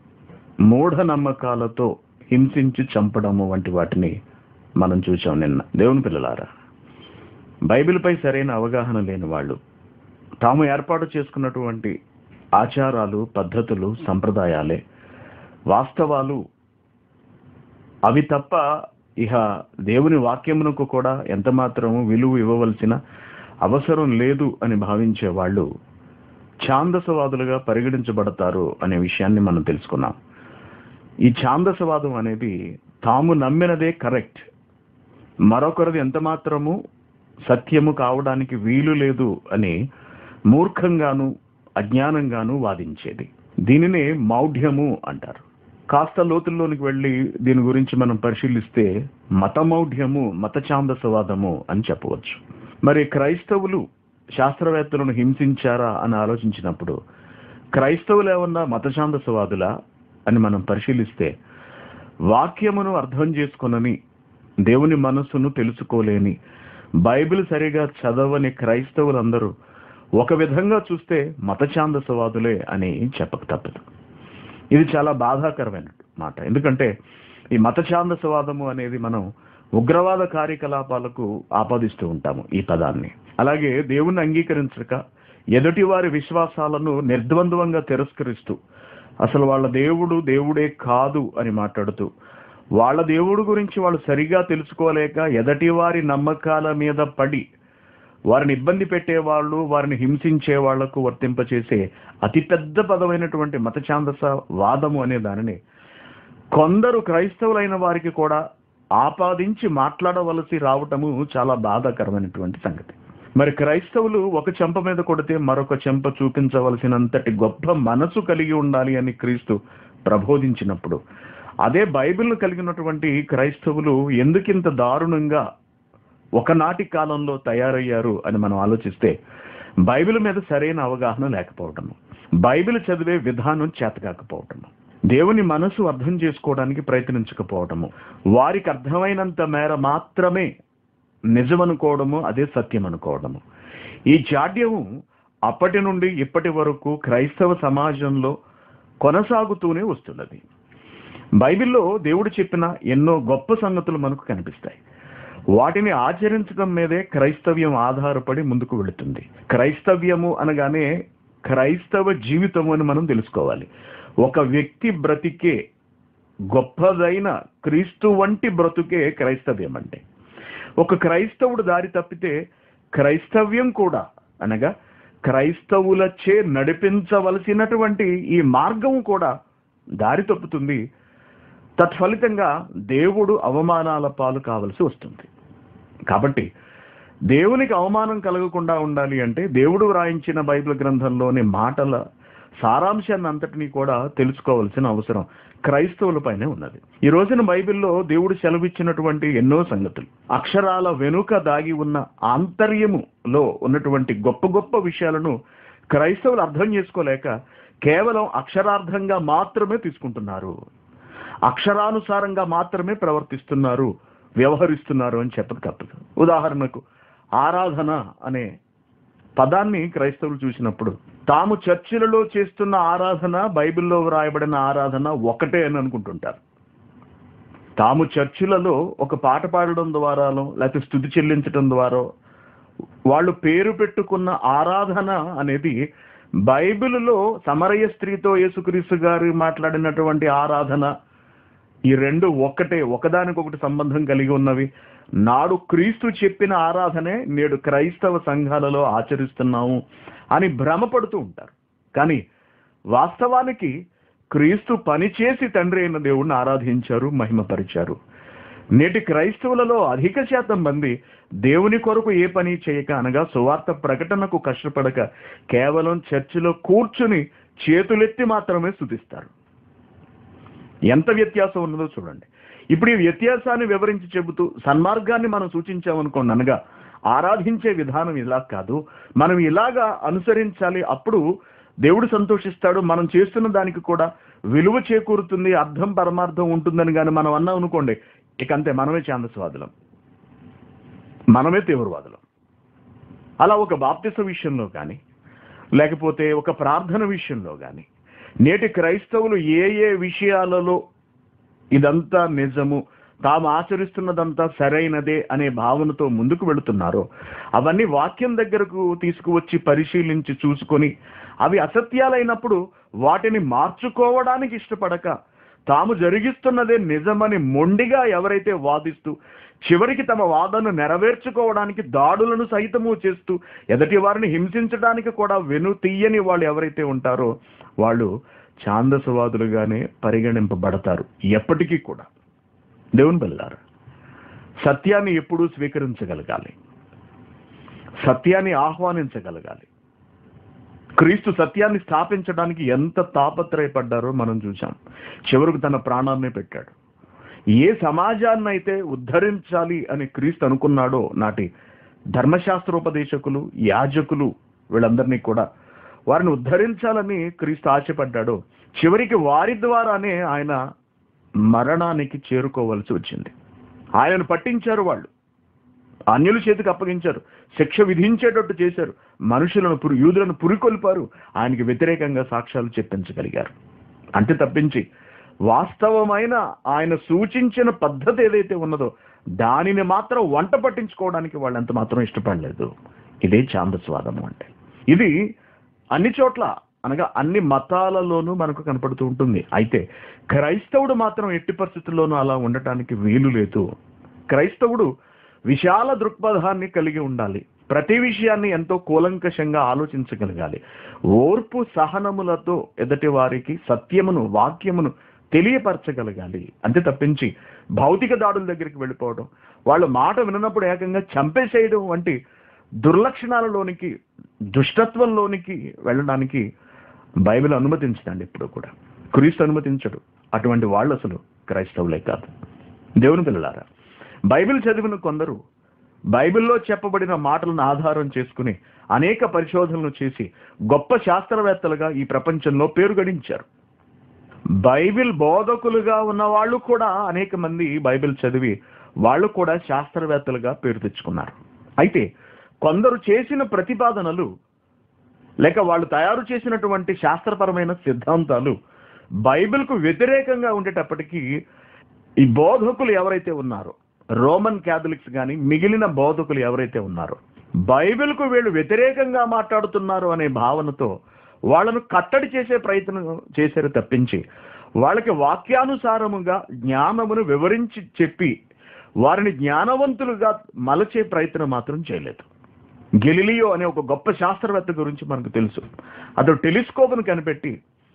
మూఢనమ్మకాలతో హింసించి చంపడము వంటి వాటిని మనం చూసాం నిన్న దేవుని పిల్లలారా బైబిల్పై సరైన అవగాహన లేని వాళ్ళు తాము ఏర్పాటు చేసుకున్నటువంటి ఆచారాలు పద్ధతులు సంప్రదాయాలే వాస్తవాలు అవి తప్ప ఇహ దేవుని వాక్యమునకు కూడా ఎంత మాత్రము విలువ ఇవ్వవలసిన అవసరం లేదు అని భావించే వాళ్ళు ఛాందసవాదులుగా పరిగణించబడతారు అనే విషయాన్ని మనం తెలుసుకున్నాం ఈ ఛాందసవాదం అనేది తాము నమ్మినదే కరెక్ట్ మరొకరిది ఎంత మాత్రము సత్యము కావడానికి వీలు లేదు అని మూర్ఖంగాను అజ్ఞానంగాను వాదించేది దీనినే మౌఢ్యము అంటారు కాస్త లోతుల్లోనికి వెళ్ళి దీని గురించి మనం పరిశీలిస్తే మతమౌఢ్యము మత ఛాందసవాదము అని చెప్పవచ్చు మరి క్రైస్తవులు శాస్త్రవేత్తలను హింసించారా అని ఆలోచించినప్పుడు క్రైస్తవులు ఏమన్నా మత ఛాందసవాదులా అని మనం పరిశీలిస్తే వాక్యమును అర్థం చేసుకొనని దేవుని మనస్సును తెలుసుకోలేని బైబిల్ సరిగా చదవని క్రైస్తవులందరూ ఒక విధంగా చూస్తే మత ఛాందసవాదులే అని చెప్పక తప్పదు ఇది చాలా బాధాకరమైన మాట ఎందుకంటే ఈ మత ఛాందసవాదము అనేది మనం ఉగ్రవాద కార్యకలాపాలకు ఆపాదిస్తూ ఉంటాము ఈ పదాన్ని అలాగే దేవుణ్ణి అంగీకరించక ఎదుటి వారి విశ్వాసాలను నిర్ద్వంద్వంగా తిరస్కరిస్తూ అసలు వాళ్ళ దేవుడు దేవుడే కాదు అని మాట్లాడుతూ వాళ్ళ దేవుడు గురించి వాళ్ళు సరిగా తెలుసుకోలేక ఎదటి వారి నమ్మకాల మీద పడి వారిని ఇబ్బంది పెట్టేవాళ్ళు వారిని హింసించే వాళ్లకు వర్తింపచేసే అతిపెద్ద పదమైనటువంటి మత ఛాందస వాదము అనే దానిని కొందరు క్రైస్తవులైన వారికి కూడా ఆపాదించి మాట్లాడవలసి రావటము చాలా బాధాకరమైనటువంటి సంగతి మరి క్రైస్తవులు ఒక చెంప మీద కొడితే మరొక చెంప చూపించవలసినంతటి గొప్ప మనసు కలిగి ఉండాలి అని క్రీస్తు ప్రబోధించినప్పుడు అదే బైబిల్ను కలిగినటువంటి క్రైస్తవులు ఎందుకింత దారుణంగా ఒకనాటి కాలంలో తయారయ్యారు అని మనం ఆలోచిస్తే బైబిల్ మీద సరైన అవగాహన లేకపోవటము బైబిల్ చదివే విధానం చేతకాకపోవటము దేవుని మనసు అర్థం చేసుకోవడానికి ప్రయత్నించకపోవటము వారికి అర్థమైనంత మేర మాత్రమే నిజమనుకోవడము అదే సత్యం అనుకోవడము ఈ జాడ్యము అప్పటి నుండి ఇప్పటి వరకు క్రైస్తవ సమాజంలో కొనసాగుతూనే వస్తున్నది బైబిల్లో దేవుడు చెప్పిన ఎన్నో గొప్ప సంగతులు మనకు కనిపిస్తాయి వాటిని ఆచరించడం మీదే క్రైస్తవ్యం ఆధారపడి ముందుకు వెళుతుంది క్రైస్తవ్యము అనగానే క్రైస్తవ జీవితము అని మనం తెలుసుకోవాలి ఒక వ్యక్తి బ్రతికే గొప్పదైన క్రీస్తు వంటి బ్రతుకే క్రైస్తవ్యం అంటే ఒక క్రైస్తవుడు దారి తప్పితే క్రైస్తవ్యం కూడా అనగా క్రైస్తవులచే నడిపించవలసినటువంటి ఈ మార్గం కూడా దారి తప్పుతుంది తత్ఫలితంగా దేవుడు అవమానాల పాలు కావలసి వస్తుంది కాబట్టి దేవునికి అవమానం కలగకుండా ఉండాలి అంటే దేవుడు వ్రాయించిన బైబిల్ గ్రంథంలోని మాటల సారాంశాన్ని అంతటినీ కూడా తెలుసుకోవాల్సిన అవసరం క్రైస్తవులపైనే ఉన్నది ఈ రోజున బైబిల్లో దేవుడు సెలవిచ్చినటువంటి ఎన్నో సంగతులు అక్షరాల వెనుక దాగి ఉన్న ఆంతర్యములో ఉన్నటువంటి గొప్ప గొప్ప విషయాలను క్రైస్తవులు అర్థం చేసుకోలేక కేవలం అక్షరార్థంగా మాత్రమే తీసుకుంటున్నారు అక్షరానుసారంగా మాత్రమే ప్రవర్తిస్తున్నారు వ్యవహరిస్తున్నారు అని చెప్పక తప్పదు ఉదాహరణకు ఆరాధన అనే పదాన్ని క్రైస్తవులు చూసినప్పుడు తాము చర్చిలలో చేస్తున్న ఆరాధన బైబిల్లో వ్రాయబడిన ఆరాధన ఒకటే అని అనుకుంటుంటారు తాము చర్చిలలో ఒక పాట పాడడం ద్వారానో లేకపోతే స్థుతి చెల్లించడం ద్వారా వాళ్ళు పేరు పెట్టుకున్న ఆరాధన అనేది బైబిల్లో సమరయ స్త్రీతో యేసుక్రీస్తు గారు మాట్లాడినటువంటి ఆరాధన ఈ రెండు ఒక్కటే ఒకదానికొకటి సంబంధం కలిగి ఉన్నవి నాడు క్రీస్తు చెప్పిన ఆరాధనే నేడు క్రైస్తవ సంఘాలలో ఆచరిస్తున్నాము అని భ్రమపడుతూ ఉంటారు కానీ వాస్తవానికి క్రీస్తు పనిచేసి తండ్రి అయిన దేవుణ్ణి ఆరాధించారు మహిమపరిచారు నేటి క్రైస్తవులలో అధిక శాతం మంది దేవుని కొరకు ఏ పని చేయక అనగా సువార్త ప్రకటనకు కష్టపడక కేవలం చర్చిలో కూర్చుని చేతులెత్తి మాత్రమే స్థుతిస్తారు ఎంత వ్యత్యాసం ఉన్నదో చూడండి ఇప్పుడు ఈ వ్యత్యాసాన్ని వివరించి చెబుతూ సన్మార్గాన్ని మనం సూచించామనుకోండి అనగా ఆరాధించే విధానం ఇలా కాదు మనం ఇలాగా అనుసరించాలి అప్పుడు దేవుడు సంతోషిస్తాడు మనం చేస్తున్న దానికి కూడా విలువ చేకూరుతుంది అర్థం పరమార్థం ఉంటుందని కానీ మనం అన్నాం అనుకోండి ఇక అంతే మనమే ఛాందస్వాదులం మనమే తీవ్రవాదులం అలా ఒక బాప్తిస విషయంలో కానీ లేకపోతే ఒక ప్రార్థన విషయంలో కానీ నేటి క్రైస్తవులు ఏ ఏ విషయాలలో ఇదంతా నిజము తాము ఆచరిస్తున్నదంతా సరైనదే అనే భావనతో ముందుకు వెళుతున్నారో అవన్నీ వాక్యం దగ్గరకు తీసుకువచ్చి పరిశీలించి చూసుకొని అవి అసత్యాలైనప్పుడు వాటిని మార్చుకోవడానికి ఇష్టపడక తాము జరిగిస్తున్నదే నిజమని మొండిగా ఎవరైతే వాదిస్తూ చివరికి తమ వాదనను నెరవేర్చుకోవడానికి దాడులను సైతము చేస్తూ ఎదటి వారిని హింసించడానికి కూడా వెను తీయని వాళ్ళు ఎవరైతే ఉంటారో వాళ్ళు ఛాందసవాదులుగానే పరిగణింపబడతారు ఎప్పటికీ కూడా దేవుని బల్లారు సత్యాన్ని ఎప్పుడూ స్వీకరించగలగాలి సత్యాన్ని ఆహ్వానించగలగాలి క్రీస్తు సత్యాన్ని స్థాపించడానికి ఎంత తాపత్రయపడ్డారో మనం చూసాం చివరకు తన ప్రాణాన్ని పెట్టాడు ఏ సమాజాన్ని అయితే ఉద్ధరించాలి అని క్రీస్తు అనుకున్నాడో నాటి ధర్మశాస్త్రోపదేశకులు యాజకులు వీళ్ళందరినీ కూడా వారిని ఉద్ధరించాలని క్రీస్తు ఆశపడ్డాడో చివరికి వారి ద్వారానే ఆయన మరణానికి చేరుకోవలసి వచ్చింది ఆయనను పట్టించారు వాళ్ళు అన్యుల చేతికి అప్పగించారు శిక్ష విధించేటట్టు చేశారు మనుషులను పురి యూదులను పురికొల్పారు ఆయనకి వ్యతిరేకంగా సాక్ష్యాలు చెప్పించగలిగారు అంతే తప్పించి వాస్తవమైన ఆయన సూచించిన పద్ధతి ఏదైతే ఉన్నదో దానిని మాత్రం వంట పట్టించుకోవడానికి వాళ్ళు ఎంత మాత్రం ఇష్టపడలేదు ఇదే ఛాందస్వాదము అంటే ఇది అన్ని చోట్ల అనగా అన్ని మతాలలోనూ మనకు కనపడుతూ ఉంటుంది అయితే క్రైస్తవుడు మాత్రం ఎట్టి పరిస్థితుల్లోనూ అలా ఉండటానికి వీలు లేదు క్రైస్తవుడు విశాల దృక్పథాన్ని కలిగి ఉండాలి ప్రతి విషయాన్ని ఎంతో కూలంకషంగా ఆలోచించగలగాలి ఓర్పు సహనములతో ఎదటి వారికి సత్యమును వాక్యమును తెలియపరచగలగాలి అంతే తప్పించి భౌతిక దాడుల దగ్గరికి వెళ్ళిపోవడం వాళ్ళ మాట వినప్పుడు ఏకంగా చంపేసేయడం వంటి దుర్లక్షణాలలోనికి దుష్టత్వంలోనికి వెళ్ళడానికి బైబిల్ అనుమతించదండి ఇప్పుడు కూడా క్రీస్తు అనుమతించడు అటువంటి వాళ్ళు అసలు క్రైస్తవులే కాదు దేవుని పిల్లలారా బైబిల్ చదివిన కొందరు బైబిల్లో చెప్పబడిన మాటలను ఆధారం చేసుకుని అనేక పరిశోధనలు చేసి గొప్ప శాస్త్రవేత్తలుగా ఈ ప్రపంచంలో పేరు గడించారు బైబిల్ బోధకులుగా ఉన్న వాళ్ళు కూడా అనేక మంది బైబిల్ చదివి వాళ్ళు కూడా శాస్త్రవేత్తలుగా పేరు తెచ్చుకున్నారు అయితే కొందరు చేసిన ప్రతిపాదనలు లేక వాళ్ళు తయారు చేసినటువంటి శాస్త్రపరమైన సిద్ధాంతాలు బైబిల్కు వ్యతిరేకంగా ఉండేటప్పటికీ ఈ బోధకులు ఎవరైతే ఉన్నారో రోమన్ క్యాథలిక్స్ కానీ మిగిలిన బోధకులు ఎవరైతే ఉన్నారో బైబిల్కు వీళ్ళు వ్యతిరేకంగా మాట్లాడుతున్నారు అనే భావనతో వాళ్ళను కట్టడి చేసే ప్రయత్నం చేశారు తప్పించి వాళ్ళకి వాక్యానుసారముగా జ్ఞానమును వివరించి చెప్పి వారిని జ్ఞానవంతులుగా మలచే ప్రయత్నం మాత్రం చేయలేదు గెలిలియో అనే ఒక గొప్ప శాస్త్రవేత్త గురించి మనకు తెలుసు అతడు టెలిస్కోప్ను కనిపెట్టి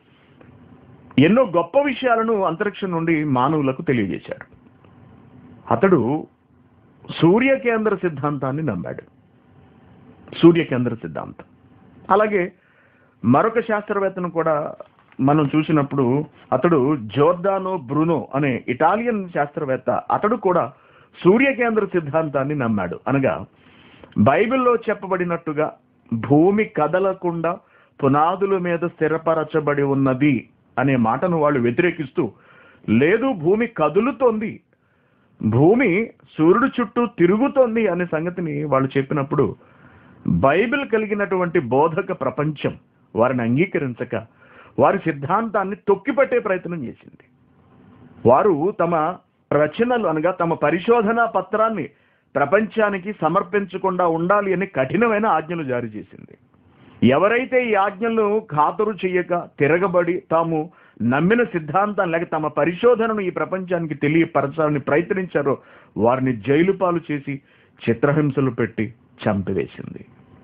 ఎన్నో గొప్ప విషయాలను అంతరిక్షం నుండి మానవులకు తెలియజేశాడు అతడు సూర్య కేంద్ర సిద్ధాంతాన్ని నమ్మాడు సూర్య కేంద్ర సిద్ధాంతం అలాగే మరొక శాస్త్రవేత్తను కూడా మనం చూసినప్పుడు అతడు జోర్దానో బ్రూనో అనే ఇటాలియన్ శాస్త్రవేత్త అతడు కూడా సూర్య కేంద్ర సిద్ధాంతాన్ని నమ్మాడు అనగా బైబిల్లో చెప్పబడినట్టుగా భూమి కదలకుండా పునాదుల మీద స్థిరపరచబడి ఉన్నది అనే మాటను వాళ్ళు వ్యతిరేకిస్తూ లేదు భూమి కదులుతోంది భూమి సూర్యుడు చుట్టూ తిరుగుతోంది అనే సంగతిని వాళ్ళు చెప్పినప్పుడు బైబిల్ కలిగినటువంటి బోధక ప్రపంచం వారిని అంగీకరించక వారి సిద్ధాంతాన్ని తొక్కిపట్టే ప్రయత్నం చేసింది వారు తమ రచనలు అనగా తమ పరిశోధనా పత్రాన్ని ప్రపంచానికి సమర్పించకుండా ఉండాలి అని కఠినమైన ఆజ్ఞలు జారీ చేసింది ఎవరైతే ఈ ఆజ్ఞలను ఖాతరు చెయ్యక తిరగబడి తాము నమ్మిన సిద్ధాంతం లేక తమ పరిశోధనను ఈ ప్రపంచానికి తెలియపరచాలని ప్రయత్నించారో వారిని జైలు పాలు చేసి చిత్రహింసలు పెట్టి చంపివేసింది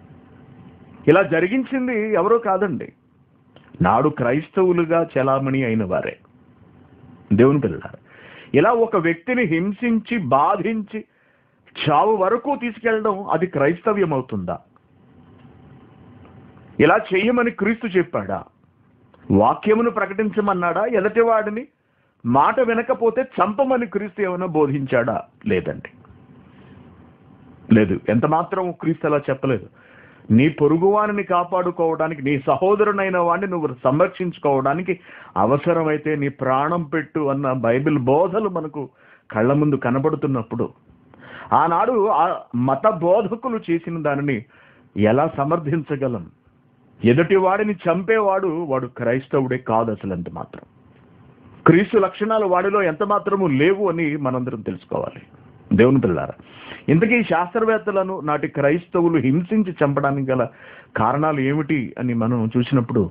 ఇలా జరిగించింది ఎవరో కాదండి నాడు క్రైస్తవులుగా చలామణి అయిన వారే దేవుని పిల్లలారు ఇలా ఒక వ్యక్తిని హింసించి బాధించి చావు వరకు తీసుకెళ్ళడం అది క్రైస్తవ్యం అవుతుందా ఇలా చెయ్యమని క్రీస్తు చెప్పాడా వాక్యమును ప్రకటించమన్నాడా ఎదటివాడిని మాట వినకపోతే చంపమని క్రీస్తు ఏమైనా బోధించాడా లేదండి లేదు ఎంత మాత్రం క్రీస్తు అలా చెప్పలేదు నీ పొరుగువానిని కాపాడుకోవడానికి నీ సహోదరునైన వాడిని నువ్వు సంరక్షించుకోవడానికి అవసరమైతే నీ ప్రాణం పెట్టు అన్న బైబిల్ బోధలు మనకు కళ్ళ ముందు కనబడుతున్నప్పుడు ఆనాడు ఆ మత బోధకులు చేసిన దానిని ఎలా సమర్థించగలం ఎదుటి వాడిని చంపేవాడు వాడు క్రైస్తవుడే కాదు అసలు ఎంత మాత్రం క్రీస్తు లక్షణాలు వాడిలో ఎంత మాత్రము లేవు అని మనందరం తెలుసుకోవాలి దేవుని పిల్లారా ఇంతకీ ఈ శాస్త్రవేత్తలను నాటి క్రైస్తవులు హింసించి చంపడానికి గల కారణాలు ఏమిటి అని మనం చూసినప్పుడు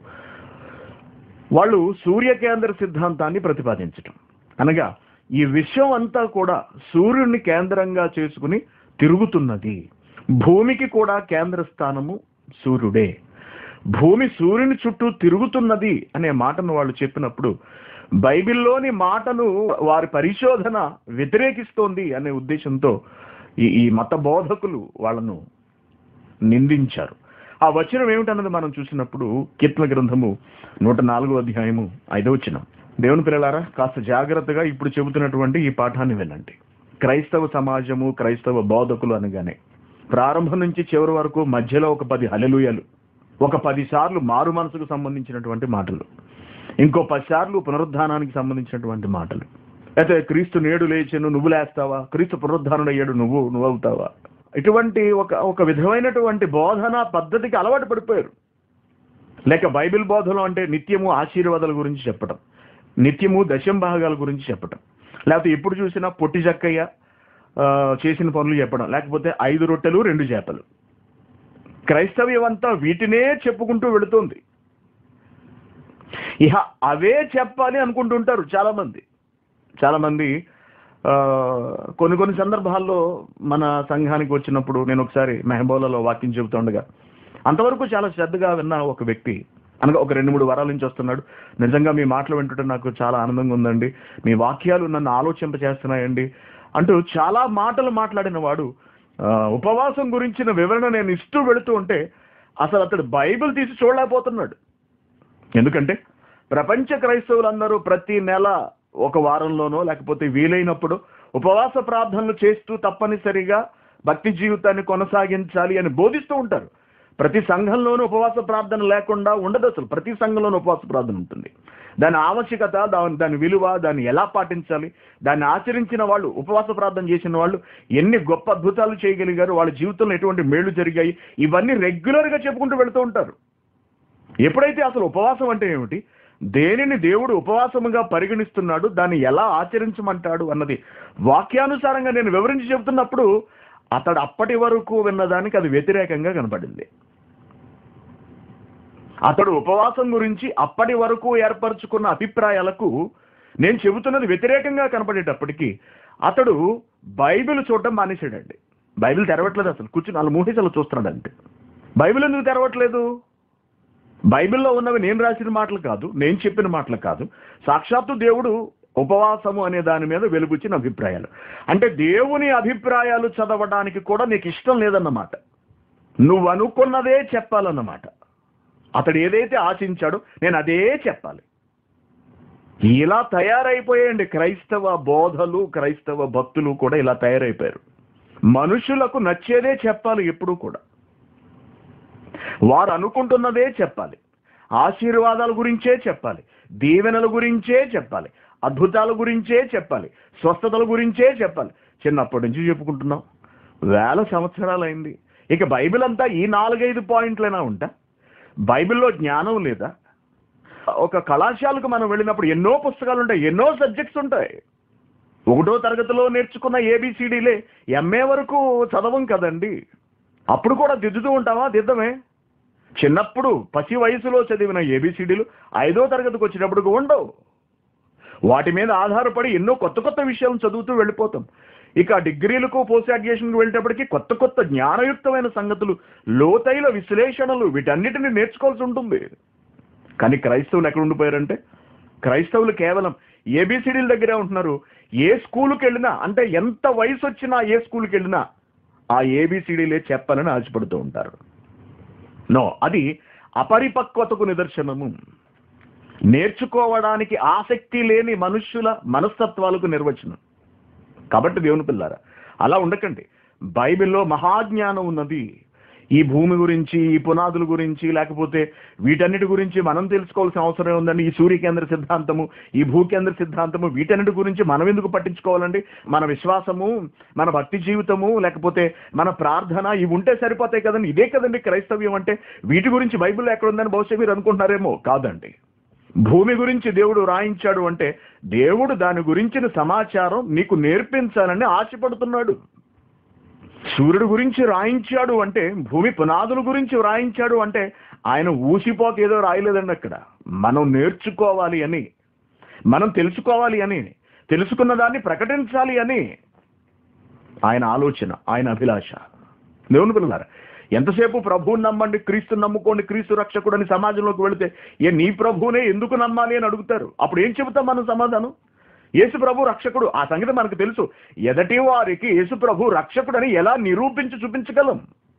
వాళ్ళు సూర్యకేంద్ర సిద్ధాంతాన్ని ప్రతిపాదించటం అనగా ఈ విశ్వం అంతా కూడా సూర్యుడిని కేంద్రంగా చేసుకుని తిరుగుతున్నది భూమికి కూడా కేంద్ర స్థానము సూర్యుడే భూమి సూర్యుని చుట్టూ తిరుగుతున్నది అనే మాటను వాళ్ళు చెప్పినప్పుడు బైబిల్లోని మాటను వారి పరిశోధన వ్యతిరేకిస్తోంది అనే ఉద్దేశంతో ఈ ఈ మత బోధకులు వాళ్ళను నిందించారు ఆ వచనం ఏమిటన్నది మనం చూసినప్పుడు కీర్తన గ్రంథము నూట నాలుగో అధ్యాయము ఐదో వచనం దేవుని పిల్లలారా కాస్త జాగ్రత్తగా ఇప్పుడు చెబుతున్నటువంటి ఈ పాఠాన్ని వినండి క్రైస్తవ సమాజము క్రైస్తవ బోధకులు అనగానే ప్రారంభం నుంచి చివరి వరకు మధ్యలో ఒక పది హలెలుయలు ఒక పది సార్లు మారు మనసుకు సంబంధించినటువంటి మాటలు ఇంకో పది సార్లు పునరుద్ధానానికి సంబంధించినటువంటి మాటలు అయితే క్రీస్తు నేడు లేచెను నువ్వు లేస్తావా క్రీస్తు పునరుద్ధానుడు అయ్యాడు నువ్వు నువ్వు అవుతావా ఇటువంటి ఒక ఒక విధమైనటువంటి బోధన పద్ధతికి అలవాటు పడిపోయారు లేక బైబిల్ బోధలు అంటే నిత్యము ఆశీర్వాదాల గురించి చెప్పటం నిత్యము దశం భాగాల గురించి చెప్పటం లేకపోతే ఎప్పుడు చూసినా పొట్టి చక్కయ్య ఆ, చేసిన పనులు చెప్పడం లేకపోతే ఐదు రొట్టెలు రెండు చేపలు క్రైస్తవ్యం అంతా వీటినే చెప్పుకుంటూ వెళుతోంది ఇహ అవే చెప్పాలి అనుకుంటుంటారు చాలా మంది చాలా మంది ఆ, కొన్ని కొన్ని సందర్భాల్లో మన సంఘానికి వచ్చినప్పుడు నేను ఒకసారి మెహబోలలో వాక్యం చెబుతుండగా అంతవరకు చాలా శ్రద్ధగా విన్న ఒక వ్యక్తి అనగా ఒక రెండు మూడు వారాల నుంచి వస్తున్నాడు నిజంగా మీ మాటలు వింటుంటే నాకు చాలా ఆనందంగా ఉందండి మీ వాక్యాలు నన్ను ఆలోచింప చేస్తున్నాయండి అంటూ చాలా మాటలు మాట్లాడిన వాడు ఆ, ఉపవాసం గురించిన వివరణ నేను ఇస్తూ వెళుతూ ఉంటే అసలు అతడు బైబిల్ తీసి చూడలేకపోతున్నాడు ఎందుకంటే ప్రపంచ క్రైస్తవులందరూ ప్రతి నెల ఒక వారంలోనో లేకపోతే వీలైనప్పుడు ఉపవాస ప్రార్థనలు చేస్తూ తప్పనిసరిగా భక్తి జీవితాన్ని కొనసాగించాలి అని బోధిస్తూ ఉంటారు ప్రతి సంఘంలోనూ ఉపవాస ప్రార్థన లేకుండా ఉండదు అసలు ప్రతి సంఘంలోనూ ఉపవాస ప్రార్థన ఉంటుంది దాని ఆవశ్యకత దాని దాని విలువ దాన్ని ఎలా పాటించాలి దాన్ని ఆచరించిన వాళ్ళు ఉపవాస ప్రార్థన చేసిన వాళ్ళు ఎన్ని గొప్ప అద్భుతాలు చేయగలిగారు వాళ్ళ జీవితంలో ఎటువంటి మేళ్లు జరిగాయి ఇవన్నీ రెగ్యులర్గా చెప్పుకుంటూ వెళ్తూ ఉంటారు ఎప్పుడైతే అసలు ఉపవాసం అంటే ఏమిటి దేనిని దేవుడు ఉపవాసముగా పరిగణిస్తున్నాడు దాన్ని ఎలా ఆచరించమంటాడు అన్నది వాక్యానుసారంగా నేను వివరించి చెబుతున్నప్పుడు అతడు అప్పటి వరకు విన్నదానికి అది వ్యతిరేకంగా కనపడింది అతడు ఉపవాసం గురించి అప్పటి వరకు ఏర్పరచుకున్న అభిప్రాయాలకు నేను చెబుతున్నది వ్యతిరేకంగా కనపడేటప్పటికీ అతడు బైబిల్ చూడడం మానేశాడండి బైబిల్ తెరవట్లేదు అసలు కూర్చుని వాళ్ళు మూసేసి అలా చూస్తున్నాడు అంతే బైబిల్ ఎందుకు తెరవట్లేదు బైబిల్లో ఉన్నవి నేను రాసిన మాటలు కాదు నేను చెప్పిన మాటలు కాదు సాక్షాత్తు దేవుడు ఉపవాసము అనే దాని మీద వెలుగుచ్చిన అభిప్రాయాలు అంటే దేవుని అభిప్రాయాలు చదవడానికి కూడా నీకు ఇష్టం లేదన్నమాట నువ్వు అనుకున్నదే చెప్పాలన్నమాట అతడు ఏదైతే ఆశించాడో నేను అదే చెప్పాలి ఇలా తయారైపోయాయండి క్రైస్తవ బోధలు క్రైస్తవ భక్తులు కూడా ఇలా తయారైపోయారు మనుషులకు నచ్చేదే చెప్పాలి ఎప్పుడూ కూడా వారు అనుకుంటున్నదే చెప్పాలి ఆశీర్వాదాల గురించే చెప్పాలి దీవెనల గురించే చెప్పాలి అద్భుతాల గురించే చెప్పాలి స్వస్థతల గురించే చెప్పాలి చిన్నప్పటి నుంచి చెప్పుకుంటున్నాం వేల సంవత్సరాలైంది ఇక బైబిల్ అంతా ఈ నాలుగైదు పాయింట్లైనా ఉంటా బైబిల్లో జ్ఞానం లేదా ఒక కళాశాలకు మనం వెళ్ళినప్పుడు ఎన్నో పుస్తకాలు ఉంటాయి ఎన్నో సబ్జెక్ట్స్ ఉంటాయి ఒకటో తరగతిలో నేర్చుకున్న ఏబిసిడీలే ఎంఏ వరకు చదవం కదండి అప్పుడు కూడా దిద్దుతూ ఉంటావా దిద్దమే చిన్నప్పుడు పసి వయసులో చదివిన ఏబిసిడీలు ఐదో తరగతికి వచ్చేటప్పుడు ఉండవు వాటి మీద ఆధారపడి ఎన్నో కొత్త కొత్త విషయాలను చదువుతూ వెళ్ళిపోతాం ఇక డిగ్రీలకు పోస్ట్ గ్రాడ్యుయేషన్కి వెళ్ళేటప్పటికి కొత్త కొత్త జ్ఞానయుక్తమైన సంగతులు లోతైన విశ్లేషణలు వీటన్నిటిని నేర్చుకోవాల్సి ఉంటుంది కానీ క్రైస్తవులు ఎక్కడ ఉండిపోయారంటే క్రైస్తవులు కేవలం ఏబిసిడీల దగ్గరే ఉంటున్నారు ఏ స్కూల్కి వెళ్ళినా అంటే ఎంత వయసు వచ్చినా ఏ స్కూల్కి వెళ్ళినా ఆ ఏబిసిడీలే చెప్పాలని ఆశపడుతూ ఉంటారు నో అది అపరిపక్వతకు నిదర్శనము నేర్చుకోవడానికి ఆసక్తి లేని మనుష్యుల మనస్తత్వాలకు నిర్వచనం కాబట్టి దేవుని పిల్లారా అలా ఉండకండి బైబిల్లో మహాజ్ఞానం ఉన్నది ఈ భూమి గురించి ఈ పునాదుల గురించి లేకపోతే వీటన్నిటి గురించి మనం తెలుసుకోవాల్సిన అవసరం ఉందండి ఈ సూర్యకేంద్ర సిద్ధాంతము ఈ భూకేంద్ర సిద్ధాంతము వీటన్నిటి గురించి మనం ఎందుకు పట్టించుకోవాలండి మన విశ్వాసము మన భక్తి జీవితము లేకపోతే మన ప్రార్థన ఇవి ఉంటే సరిపోతాయి కదండి ఇదే కదండి క్రైస్తవ్యం అంటే వీటి గురించి బైబిల్లో ఎక్కడ ఉందని బహుశా మీరు అనుకుంటున్నారేమో కాదండి భూమి గురించి దేవుడు రాయించాడు అంటే దేవుడు దాని గురించిన సమాచారం నీకు నేర్పించాలని ఆశపడుతున్నాడు సూర్యుడు గురించి రాయించాడు అంటే భూమి పునాదుల గురించి రాయించాడు అంటే ఆయన ఊసిపోక ఏదో రాయలేదండి అక్కడ మనం నేర్చుకోవాలి అని మనం తెలుసుకోవాలి అని తెలుసుకున్న దాన్ని ప్రకటించాలి అని ఆయన ఆలోచన ఆయన అభిలాష దేవుని పిల్లలారా ఎంతసేపు ప్రభువుని నమ్మండి క్రీస్తు నమ్ముకోండి క్రీస్తు రక్షకుడు అని సమాజంలోకి వెళితే ఏ నీ ప్రభువునే ఎందుకు నమ్మాలి అని అడుగుతారు అప్పుడు ఏం చెబుతాం మనం సమాధానం యేసు ప్రభు రక్షకుడు ఆ సంగతి మనకు తెలుసు ఎదటి వారికి యేసు ప్రభు రక్షకుడు అని ఎలా నిరూపించి చూపించగలం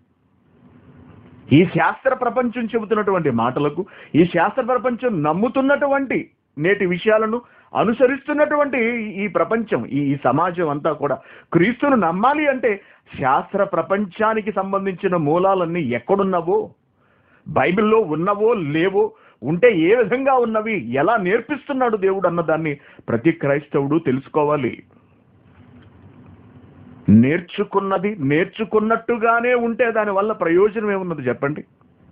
ఈ శాస్త్ర ప్రపంచం చెబుతున్నటువంటి మాటలకు ఈ శాస్త్ర ప్రపంచం నమ్ముతున్నటువంటి నేటి విషయాలను అనుసరిస్తున్నటువంటి ఈ ప్రపంచం ఈ ఈ సమాజం అంతా కూడా క్రీస్తును నమ్మాలి అంటే శాస్త్ర ప్రపంచానికి సంబంధించిన మూలాలన్నీ ఎక్కడున్నవో బైబిల్లో ఉన్నవో లేవో ఉంటే ఏ విధంగా ఉన్నవి ఎలా నేర్పిస్తున్నాడు దేవుడు అన్నదాన్ని ప్రతి క్రైస్తవుడు తెలుసుకోవాలి నేర్చుకున్నది నేర్చుకున్నట్టుగానే ఉంటే దాని వల్ల ప్రయోజనం ఏమున్నది చెప్పండి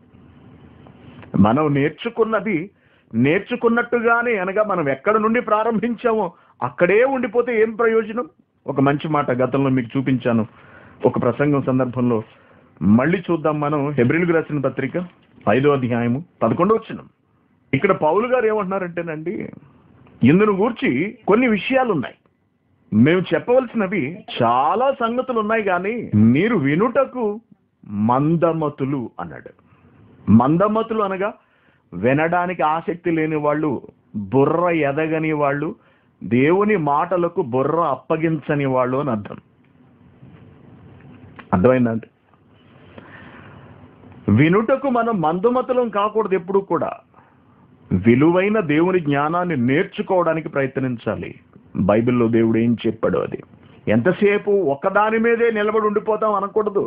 మనం నేర్చుకున్నది నేర్చుకున్నట్టుగానే అనగా మనం ఎక్కడ నుండి ప్రారంభించామో అక్కడే ఉండిపోతే ఏం ప్రయోజనం ఒక మంచి మాట గతంలో మీకు చూపించాను ఒక ప్రసంగం సందర్భంలో మళ్ళీ చూద్దాం మనం హెబ్రిల్కి రాసిన పత్రిక ఐదో అధ్యాయము పదకొండో వచ్చిన ఇక్కడ పౌలు గారు ఏమంటున్నారంటేనండి ఇందును గూర్చి కొన్ని విషయాలు ఉన్నాయి మేము చెప్పవలసినవి చాలా సంగతులు ఉన్నాయి కానీ మీరు వినుటకు మందమతులు అన్నాడు మందమతులు అనగా వినడానికి ఆసక్తి లేని వాళ్ళు బుర్ర ఎదగని వాళ్ళు దేవుని మాటలకు బుర్ర అప్పగించని వాళ్ళు అని అర్థం అర్థమైందండి వినుటకు మనం మందుమతులం కాకూడదు ఎప్పుడు కూడా విలువైన దేవుని జ్ఞానాన్ని నేర్చుకోవడానికి ప్రయత్నించాలి బైబిల్లో దేవుడు ఏం చెప్పాడు అది ఎంతసేపు ఒక్కదాని మీదే నిలబడి ఉండిపోతాం అనకూడదు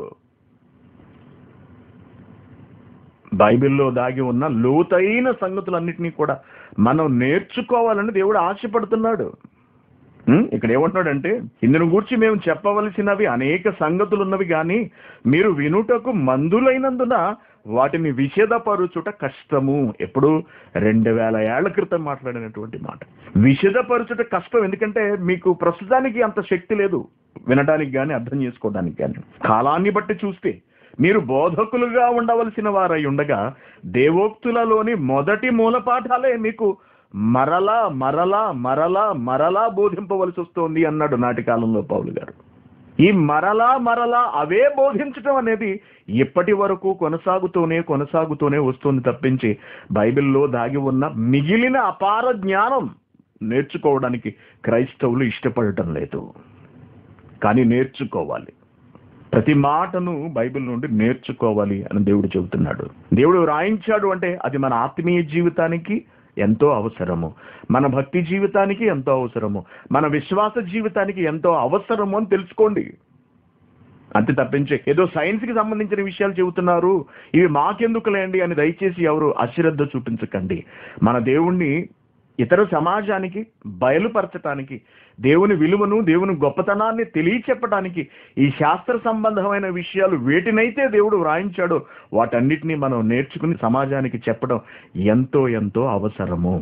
బైబిల్లో దాగి ఉన్న లోతైన సంగతులన్నింటినీ కూడా మనం నేర్చుకోవాలని దేవుడు ఆశపడుతున్నాడు ఉం? ఇక్కడ ఏమంటున్నాడంటే ఇందును గూర్చి మేము చెప్పవలసినవి అనేక సంగతులు ఉన్నవి కానీ మీరు వినుటకు మందులైనందున వాటిని విషదపరుచుట కష్టము ఎప్పుడు రెండు వేల ఏళ్ల క్రితం మాట్లాడినటువంటి మాట విషదపరుచుట కష్టం ఎందుకంటే మీకు ప్రస్తుతానికి అంత శక్తి లేదు వినడానికి కానీ అర్థం చేసుకోవడానికి కానీ కాలాన్ని బట్టి చూస్తే మీరు బోధకులుగా ఉండవలసిన వారై ఉండగా దేవోక్తులలోని మొదటి మూలపాఠాలే మీకు మరలా మరలా మరలా మరలా బోధింపవలసి వస్తోంది అన్నాడు నాటి కాలంలో పౌలు గారు ఈ మరలా మరలా అవే బోధించటం అనేది ఇప్పటి వరకు కొనసాగుతూనే కొనసాగుతూనే వస్తుంది తప్పించి బైబిల్లో దాగి ఉన్న మిగిలిన అపార జ్ఞానం నేర్చుకోవడానికి క్రైస్తవులు ఇష్టపడటం లేదు కానీ నేర్చుకోవాలి ప్రతి మాటను బైబిల్ నుండి నేర్చుకోవాలి అని దేవుడు చెబుతున్నాడు దేవుడు రాయించాడు అంటే అది మన ఆత్మీయ జీవితానికి ఎంతో అవసరము మన భక్తి జీవితానికి ఎంతో అవసరము మన విశ్వాస జీవితానికి ఎంతో అవసరము అని తెలుసుకోండి అంతే తప్పించే ఏదో సైన్స్ కి సంబంధించిన విషయాలు చెబుతున్నారు ఇవి మాకెందుకులేండి అని దయచేసి ఎవరు అశ్రద్ధ చూపించకండి మన దేవుణ్ణి ఇతర సమాజానికి బయలుపరచటానికి దేవుని విలువను దేవుని గొప్పతనాన్ని తెలియచెప్పడానికి ఈ శాస్త్ర సంబంధమైన విషయాలు వేటినైతే దేవుడు వ్రాయించాడో వాటన్నిటినీ మనం నేర్చుకుని సమాజానికి చెప్పడం ఎంతో ఎంతో అవసరము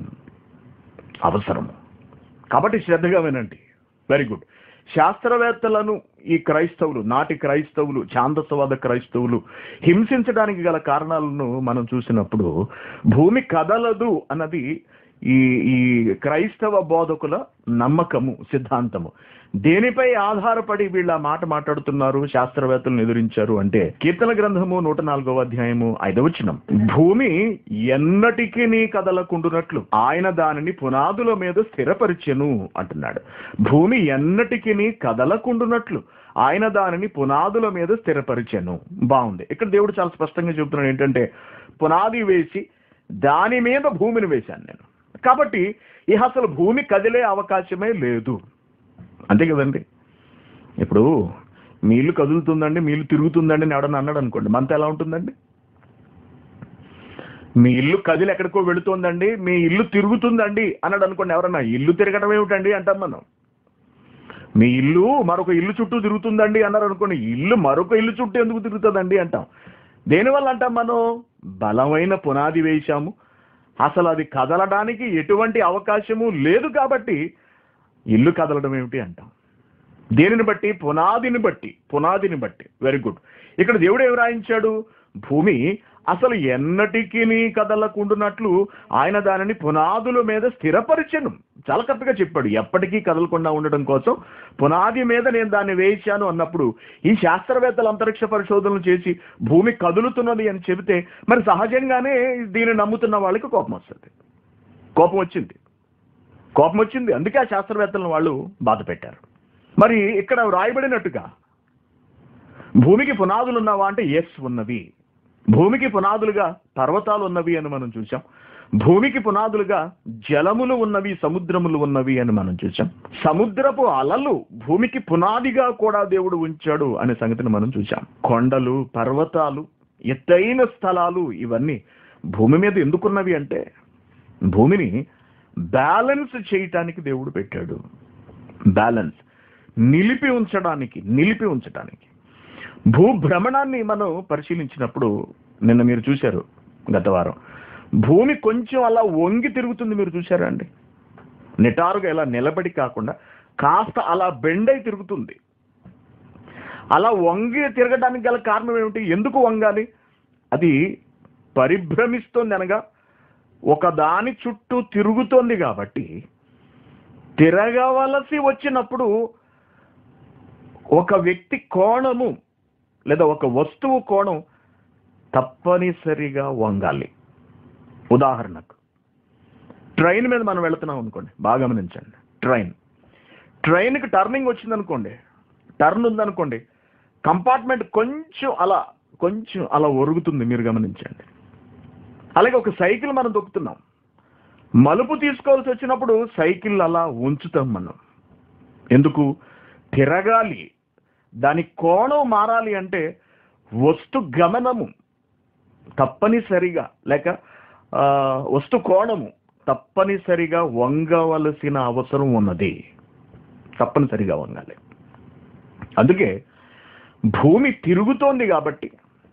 అవసరము కాబట్టి శ్రద్ధగా వినండి వెరీ గుడ్ శాస్త్రవేత్తలను ఈ క్రైస్తవులు నాటి క్రైస్తవులు ఛాందసవాద క్రైస్తవులు హింసించడానికి గల కారణాలను మనం చూసినప్పుడు భూమి కదలదు అన్నది ఈ ఈ క్రైస్తవ బోధకుల నమ్మకము సిద్ధాంతము దేనిపై ఆధారపడి వీళ్ళ మాట మాట్లాడుతున్నారు శాస్త్రవేత్తలను ఎదిరించారు అంటే కీర్తన గ్రంథము నూట నాలుగవ అధ్యాయము ఐదవచనం భూమి ఎన్నటికీ నీ కదలకుండునట్లు ఆయన దానిని పునాదుల మీద స్థిరపరిచెను అంటున్నాడు భూమి ఎన్నటికీ నీ కదలకుండునట్లు ఆయన దానిని పునాదుల మీద స్థిరపరిచెను బాగుంది ఇక్కడ దేవుడు చాలా స్పష్టంగా చెబుతున్నాడు ఏంటంటే పునాది వేసి దాని మీద భూమిని వేశాను నేను కాబట్టి ఇహ అసలు భూమి కదిలే అవకాశమే లేదు అంతే కదండి ఇప్పుడు మీ ఇల్లు కదులుతుందండి మీ ఇల్లు తిరుగుతుందండి అని ఎవడన్నా అన్నాడు అనుకోండి మనతో ఎలా ఉంటుందండి మీ ఇల్లు కదిలి ఎక్కడికో వెళుతోందండి మీ ఇల్లు తిరుగుతుందండి అన్నాడు అనుకోండి ఎవరన్నా ఇల్లు తిరగడం ఏమిటండి అంటాం మనం మీ ఇల్లు మరొక ఇల్లు చుట్టూ తిరుగుతుందండి అన్నారు అనుకోండి ఇల్లు మరొక ఇల్లు చుట్టూ ఎందుకు తిరుగుతుందండి అంటాం దేనివల్ల అంటాం మనం బలమైన పునాది వేశాము అసలు అది కదలడానికి ఎటువంటి అవకాశము లేదు కాబట్టి ఇల్లు కదలడం ఏమిటి అంటాం దేనిని బట్టి పునాదిని బట్టి పునాదిని బట్టి వెరీ గుడ్ ఇక్కడ దేవుడు ఏమి రాయించాడు భూమి అసలు ఎన్నటికీ కదలకుండునట్లు ఆయన దానిని పునాదుల మీద స్థిరపరిచను చాలా కరెక్ట్గా చెప్పాడు ఎప్పటికీ కదలకుండా ఉండడం కోసం పునాది మీద నేను దాన్ని వేయించాను అన్నప్పుడు ఈ శాస్త్రవేత్తలు అంతరిక్ష పరిశోధనలు చేసి భూమి కదులుతున్నది అని చెబితే మరి సహజంగానే దీన్ని నమ్ముతున్న వాళ్ళకి కోపం వస్తుంది కోపం వచ్చింది కోపం వచ్చింది అందుకే ఆ శాస్త్రవేత్తలను వాళ్ళు బాధ పెట్టారు మరి ఇక్కడ వ్రాయబడినట్టుగా భూమికి పునాదులు ఉన్నావా అంటే ఎస్ ఉన్నవి భూమికి పునాదులుగా పర్వతాలు ఉన్నవి అని మనం చూసాం భూమికి పునాదులుగా జలములు ఉన్నవి సముద్రములు ఉన్నవి అని మనం చూసాం సముద్రపు అలలు భూమికి పునాదిగా కూడా దేవుడు ఉంచాడు అనే సంగతిని మనం చూసాం కొండలు పర్వతాలు ఎత్తైన స్థలాలు ఇవన్నీ భూమి మీద ఎందుకున్నవి అంటే భూమిని బ్యాలెన్స్ చేయటానికి దేవుడు పెట్టాడు బ్యాలెన్స్ నిలిపి ఉంచడానికి నిలిపి ఉంచడానికి భూభ్రమణాన్ని మనం పరిశీలించినప్పుడు నిన్న మీరు చూశారు గత వారం భూమి కొంచెం అలా వంగి తిరుగుతుంది మీరు చూసారా అండి నిటారుగా ఇలా నిలబడి కాకుండా కాస్త అలా బెండ్ అయి తిరుగుతుంది అలా వంగి తిరగడానికి గల కారణం ఏమిటి ఎందుకు వంగాలి అది పరిభ్రమిస్తోంది అనగా ఒక దాని చుట్టూ తిరుగుతోంది కాబట్టి తిరగవలసి వచ్చినప్పుడు ఒక వ్యక్తి కోణము లేదా ఒక వస్తువు కోణం తప్పనిసరిగా వంగాలి ఉదాహరణకు ట్రైన్ మీద మనం వెళుతున్నాం అనుకోండి బాగా గమనించండి ట్రైన్ ట్రైన్కి టర్నింగ్ వచ్చిందనుకోండి టర్న్ ఉందనుకోండి కంపార్ట్మెంట్ కొంచెం అలా కొంచెం అలా ఒరుగుతుంది మీరు గమనించండి అలాగే ఒక సైకిల్ మనం దొక్కుతున్నాం మలుపు తీసుకోవాల్సి వచ్చినప్పుడు సైకిల్ అలా ఉంచుతాం మనం ఎందుకు తిరగాలి దాని కోణం మారాలి అంటే వస్తు గమనము తప్పనిసరిగా లేక ఆ, వస్తు కోణము తప్పనిసరిగా వంగవలసిన అవసరం ఉన్నది తప్పనిసరిగా వంగాలి అందుకే భూమి తిరుగుతోంది కాబట్టి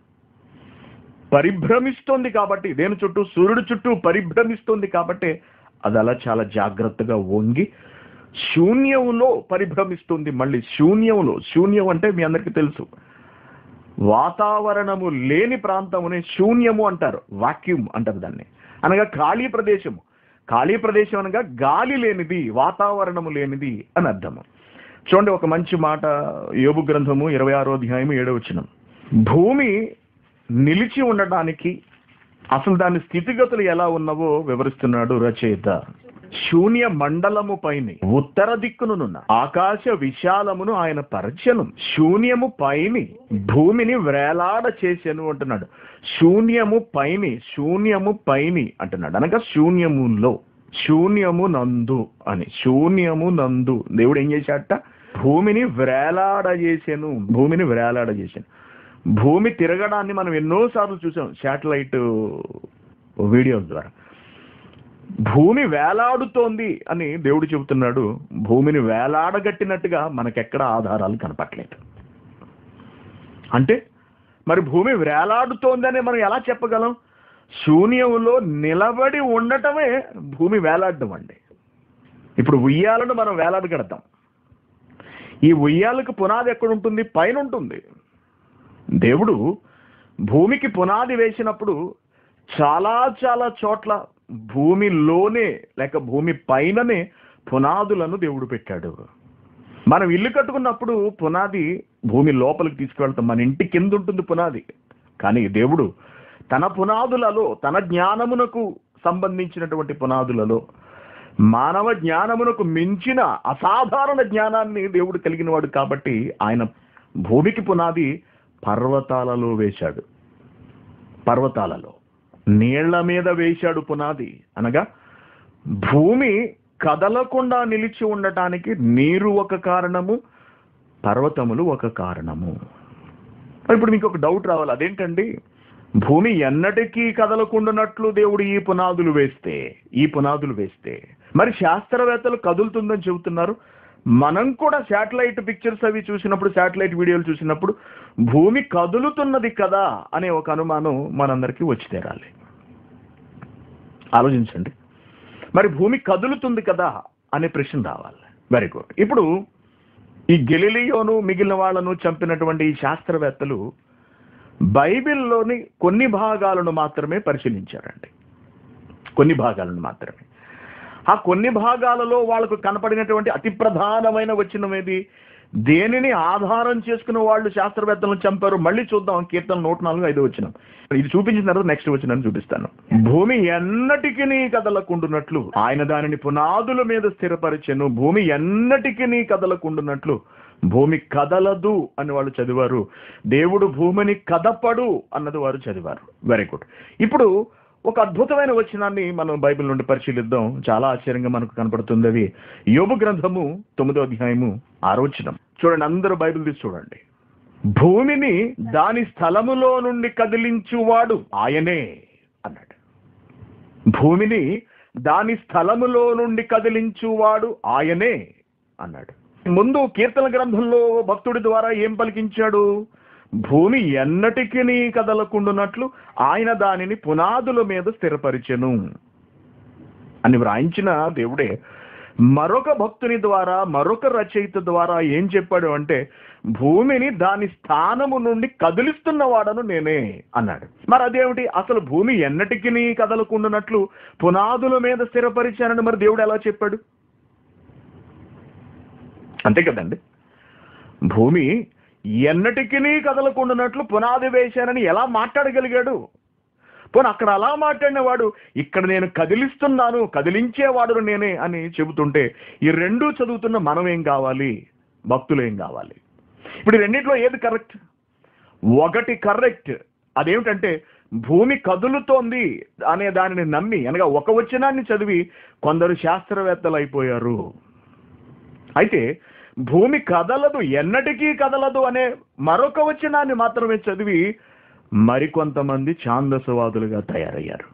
పరిభ్రమిస్తోంది కాబట్టి దేని చుట్టూ సూర్యుడు చుట్టూ పరిభ్రమిస్తోంది కాబట్టి అది అలా చాలా జాగ్రత్తగా వంగి శూన్యములో పరిభ్రమిస్తుంది మళ్ళీ శూన్యములో శూన్యం అంటే మీ అందరికీ తెలుసు వాతావరణము లేని ప్రాంతముని శూన్యము అంటారు వాక్యూమ్ అంటారు దాన్ని అనగా ఖాళీ ప్రదేశము ఖాళీ ప్రదేశం అనగా గాలి లేనిది వాతావరణము లేనిది అని అర్థము చూడండి ఒక మంచి మాట యోబు గ్రంథము ఇరవై ఆరో అధ్యాయము ఏడవ వచనం భూమి నిలిచి ఉండడానికి అసలు దాని స్థితిగతులు ఎలా ఉన్నవో వివరిస్తున్నాడు రచయిత శూన్య మండలము పైని ఉత్తర దిక్కునున్న ఆకాశ విశాలమును ఆయన పరచను శూన్యము పైని భూమిని వేలాడ చేశాను అంటున్నాడు శూన్యము పైని శూన్యము పైని అంటున్నాడు అనగా శూన్యములో శూన్యము నందు అని శూన్యము నందు దేవుడు ఏం చేశాట భూమిని వేలాడ చేశాను భూమిని వేలాడ చేశాను భూమి తిరగడాన్ని మనం ఎన్నోసార్లు చూసాం శాటిలైట్ వీడియోస్ ద్వారా భూమి వేలాడుతోంది అని దేవుడు చెబుతున్నాడు భూమిని వేలాడగట్టినట్టుగా మనకెక్కడ ఆధారాలు కనపట్లేదు అంటే మరి భూమి వేలాడుతోందని మనం ఎలా చెప్పగలం శూన్యంలో నిలబడి ఉండటమే భూమి వేలాడడం అండి ఇప్పుడు ఉయ్యాలను మనం వేలాడగడతాం ఈ ఉయ్యాలకు పునాది ఎక్కడ ఉంటుంది పైన ఉంటుంది దేవుడు భూమికి పునాది వేసినప్పుడు చాలా చాలా చోట్ల భూమిలోనే లేక భూమి పైననే పునాదులను దేవుడు పెట్టాడు మనం ఇల్లు కట్టుకున్నప్పుడు పునాది భూమి లోపలికి తీసుకువెళ్తాం మన ఇంటి కింద ఉంటుంది పునాది కానీ దేవుడు తన పునాదులలో తన జ్ఞానమునకు సంబంధించినటువంటి పునాదులలో మానవ జ్ఞానమునకు మించిన అసాధారణ జ్ఞానాన్ని దేవుడు కలిగిన వాడు కాబట్టి ఆయన భూమికి పునాది పర్వతాలలో వేశాడు పర్వతాలలో నీళ్ల మీద వేశాడు పునాది అనగా భూమి కదలకుండా నిలిచి ఉండటానికి నీరు ఒక కారణము పర్వతములు ఒక కారణము ఇప్పుడు మీకు ఒక డౌట్ రావాలి అదేంటండి భూమి ఎన్నటికీ కదలకుండానట్లు దేవుడు ఈ పునాదులు వేస్తే ఈ పునాదులు వేస్తే మరి శాస్త్రవేత్తలు కదులుతుందని చెబుతున్నారు మనం కూడా శాటిలైట్ పిక్చర్స్ అవి చూసినప్పుడు శాటిలైట్ వీడియోలు చూసినప్పుడు భూమి కదులుతున్నది కదా అనే ఒక అనుమానం మనందరికీ వచ్చి తీరాలి ఆలోచించండి మరి భూమి కదులుతుంది కదా అనే ప్రశ్న రావాలి వెరీ గుడ్ ఇప్పుడు ఈ గెలిలియోను మిగిలిన వాళ్ళను చంపినటువంటి ఈ శాస్త్రవేత్తలు బైబిల్లోని కొన్ని భాగాలను మాత్రమే పరిశీలించారండి కొన్ని భాగాలను మాత్రమే ఆ కొన్ని భాగాలలో వాళ్ళకు కనపడినటువంటి అతి ప్రధానమైన వచనం ఏది దేనిని ఆధారం చేసుకున్న వాళ్ళు శాస్త్రవేత్తలను చంపారు మళ్ళీ చూద్దాం కీర్తన నూట నాలుగు ఐదు వచ్చిన ఇది చూపించిన తర్వాత నెక్స్ట్ వచ్చిన చూపిస్తాను భూమి ఎన్నటికి కదలకుండునట్లు ఆయన దానిని పునాదుల మీద స్థిరపరిచెను భూమి ఎన్నటికి కదలకుండునట్లు భూమి కదలదు అని వాళ్ళు చదివారు దేవుడు భూమిని కదపడు అన్నది వారు చదివారు వెరీ గుడ్ ఇప్పుడు ఒక అద్భుతమైన వచనాన్ని మనం బైబిల్ నుండి పరిశీలిద్దాం చాలా ఆశ్చర్యంగా మనకు కనపడుతుంది అది యోబు గ్రంథము తొమ్మిదో అధ్యాయము ఆరో వచనం చూడండి అందరూ బైబిల్ తీసి చూడండి భూమిని దాని స్థలములో నుండి కదిలించువాడు ఆయనే అన్నాడు భూమిని దాని స్థలములో నుండి కదిలించువాడు ఆయనే అన్నాడు ముందు కీర్తన గ్రంథంలో భక్తుడి ద్వారా ఏం పలికించాడు భూమి ఎన్నటికి కదలకుండునట్లు ఆయన దానిని పునాదుల మీద స్థిరపరిచెను అని వ్రాయించిన దేవుడే మరొక భక్తుని ద్వారా మరొక రచయిత ద్వారా ఏం చెప్పాడు అంటే భూమిని దాని స్థానము నుండి కదిలిస్తున్న వాడను నేనే అన్నాడు మరి అదేమిటి అసలు భూమి ఎన్నటికి కదలకుండునట్లు పునాదుల మీద స్థిరపరిచానని మరి దేవుడు ఎలా చెప్పాడు అంతే కదండి భూమి ఎన్నటికి కదలకుండానట్లు పునాది వేశానని ఎలా మాట్లాడగలిగాడు పోనీ అక్కడ అలా మాట్లాడిన వాడు ఇక్కడ నేను కదిలిస్తున్నాను కదిలించేవాడు నేనే అని చెబుతుంటే ఈ రెండు చదువుతున్న మనం ఏం కావాలి భక్తులు ఏం కావాలి ఇప్పుడు ఈ రెండిట్లో ఏది కరెక్ట్ ఒకటి కరెక్ట్ అదేమిటంటే భూమి కదులుతోంది అనే దానిని నమ్మి అనగా ఒక వచనాన్ని చదివి కొందరు శాస్త్రవేత్తలు అయిపోయారు అయితే భూమి కదలదు ఎన్నటికీ కదలదు అనే మరొక వచనాన్ని మాత్రమే చదివి మరికొంతమంది ఛాందసవాదులుగా తయారయ్యారు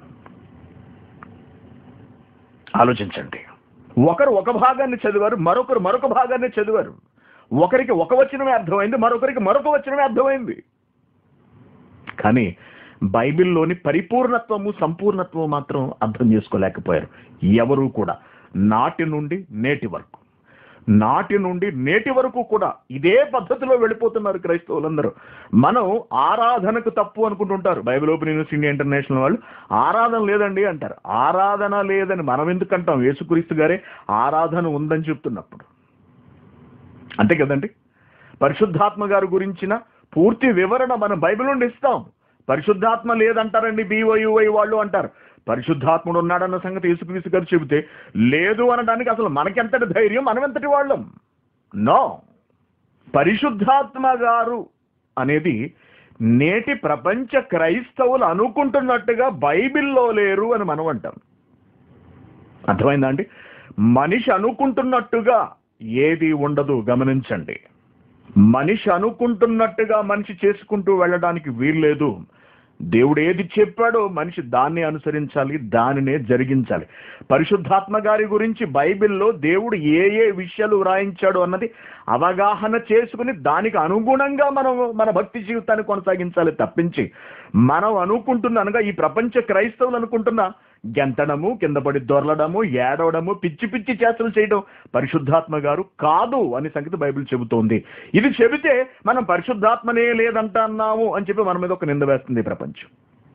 ఆలోచించండి ఒకరు ఒక భాగాన్ని చదివారు మరొకరు మరొక భాగాన్ని చదివారు ఒకరికి ఒక వచనమే అర్థమైంది మరొకరికి మరొక వచనమే అర్థమైంది కానీ బైబిల్లోని పరిపూర్ణత్వము సంపూర్ణత్వం మాత్రం అర్థం చేసుకోలేకపోయారు ఎవరు కూడా నాటి నుండి నేటి వరకు నాటి నుండి నేటి వరకు కూడా ఇదే పద్ధతిలో వెళ్ళిపోతున్నారు క్రైస్తవులందరూ మనం ఆరాధనకు తప్పు అనుకుంటుంటారు Bible open university India international వాళ్ళు ఆరాధన లేదండి అంటారు ఆరాధన లేదని మనం ఎందుకు అంటాం యేసుక్రీస్తు గారే ఆరాధన ఉందని చెప్తున్నప్పుడు అంతే కదండి పరిశుద్ధాత్మ గారి గురించిన పూర్తి వివరణ మనం బైబిల్ నుండి ఇస్తాం పరిశుద్ధాత్మ లేదంటారండి బీఓయుఐ వాళ్ళు అంటారు పరిశుద్ధాత్ముడు ఉన్నాడన్న సంగతి యేసుక్రీస్తు గారు చెబితే లేదు అనడానికి అసలు మనకెంతటి ధైర్యం మనం ఎంతటి వాళ్ళం నో పరిశుద్ధాత్మ గారు అనేది నేటి ప్రపంచ క్రైస్తవులు అనుకుంటున్నట్టుగా బైబిల్లో లేరు అని మనం అంటాం అర్థమైందా అండి మనిషి అనుకుంటున్నట్టుగా ఏది ఉండదు గమనించండి మనిషి అనుకుంటున్నట్టుగా మనిషి చేసుకుంటూ వెళ్ళడానికి వీల్లేదు దేవుడు ఏది చెప్పాడో మనిషి దాన్ని అనుసరించాలి దానినే జరిగించాలి పరిశుద్ధాత్మ గారి గురించి బైబిల్లో దేవుడు ఏ ఏ విషయాలు వ్రాయించాడు అన్నది అవగాహన చేసుకుని దానికి అనుగుణంగా మనం మన భక్తి జీవితాన్ని కొనసాగించాలి తప్పించి మనం అనుకుంటున్న అనగా ఈ ప్రపంచ క్రైస్తవులు అనుకుంటున్న గెంతడము కింద పడి దొరలడము ఏడవడము పిచ్చి పిచ్చి చేష్టలు చేయడం పరిశుద్ధాత్మ గారు కాదు అని సంగతి బైబిల్ చెబుతోంది ఇది చెబితే మనం పరిశుద్ధాత్మనే లేదంటున్నాము అని చెప్పి మన మీద ఒక నింద వేస్తుంది ఈ ప్రపంచం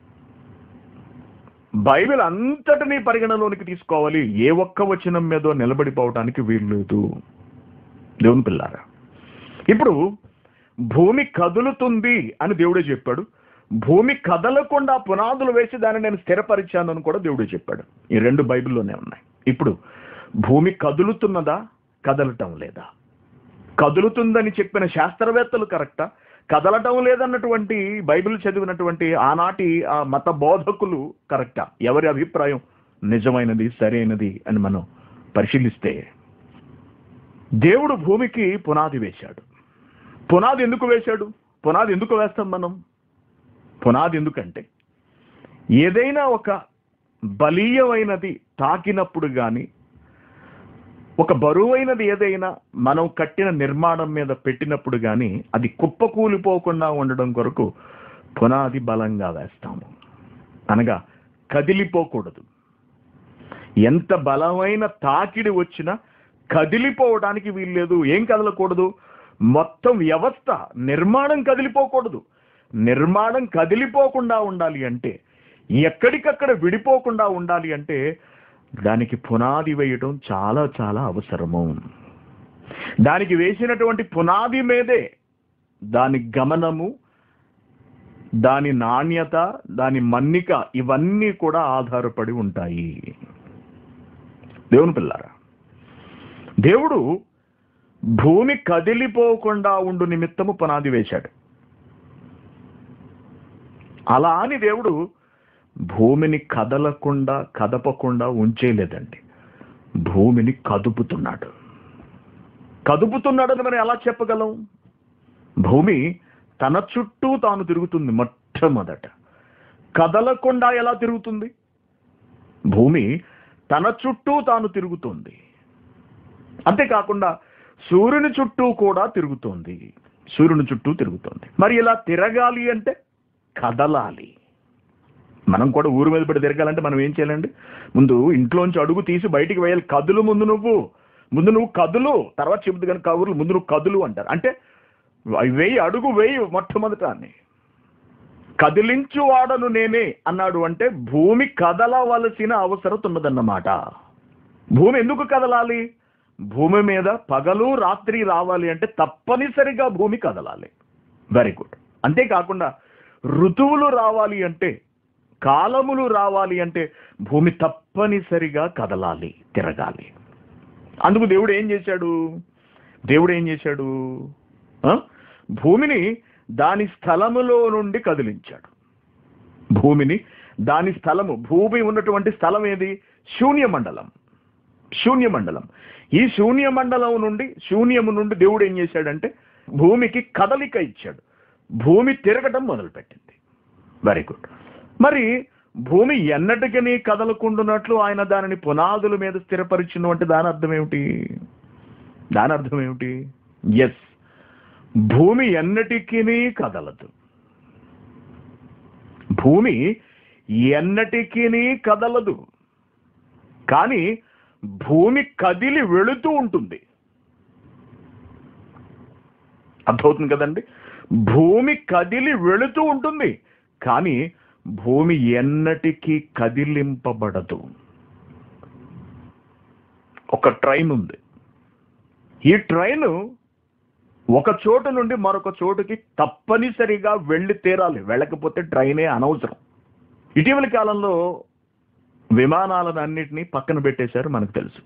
బైబిల్ అంతటినీ పరిగణలోనికి తీసుకోవాలి ఏ ఒక్క వచనం మీదో నిలబడిపోవటానికి వీల్లేదు దేవుని పిల్లారా ఇప్పుడు భూమి కదులుతుంది అని దేవుడే చెప్పాడు భూమి కదలకుండా పునాదులు వేసి దాన్ని నేను స్థిరపరిచాను అని కూడా దేవుడే చెప్పాడు ఈ రెండు బైబిల్లోనే ఉన్నాయి ఇప్పుడు భూమి కదులుతున్నదా కదలటం లేదా కదులుతుందని చెప్పిన శాస్త్రవేత్తలు కరెక్టా కదలటం లేదన్నటువంటి బైబిల్ చదివినటువంటి ఆనాటి ఆ మత బోధకులు కరెక్టా ఎవరి అభిప్రాయం నిజమైనది సరైనది అని మనం పరిశీలిస్తే దేవుడు భూమికి పునాది వేశాడు పునాది ఎందుకు వేశాడు పునాది ఎందుకు వేస్తాం మనం పునాది ఎందుకంటే ఏదైనా ఒక బలీయమైనది తాకినప్పుడు కానీ ఒక బరువైనది ఏదైనా మనం కట్టిన నిర్మాణం మీద పెట్టినప్పుడు కానీ అది కుప్పకూలిపోకుండా ఉండడం కొరకు పునాది బలంగా వేస్తాము అనగా కదిలిపోకూడదు ఎంత బలమైన తాకిడి వచ్చినా కదిలిపోవడానికి వీల్లేదు ఏం కదలకూడదు మొత్తం వ్యవస్థ నిర్మాణం కదిలిపోకూడదు నిర్మాణం కదిలిపోకుండా ఉండాలి అంటే ఎక్కడికక్కడ విడిపోకుండా ఉండాలి అంటే దానికి పునాది వేయటం చాలా చాలా అవసరము దానికి వేసినటువంటి పునాది మీదే దాని గమనము దాని నాణ్యత దాని మన్నిక ఇవన్నీ కూడా ఆధారపడి ఉంటాయి దేవుని పిల్లారా దేవుడు భూమి కదిలిపోకుండా ఉండు నిమిత్తము పునాది వేశాడు అలా అని దేవుడు భూమిని కదలకుండా కదపకుండా ఉంచేయలేదండి భూమిని కదుపుతున్నాడు కదుపుతున్నాడని మనం ఎలా చెప్పగలం భూమి తన చుట్టూ తాను తిరుగుతుంది మొట్టమొదట కదలకుండా ఎలా తిరుగుతుంది భూమి తన చుట్టూ తాను తిరుగుతుంది అంతేకాకుండా సూర్యుని చుట్టూ కూడా తిరుగుతోంది సూర్యుని చుట్టూ తిరుగుతోంది మరి ఇలా తిరగాలి అంటే కదలాలి మనం కూడా ఊరు మీద పడి తిరగాలంటే మనం ఏం చేయాలండి ముందు ఇంట్లోంచి అడుగు తీసి బయటికి వేయాలి కదులు ముందు నువ్వు ముందు నువ్వు కదులు తర్వాత చెబుతు కానీ కబుర్లు ముందు నువ్వు కదులు అంటారు అంటే వేయి అడుగు వేయి మొట్టమొదట అని కదిలించు వాడను నేనే అన్నాడు అంటే భూమి కదలవలసిన అవసరం ఉన్నదన్నమాట భూమి ఎందుకు కదలాలి భూమి మీద పగలు రాత్రి రావాలి అంటే తప్పనిసరిగా భూమి కదలాలి వెరీ గుడ్ అంతేకాకుండా ఋతువులు రావాలి అంటే కాలములు రావాలి అంటే భూమి తప్పనిసరిగా కదలాలి తిరగాలి అందుకు దేవుడు ఏం చేశాడు దేవుడు ఏం చేశాడు ఆ? భూమిని దాని స్థలములో నుండి కదిలించాడు భూమిని దాని స్థలము భూమి ఉన్నటువంటి స్థలం ఏది శూన్య మండలం శూన్య మండలం ఈ శూన్య మండలం నుండి శూన్యము నుండి దేవుడు ఏం చేశాడంటే భూమికి కదలిక ఇచ్చాడు భూమి తిరగటం మొదలుపెట్టింది వెరీ గుడ్ మరి భూమి ఎన్నటికీ కదలకుండునట్లు ఆయన దానిని పునాదుల మీద స్థిరపరిచిన అంటే దాని అర్థం ఏమిటి దాని అర్థం ఏమిటి ఎస్ భూమి ఎన్నటికీ కదలదు భూమి ఎన్నటికీ కదలదు కానీ భూమి కదిలి వెళుతూ ఉంటుంది అర్థమవుతుంది కదండి భూమి కదిలి వెళుతూ ఉంటుంది కానీ భూమి ఎన్నటికీ కదిలింపబడదు ఒక ట్రైన్ ఉంది ఈ ట్రైన్ ఒక చోటు నుండి మరొక చోటుకి తప్పనిసరిగా వెళ్ళి తీరాలి వెళ్ళకపోతే ట్రైనే అనవసరం ఇటీవలి కాలంలో విమానాలను అన్నిటినీ పక్కన పెట్టేశారు మనకు తెలుసు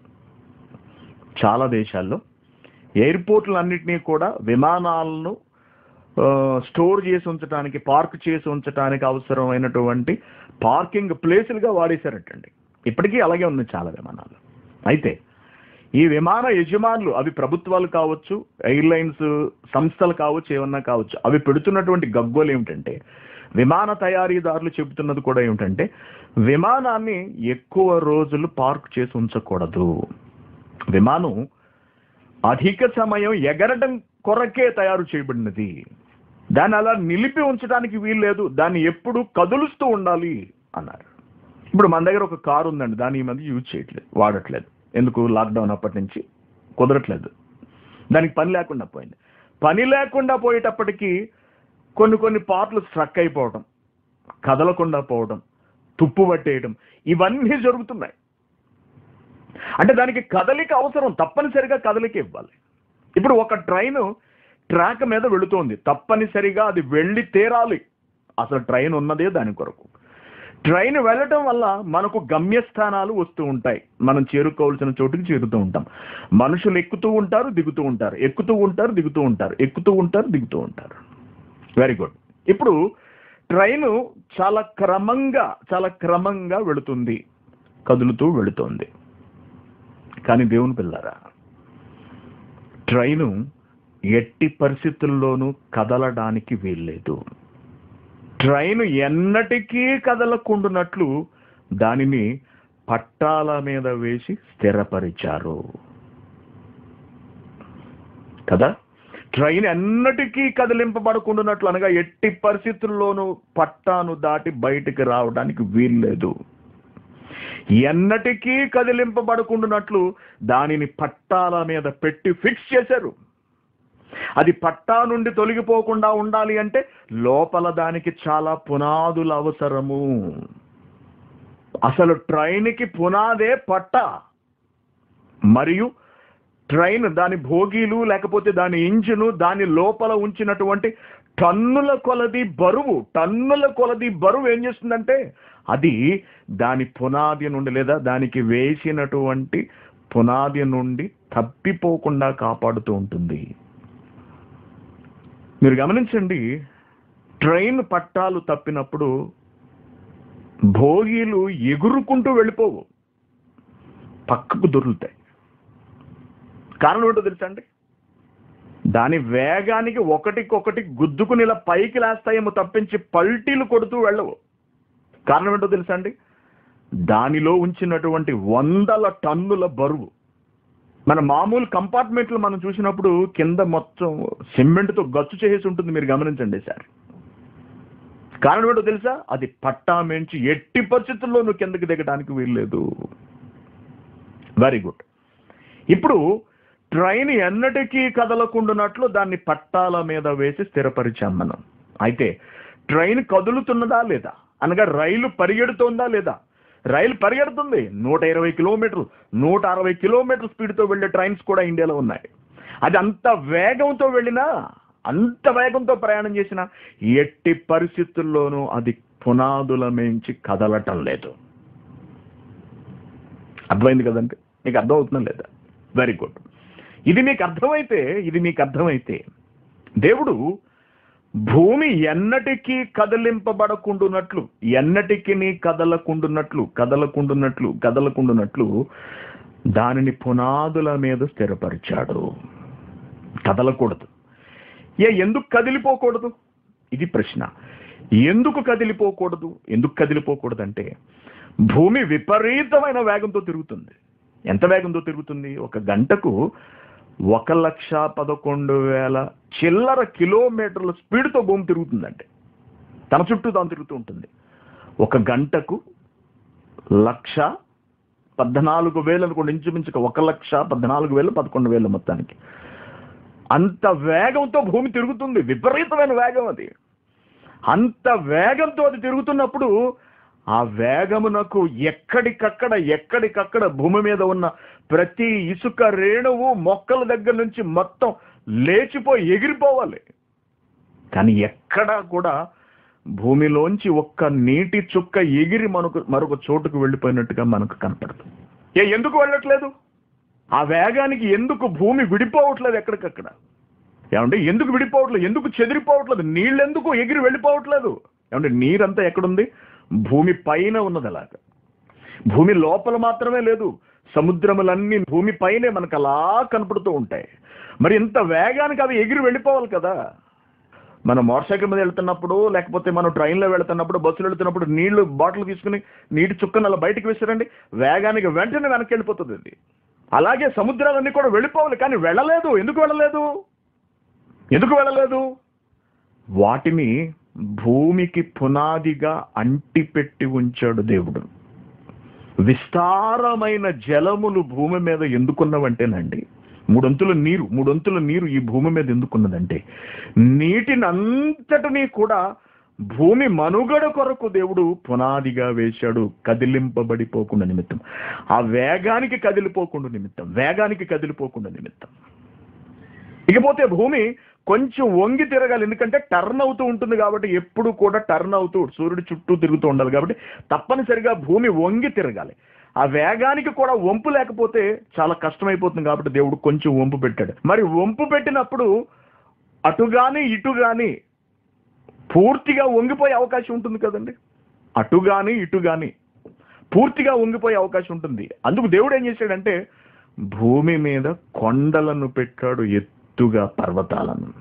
చాలా దేశాల్లో ఎయిర్పోర్ట్లన్నింటినీ కూడా విమానాలను ఆ, స్టోర్ చేసి ఉంచడానికి పార్క్ చేసి ఉంచడానికి అవసరమైనటువంటి పార్కింగ్ ప్లేసులుగా వాడేశారటండి ఇప్పటికీ అలాగే ఉన్నాయి చాలా విమానాలు అయితే ఈ విమాన యజమానులు అవి ప్రభుత్వాలు కావచ్చు ఎయిర్లైన్స్ సంస్థలు కావచ్చు ఏమన్నా కావచ్చు అవి పెడుతున్నటువంటి గగ్గోలు ఏమిటంటే విమాన తయారీదారులు చెబుతున్నది కూడా ఏమిటంటే విమానాన్ని ఎక్కువ రోజులు పార్క్ చేసి ఉంచకూడదు విమానం అధిక సమయం ఎగరడం కొరకే తయారు చేయబడినది దాన్ని అలా నిలిపి ఉంచడానికి వీల్లేదు దాన్ని ఎప్పుడు కదులుస్తూ ఉండాలి అన్నారు ఇప్పుడు మన దగ్గర ఒక కారు ఉందండి దాన్ని ఈ మధ్య యూజ్ చేయట్లేదు వాడట్లేదు ఎందుకు లాక్డౌన్ అప్పటి నుంచి కుదరట్లేదు దానికి పని లేకుండా పోయింది పని లేకుండా పోయేటప్పటికి కొన్ని కొన్ని పార్ట్లు స్ట్రక్ అయిపోవడం కదలకుండా పోవడం తుప్పు పట్టేయడం ఇవన్నీ జరుగుతున్నాయి అంటే దానికి కదలిక అవసరం తప్పనిసరిగా కదలిక ఇవ్వాలి ఇప్పుడు ఒక ట్రైన్ ట్రాక్ మీద వెళుతోంది తప్పనిసరిగా అది వెళ్ళి తీరాలి అసలు ట్రైన్ ఉన్నదే దాని కొరకు ట్రైన్ వెళ్ళటం వల్ల మనకు గమ్యస్థానాలు వస్తూ ఉంటాయి మనం చేరుకోవాల్సిన చోటుకి చేరుతూ ఉంటాం మనుషులు ఎక్కుతూ ఉంటారు దిగుతూ ఉంటారు ఎక్కుతూ ఉంటారు దిగుతూ ఉంటారు ఎక్కుతూ ఉంటారు దిగుతూ ఉంటారు వెరీ గుడ్ ఇప్పుడు ట్రైన్ చాలా క్రమంగా చాలా క్రమంగా వెళుతుంది కదులుతూ వెళుతోంది కానీ దేవుని పిల్లరా ట్రైను ఎట్టి పరిస్థితుల్లోనూ కదలడానికి వీల్లేదు ట్రైన్ ఎన్నటికీ కదలకుండునట్లు దానిని పట్టాల మీద వేసి స్థిరపరిచారు కదా ట్రైన్ ఎన్నటికీ కదిలింపబడకుండానట్లు అనగా ఎట్టి పరిస్థితుల్లోనూ పట్టాను దాటి బయటికి రావడానికి వీల్లేదు ఎన్నటికీ కదిలింపబడకుండానట్లు దానిని పట్టాల మీద పెట్టి ఫిక్స్ చేశారు అది పట్టా నుండి తొలగిపోకుండా ఉండాలి అంటే లోపల దానికి చాలా పునాదులు అవసరము అసలు ట్రైన్కి పునాదే పట్ట మరియు ట్రైన్ దాని భోగీలు లేకపోతే దాని ఇంజిను దాని లోపల ఉంచినటువంటి టన్నుల కొలది బరువు టన్నుల కొలది బరువు ఏం చేస్తుందంటే అది దాని పునాది నుండి లేదా దానికి వేసినటువంటి పునాది నుండి తప్పిపోకుండా కాపాడుతూ ఉంటుంది మీరు గమనించండి ట్రైన్ పట్టాలు తప్పినప్పుడు భోగిలు ఎగురుకుంటూ వెళ్ళిపోవు పక్కకు దొరుకుతాయి కారణం ఏంటో తెలుసా అండి దాని వేగానికి ఒకటికొకటి గుద్దుకుని ఇలా పైకి లేస్తాయేమో తప్పించి పల్టీలు కొడుతూ వెళ్ళవు కారణం ఏంటో తెలుసా అండి దానిలో ఉంచినటువంటి వందల టన్నుల బరువు మన మామూలు కంపార్ట్మెంట్లు మనం చూసినప్పుడు కింద మొత్తం సిమెంట్తో గచ్చు చేసి ఉంటుంది మీరు గమనించండి సార్ కారణం ఏంటో తెలుసా అది పట్టా మెంచి ఎట్టి పరిస్థితుల్లో నువ్వు కిందకి దిగడానికి వీల్లేదు వెరీ గుడ్ ఇప్పుడు ట్రైన్ ఎన్నటికీ కదలకుండానట్లు దాన్ని పట్టాల మీద వేసి స్థిరపరిచాం మనం అయితే ట్రైన్ కదులుతున్నదా లేదా అనగా రైలు పరిగెడుతోందా లేదా రైలు పరిగెడుతుంది నూట ఇరవై కిలోమీటర్లు నూట అరవై కిలోమీటర్ స్పీడ్తో వెళ్ళే ట్రైన్స్ కూడా ఇండియాలో ఉన్నాయి అది అంత వేగంతో వెళ్ళినా అంత వేగంతో ప్రయాణం చేసినా ఎట్టి పరిస్థితుల్లోనూ అది పునాదుల మించి కదలటం లేదు అర్థమైంది కదండి మీకు అర్థం అవుతుందా లేదా వెరీ గుడ్ ఇది మీకు అర్థమైతే ఇది మీకు అర్థమైతే దేవుడు భూమి ఎన్నటికీ కదిలింపబడకుండునట్లు ఎన్నటికి కదలకుండునట్లు కదలకుండునట్లు కదలకుండునట్లు దానిని పునాదుల మీద స్థిరపరిచాడు కదలకూడదు ఏ ఎందుకు కదిలిపోకూడదు ఇది ప్రశ్న ఎందుకు కదిలిపోకూడదు ఎందుకు కదిలిపోకూడదు అంటే భూమి విపరీతమైన వేగంతో తిరుగుతుంది ఎంత వేగంతో తిరుగుతుంది ఒక గంటకు ఒక లక్ష పదకొండు వేల చిల్లర కిలోమీటర్ల స్పీడ్తో భూమి తిరుగుతుందంటే తన చుట్టూ తాను తిరుగుతూ ఉంటుంది ఒక గంటకు లక్ష పద్నాలుగు వేలు అనుకోండి ఇంచుమించుగా ఒక లక్ష పద్నాలుగు వేలు పదకొండు వేలు మొత్తానికి అంత వేగంతో భూమి తిరుగుతుంది విపరీతమైన వేగం అది అంత వేగంతో అది తిరుగుతున్నప్పుడు ఆ వేగమునకు ఎక్కడికక్కడ ఎక్కడికక్కడ భూమి మీద ఉన్న ప్రతి ఇసుక రేణువు మొక్కల దగ్గర నుంచి మొత్తం లేచిపోయి ఎగిరిపోవాలి కానీ ఎక్కడా కూడా భూమిలోంచి ఒక్క నీటి చుక్క ఎగిరి మనకు మరొక చోటుకు వెళ్ళిపోయినట్టుగా మనకు కనపడదు ఏ ఎందుకు వెళ్ళట్లేదు ఆ వేగానికి ఎందుకు భూమి విడిపోవట్లేదు ఎక్కడికక్కడ ఏమంటే ఎందుకు విడిపోవట్లేదు ఎందుకు చెదిరిపోవట్లేదు నీళ్ళెందుకు ఎగిరి వెళ్ళిపోవట్లేదు ఏమంటే నీరంతా ఎక్కడుంది భూమి పైన ఉన్నది అలాగ భూమి లోపల మాత్రమే లేదు సముద్రములన్నీ భూమి పైనే మనకు అలా కనపడుతూ ఉంటాయి మరి ఇంత వేగానికి అవి ఎగిరి వెళ్ళిపోవాలి కదా మనం మోటార్ సైకిల్ మీద వెళ్తున్నప్పుడు లేకపోతే మనం ట్రైన్లో వెళ్తున్నప్పుడు బస్సులో వెళ్తున్నప్పుడు నీళ్లు బాటిల్ తీసుకుని నీటి చుక్కను అలా బయటికి విసిరండి వేగానికి వెంటనే వెనక్కి వెళ్ళిపోతుంది అది అలాగే సముద్రాలన్నీ కూడా వెళ్ళిపోవాలి కానీ వెళ్ళలేదు ఎందుకు వెళ్ళలేదు ఎందుకు వెళ్ళలేదు వాటిని భూమికి పునాదిగా అంటిపెట్టి ఉంచాడు దేవుడు విస్తారమైన జలములు భూమి మీద ఎందుకున్నవంటేనండి మూడొంతుల నీరు మూడొంతుల నీరు ఈ భూమి మీద ఎందుకున్నదంటే నీటిని అంతటినీ కూడా భూమి మనుగడ కొరకు దేవుడు పునాదిగా వేశాడు కదిలింపబడిపోకుండా నిమిత్తం ఆ వేగానికి కదిలిపోకుండా నిమిత్తం వేగానికి కదిలిపోకుండా నిమిత్తం ఇకపోతే భూమి కొంచెం వంగి తిరగాలి ఎందుకంటే టర్న్ అవుతూ ఉంటుంది కాబట్టి ఎప్పుడు కూడా టర్న్ అవుతూ సూర్యుడు చుట్టూ తిరుగుతూ ఉండాలి కాబట్టి తప్పనిసరిగా భూమి వంగి తిరగాలి ఆ వేగానికి కూడా వంపు లేకపోతే చాలా కష్టమైపోతుంది కాబట్టి దేవుడు కొంచెం వంపు పెట్టాడు మరి వంపు పెట్టినప్పుడు అటు గాని ఇటు గాని పూర్తిగా వంగిపోయే అవకాశం ఉంటుంది కదండి అటు గాని ఇటు గాని పూర్తిగా వంగిపోయే అవకాశం ఉంటుంది అందుకు దేవుడు ఏం చేశాడంటే భూమి మీద కొండలను పెట్టాడు ఎత్తుగా పర్వతాలను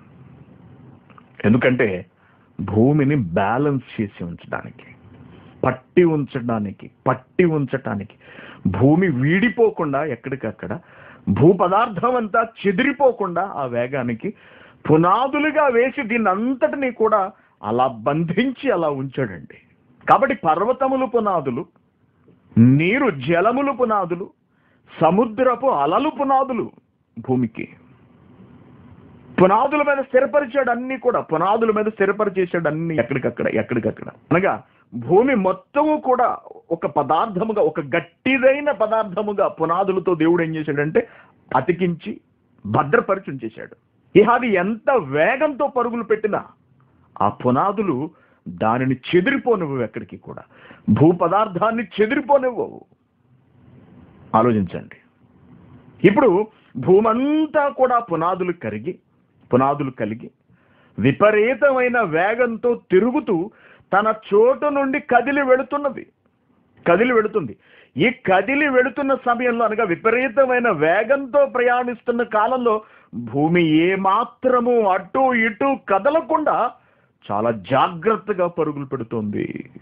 ఎందుకంటే భూమిని బ్యాలెన్స్ చేసి ఉంచడానికి పట్టి ఉంచడానికి పట్టి ఉంచటానికి భూమి వీడిపోకుండా ఎక్కడికక్కడ భూ పదార్థం అంతా చెదిరిపోకుండా ఆ వేగానికి పునాదులుగా వేసి దీన్ని అంతటినీ కూడా అలా బంధించి అలా ఉంచాడండి కాబట్టి పర్వతములు పునాదులు నీరు జలములు పునాదులు సముద్రపు అలలు పునాదులు భూమికి పునాదుల మీద స్థిరపరిచాడు అన్ని కూడా పునాదుల మీద స్థిరపరిచేసాడు అన్ని ఎక్కడికక్కడ ఎక్కడికక్కడ అనగా భూమి మొత్తము కూడా ఒక పదార్థముగా ఒక గట్టిదైన పదార్థముగా పునాదులతో దేవుడు ఏం చేశాడంటే అతికించి భద్రపరిచి ఉంచేశాడు ఇహ అది ఎంత వేగంతో పరుగులు పెట్టినా ఆ పునాదులు దానిని చెదిరిపోనివ్వవు ఎక్కడికి కూడా భూ పదార్థాన్ని చెదిరిపోనివ్వవు ఆలోచించండి ఇప్పుడు భూమంతా కూడా పునాదులు కరిగి పునాదులు కలిగి విపరీతమైన వేగంతో తిరుగుతూ తన చోటు నుండి కదిలి వెళుతున్నది కదిలి వెళుతుంది ఈ కదిలి వెళుతున్న సమయంలో అనగా విపరీతమైన వేగంతో ప్రయాణిస్తున్న కాలంలో భూమి ఏ మాత్రము అటు ఇటు కదలకుండా చాలా జాగ్రత్తగా పరుగులు పెడుతోంది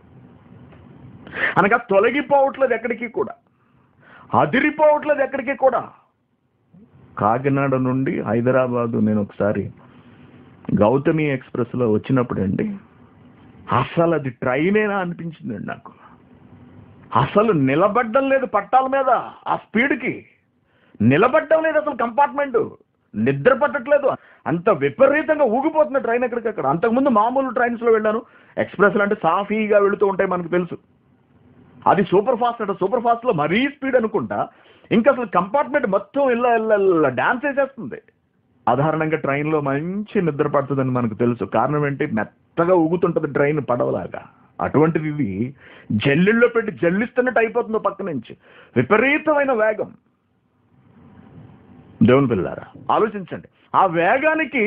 అనగా తొలగిపోవట్లేదు ఎక్కడికి కూడా అదిరిపోవట్లేదు ఎక్కడికి కూడా కాకినాడ నుండి హైదరాబాదు నేను ఒకసారి గౌతమి ఎక్స్ప్రెస్లో వచ్చినప్పుడండి అసలు అది ట్రైనేనా అనిపించిందండి నాకు అసలు నిలబడ్డం లేదు పట్టాల మీద ఆ స్పీడ్కి నిలబడ్డం లేదు అసలు కంపార్ట్మెంట్ నిద్ర పట్టట్లేదు అంత విపరీతంగా ఊగిపోతున్న ట్రైన్ ఎక్కడికక్కడ అంతకుముందు మామూలు ట్రైన్స్లో వెళ్ళాను ఎక్స్ప్రెస్లు అంటే సాఫీగా వెళుతూ ఉంటాయి మనకు తెలుసు అది సూపర్ ఫాస్ట్ అంటే సూపర్ ఫాస్ట్లో మరీ స్పీడ్ అనుకుంటా ఇంకా అసలు కంపార్ట్మెంట్ మొత్తం ఇల్ల ఇల్ల డాన్స్ వేసేస్తుంది సాధారణంగా ట్రైన్లో మంచి నిద్ర పడుతుందని మనకు తెలుసు కారణం ఏంటి మెత్తగా ఊగుతుంటుంది ట్రైన్ పడవలాగా అటువంటిది ఇది జల్లిల్లో పెట్టి జల్లిస్తున్నట్టు అయిపోతుందో పక్క నుంచి విపరీతమైన వేగం దేవుని పిల్లారా ఆలోచించండి ఆ వేగానికి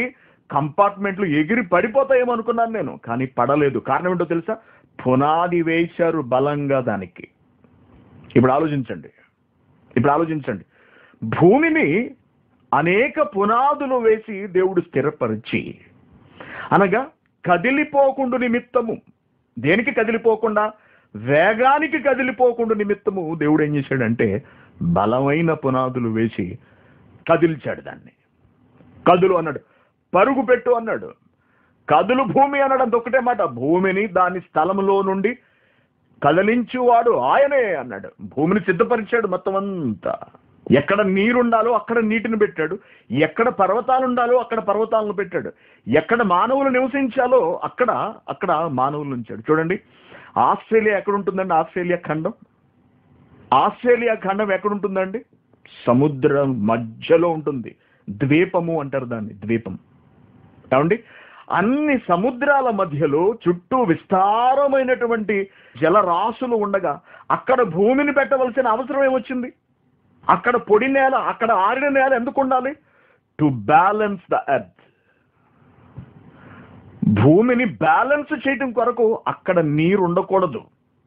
కంపార్ట్మెంట్లు ఎగిరి పడిపోతాయేమో అనుకున్నాను నేను కానీ పడలేదు కారణం ఏంటో తెలుసా పునాది వేశారు బలంగా దానికి ఇప్పుడు ఆలోచించండి ఇప్పుడు ఆలోచించండి భూమిని అనేక పునాదులు వేసి దేవుడు స్థిరపరిచి అనగా కదిలిపోకుండా నిమిత్తము దేనికి కదిలిపోకుండా వేగానికి కదిలిపోకుండా నిమిత్తము దేవుడు ఏం చేశాడంటే బలమైన పునాదులు వేసి కదిల్చాడు దాన్ని కదులు అన్నాడు పరుగు పెట్టు అన్నాడు కదులు భూమి అనడం ఒకటే మాట భూమిని దాని స్థలంలో నుండి కదిలించువాడు ఆయనే అన్నాడు భూమిని సిద్ధపరిచాడు మొత్తం అంతా ఎక్కడ నీరుండాలో అక్కడ నీటిని పెట్టాడు ఎక్కడ పర్వతాలు ఉండాలో అక్కడ పర్వతాలను పెట్టాడు ఎక్కడ మానవులు నివసించాలో అక్కడ అక్కడ మానవులు ఉంచాడు చూడండి ఆస్ట్రేలియా ఎక్కడ ఉంటుందండి ఆస్ట్రేలియా ఖండం ఆస్ట్రేలియా ఖండం ఎక్కడ ఉంటుందండి సముద్రం మధ్యలో ఉంటుంది ద్వీపము అంటారు దాన్ని ద్వీపం ఏమండి అన్ని సముద్రాల మధ్యలో చుట్టూ విస్తారమైనటువంటి జలరాశులు ఉండగా అక్కడ భూమిని పెట్టవలసిన అవసరం ఏమొచ్చింది అక్కడ పొడి నేల అక్కడ ఆరిన నేల ఎందుకు ఉండాలి టు బ్యాలెన్స్ ద ఎర్త్ భూమిని బ్యాలెన్స్ చేయటం కొరకు అక్కడ నీరు ఉండకూడదు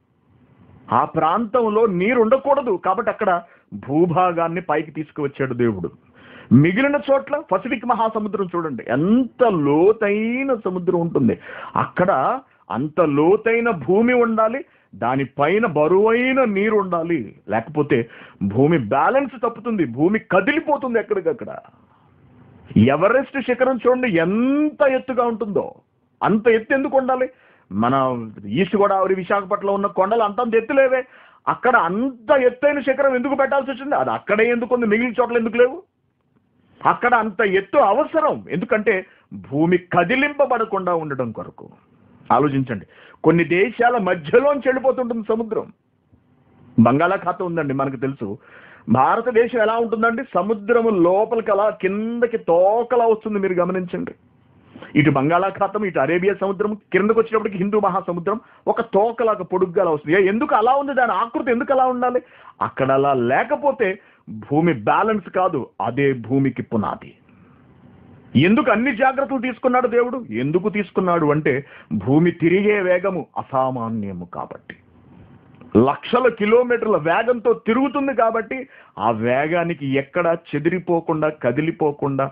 ఆ ప్రాంతంలో నీరు ఉండకూడదు కాబట్టి అక్కడ భూభాగాన్ని పైకి తీసుకువచ్చాడు దేవుడు మిగిలిన చోట్ల పసిఫిక్ మహాసముద్రం చూడండి ఎంత లోతైన సముద్రం ఉంటుంది అక్కడ అంత లోతైన భూమి ఉండాలి దానిపైన బరువైన నీరు ఉండాలి లేకపోతే భూమి బ్యాలెన్స్ తప్పుతుంది భూమి కదిలిపోతుంది ఎక్కడికక్కడ ఎవరెస్ట్ శిఖరం చూడండి ఎంత ఎత్తుగా ఉంటుందో అంత ఎత్తు ఎందుకు ఉండాలి మన ఈస్ట్ గోదావరి విశాఖపట్నంలో ఉన్న కొండలు అంతంత ఎత్తులేవే అక్కడ అంత ఎత్తైన శిఖరం ఎందుకు పెట్టాల్సి వచ్చింది అది అక్కడే ఎందుకు ఉంది మిగిలిన చోట్ల ఎందుకు లేవు అక్కడ అంత ఎత్తు అవసరం ఎందుకంటే భూమి కదిలింపబడకుండా ఉండడం కొరకు ఆలోచించండి కొన్ని దేశాల మధ్యలోంచి వెళ్ళిపోతుంటుంది సముద్రం బంగాళాఖాతం ఉందండి మనకు తెలుసు భారతదేశం ఎలా ఉంటుందండి సముద్రం లోపలికి అలా కిందకి తోకలా వస్తుంది మీరు గమనించండి ఇటు బంగాళాఖాతం ఇటు అరేబియా సముద్రం కిందకు వచ్చినప్పటికి హిందూ మహాసముద్రం ఒక తోకలాగా పొడుగ్గా అలా వస్తుంది ఏ, ఎందుకు అలా ఉంది దాని ఆకృతి ఎందుకు అలా ఉండాలి అక్కడ అలా లేకపోతే భూమి బ్యాలెన్స్ కాదు అదే భూమికి పునాది ఎందుకు అన్ని జాగ్రత్తలు తీసుకున్నాడు దేవుడు ఎందుకు తీసుకున్నాడు అంటే భూమి తిరిగే వేగము అసామాన్యము కాబట్టి లక్షల కిలోమీటర్ల వేగంతో తిరుగుతుంది కాబట్టి ఆ వేగానికి ఎక్కడ చెదిరిపోకుండా కదిలిపోకుండా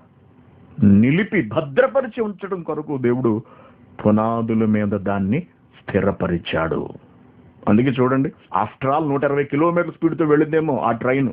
నిలిపి భద్రపరిచి ఉంచడం కొరకు దేవుడు పునాదుల మీద దాన్ని స్థిరపరిచాడు అందుకే చూడండి ఆఫ్టర్ ఆల్ నూట ఇరవై కిలోమీటర్ స్పీడ్తో వెళ్ళిందేమో ఆ ట్రైన్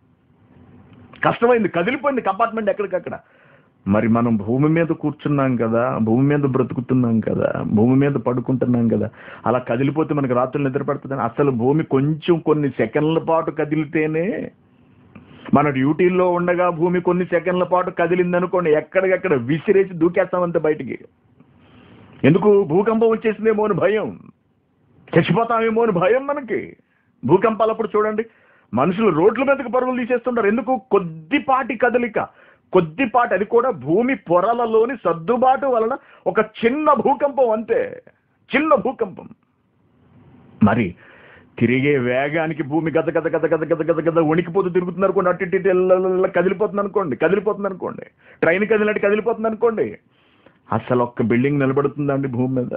కష్టమైంది కదిలిపోయింది కంపార్ట్మెంట్ ఎక్కడికక్కడ మరి మనం భూమి మీద కూర్చున్నాం కదా భూమి మీద బ్రతుకుతున్నాం కదా భూమి మీద పడుకుంటున్నాం కదా అలా కదిలిపోతే మనకి రాత్రులు నిద్ర పడుతుందని అసలు భూమి కొంచెం కొన్ని సెకండ్ల పాటు కదిలితేనే మన డ్యూటీల్లో ఉండగా భూమి కొన్ని సెకండ్ల పాటు కదిలిందనుకోండి ఎక్కడికక్కడ విసిరేసి దూకేస్తామంతే బయటికి ఎందుకు భూకంపం వచ్చేసిందేమో అని భయం చచ్చిపోతామేమో అని భయం మనకి భూకంపాలప్పుడు చూడండి మనుషులు రోడ్ల మీదకి పరుగులు తీసేస్తుంటారు ఎందుకు కొద్దిపాటి కదలిక కొద్దిపాటి అది కూడా భూమి పొరలలోని సర్దుబాటు వలన ఒక చిన్న భూకంపం అంతే చిన్న భూకంపం మరి తిరిగే వేగానికి భూమి గద గద గద గద గద గద గద వణికిపోతూ తిరుగుతుంది అనుకోండి అటు ఇటు ఇటు ఎల్ల ఎల్ల ఎల్ల కదిలిపోతుంది అనుకోండి కదిలిపోతుంది అనుకోండి ట్రైన్ కదిలినట్టు కదిలిపోతుంది అనుకోండి అసలు ఒక్క బిల్డింగ్ నిలబడుతుందా అండి భూమి మీద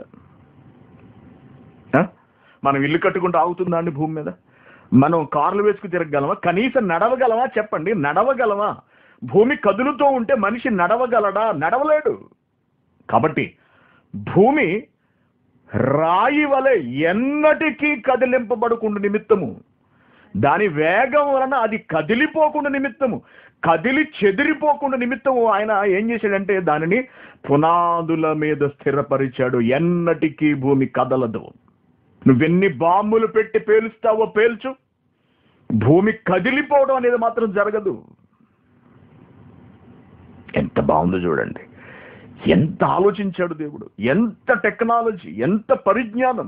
ఆ? మనం ఇల్లు కట్టుకుంటూ ఆగుతుందా అండి భూమి మీద మనం కార్లు వేసుకు తిరగగలమా కనీసం నడవగలమా చెప్పండి నడవగలమా భూమి కదులుతూ ఉంటే మనిషి నడవగలడా నడవలేడు కాబట్టి భూమి రాయి వలె ఎన్నటికీ కదిలింపబడకుండా నిమిత్తము దాని వేగం వలన అది కదిలిపోకుండా నిమిత్తము కదిలి చెదిరిపోకుండా నిమిత్తము ఆయన ఏం చేశాడంటే దానిని పునాదుల మీద స్థిరపరిచాడు ఎన్నటికీ భూమి కదలదు నువ్వెన్ని బాంబులు పెట్టి పేలుస్తావో పేల్చు భూమి కదిలిపోవడం అనేది మాత్రం జరగదు ఎంత బాగుందో చూడండి ఎంత ఆలోచించాడు దేవుడు ఎంత టెక్నాలజీ ఎంత పరిజ్ఞానం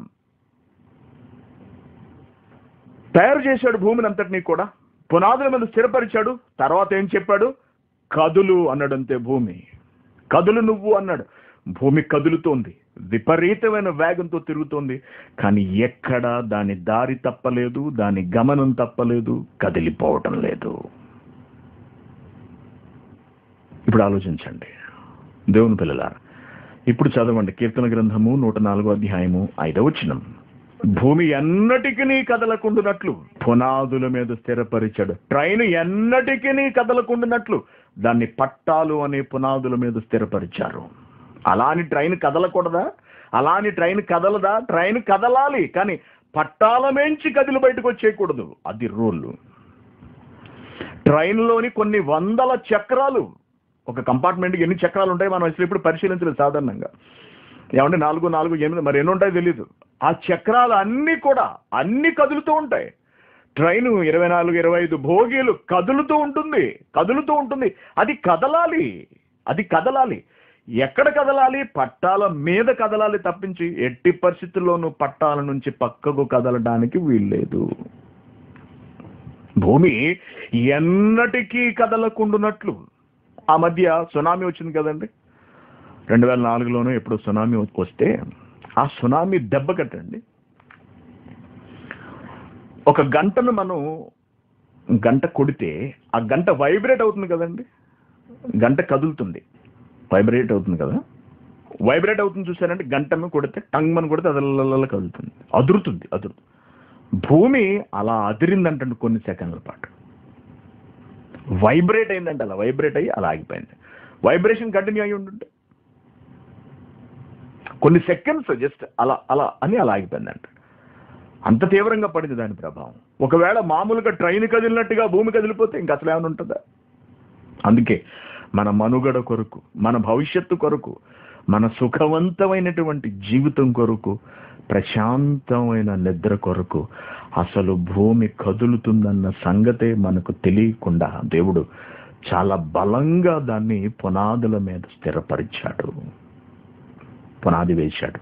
తయారు చేశాడు భూమిని అంతటినీ కూడా పునాదుల మీద స్థిరపరిచాడు తర్వాత ఏం చెప్పాడు కదులు అన్నాడంతే భూమి కదులు నువ్వు అన్నాడు భూమి కదులుతోంది విపరీతమైన వేగంతో తిరుగుతోంది కానీ ఎక్కడ దాని దారి తప్పలేదు దాని గమనం తప్పలేదు కదిలిపోవటం లేదు ఇప్పుడు ఆలోచించండి దేవుని పిల్లలారా ఇప్పుడు చదవండి కీర్తన గ్రంథము నూట నాలుగో అధ్యాయము ఐదవ వచనం భూమి ఎన్నటికి కదలకుండునట్లు పునాదుల మీద స్థిరపరిచాడు ట్రైన్ ఎన్నటికి కదలకుండునట్లు దాన్ని పట్టాలు అనే పునాదుల మీద స్థిరపరిచారు అలాని ట్రైన్ కదలకూడదా అలాని ట్రైన్ కదలదా ట్రైన్ కదలాలి కానీ పట్టాల మేంచి కదిలి బయటకు వచ్చేయకూడదు అది రూల్ ట్రైన్లోని కొన్ని వందల చక్రాలు ఒక కంపార్ట్మెంట్కి ఎన్ని చక్రాలు ఉంటాయి మనం అసలు ఇప్పుడు పరిశీలించలేదు సాధారణంగా ఏమంటే నాలుగు నాలుగు ఎనిమిది మరి ఎన్ని ఉంటాయో తెలియదు ఆ చక్రాలు అన్నీ కూడా అన్ని కదులుతూ ఉంటాయి ట్రైన్ ఇరవై నాలుగు ఇరవై ఐదు భోగీలు కదులుతూ ఉంటుంది కదులుతూ ఉంటుంది అది కదలాలి అది కదలాలి ఎక్కడ కదలాలి పట్టాల మీద కదలాలి తప్పించి ఎట్టి పరిస్థితుల్లోనూ పట్టాల నుంచి పక్కకు కదలడానికి వీల్లేదు భూమి ఎన్నటికీ కదలకుండునట్లు ఆ మధ్య సునామీ వచ్చింది కదండి రెండు వేల నాలుగులోనూ ఎప్పుడు సునామీ వస్తే ఆ సునామీ దెబ్బ కట్టండి ఒక గంటను మనం గంట కొడితే ఆ గంట వైబ్రేట్ అవుతుంది కదండి గంట కదులుతుంది వైబ్రేట్ అవుతుంది కదా వైబ్రేట్ అవుతుంది చూసారంటే గంటను కొడితే టంగ్ అని కొడితే అదల కదులుతుంది అదురుతుంది అదురు భూమి అలా అదిరిందంటే కొన్ని సెకండ్ల పాటు వైబ్రేట్ అయిందంటే అలా వైబ్రేట్ అయ్యి అలా ఆగిపోయింది వైబ్రేషన్ కంటిన్యూ అయి ఉంటుంటే కొన్ని సెకండ్స్ జస్ట్ అలా అలా అని అలా ఆగిపోయిందంట అంత తీవ్రంగా పడింది దాని ప్రభావం ఒకవేళ మామూలుగా ట్రైన్ కదిలినట్టుగా భూమి కదిలిపోతే ఇంకా అసలు ఏమైనా ఉంటుందా అందుకే మన మనుగడ కొరకు మన భవిష్యత్తు కొరకు మన సుఖవంతమైనటువంటి జీవితం కొరకు ప్రశాంతమైన నిద్ర కొరకు అసలు భూమి కదులుతుందన్న సంగతే మనకు తెలియకుండా దేవుడు చాలా బలంగా దాన్ని పునాదుల మీద స్థిరపరిచాడు పునాది వేశాడు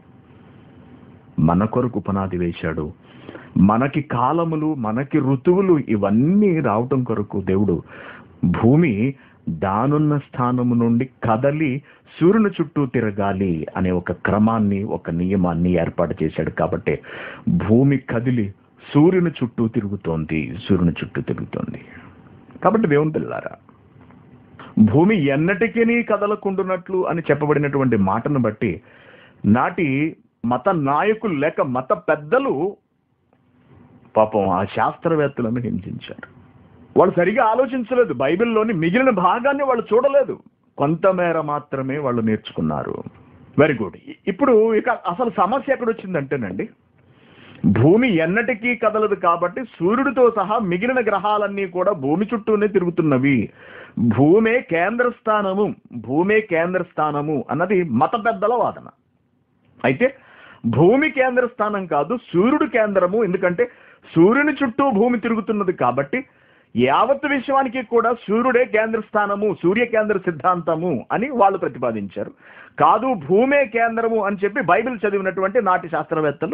మన కొరకు పునాది వేశాడు మనకి కాలములు మనకి ఋతువులు ఇవన్నీ రావటం కొరకు దేవుడు భూమి దానున్న స్థానము నుండి కదలి సూర్యుని చుట్టూ తిరగాలి అనే ఒక క్రమాన్ని ఒక నియమాన్ని ఏర్పాటు చేశాడు కాబట్టి భూమి కదిలి సూర్యుని చుట్టూ తిరుగుతోంది సూర్యుని చుట్టూ తిరుగుతోంది కాబట్టి దేవుని పిల్లారా భూమి ఎన్నటికీ కదలకుండునట్లు అని చెప్పబడినటువంటి మాటను బట్టి నాటి మత నాయకులు లేక మత పెద్దలు పాపం ఆ శాస్త్రవేత్తలను హింసించారు వాళ్ళు సరిగా ఆలోచించలేదు బైబిల్లోని మిగిలిన భాగాన్ని వాళ్ళు చూడలేదు కొంతమేర మాత్రమే వాళ్ళు నేర్చుకున్నారు వెరీ గుడ్ ఇప్పుడు ఇక అసలు సమస్య ఎక్కడ వచ్చిందంటేనండి భూమి ఎన్నటికీ కదలదు కాబట్టి సూర్యుడితో సహా మిగిలిన గ్రహాలన్నీ కూడా భూమి చుట్టూనే తిరుగుతున్నవి భూమే కేంద్ర స్థానము భూమే కేంద్ర స్థానము అన్నది మత పెద్దల వాదన అయితే భూమి కేంద్ర స్థానం కాదు సూర్యుడు కేంద్రము ఎందుకంటే సూర్యుని చుట్టూ భూమి తిరుగుతున్నది కాబట్టి యావత్ విశ్వానికి కూడా సూర్యుడే కేంద్ర స్థానము సూర్య కేంద్ర సిద్ధాంతము అని వాళ్ళు ప్రతిపాదించారు కాదు భూమే కేంద్రము అని చెప్పి బైబిల్ చదివినటువంటి నాటి శాస్త్రవేత్తలు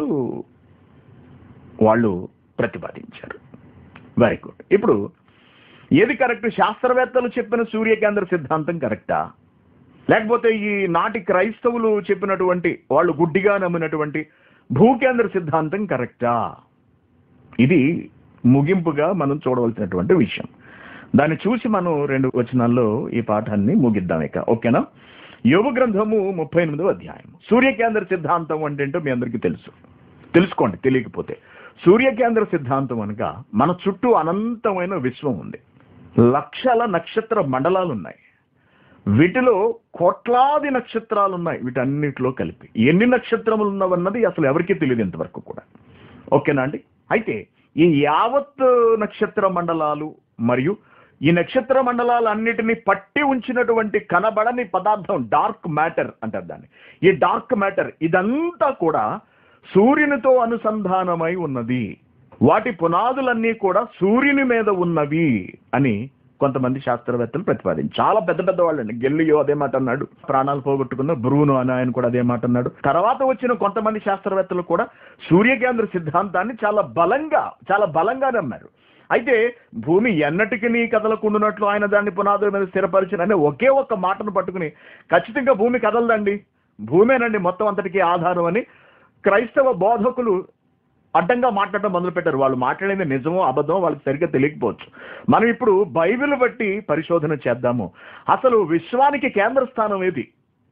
వాళ్ళు ప్రతిపాదించారు వెరీ గుడ్ ఇప్పుడు ఏది కరెక్ట్ శాస్త్రవేత్తలు చెప్పిన సూర్య కేంద్ర సిద్ధాంతం కరెక్టా లేకపోతే ఈ నాటి క్రైస్తవులు చెప్పినటువంటి వాళ్ళు గుడ్డిగా నమ్మినటువంటి భూకేంద్ర సిద్ధాంతం కరెక్టా ఇది ముగింపుగా మనం చూడవలసినటువంటి విషయం దాన్ని చూసి మనం రెండు వచనాల్లో ఈ పాఠాన్ని ముగిద్దాం ఇక ఓకేనా యోగ గ్రంథము ముప్పై ఎనిమిదో అధ్యాయం సూర్యకేంద్ర సిద్ధాంతం అంటే ఏంటో మీ అందరికీ తెలుసు తెలుసుకోండి తెలియకపోతే సూర్యకేంద్ర సిద్ధాంతం అనగా మన చుట్టూ అనంతమైన విశ్వం ఉంది లక్షల నక్షత్ర మండలాలు ఉన్నాయి వీటిలో కోట్లాది నక్షత్రాలు ఉన్నాయి వీటన్నిటిలో కలిపి ఎన్ని నక్షత్రములు ఉన్నవన్నది అసలు ఎవరికీ తెలియదు ఇంతవరకు కూడా ఓకేనా అండి అయితే ఈ యావత్ నక్షత్ర మండలాలు మరియు ఈ నక్షత్ర మండలాలన్నిటినీ పట్టి ఉంచినటువంటి కనబడని పదార్థం డార్క్ మ్యాటర్ అంటారు దాన్ని ఈ డార్క్ మ్యాటర్ ఇదంతా కూడా సూర్యునితో అనుసంధానమై ఉన్నది వాటి పునాదులన్నీ కూడా సూర్యుని మీద ఉన్నవి అని కొంతమంది శాస్త్రవేత్తలు ప్రతిపాదించి చాలా పెద్ద పెద్ద వాళ్ళండి గెల్లియో అదే మాట అన్నాడు ప్రాణాలు పోగొట్టుకున్న బ్రూను అని ఆయన కూడా అదే మాట అన్నాడు తర్వాత వచ్చిన కొంతమంది శాస్త్రవేత్తలు కూడా సూర్యకేంద్ర సిద్ధాంతాన్ని చాలా బలంగా చాలా బలంగా నమ్మారు అయితే భూమి ఎన్నటికీ కదలకుండునట్లు ఆయన దాన్ని పునాదుల మీద స్థిరపరిచిన అనే ఒకే ఒక్క మాటను పట్టుకుని ఖచ్చితంగా భూమి కదలదండి భూమేనండి మొత్తం అంతటికీ ఆధారం అని క్రైస్తవ బోధకులు అడ్డంగా మాట్లాడటం మొదలు పెట్టారు వాళ్ళు మాట్లాడేది నిజమో అబద్ధమో వాళ్ళకి సరిగ్గా తెలియకపోవచ్చు మనం ఇప్పుడు బైబిల్ బట్టి పరిశోధన చేద్దాము అసలు విశ్వానికి కేంద్ర స్థానం ఏది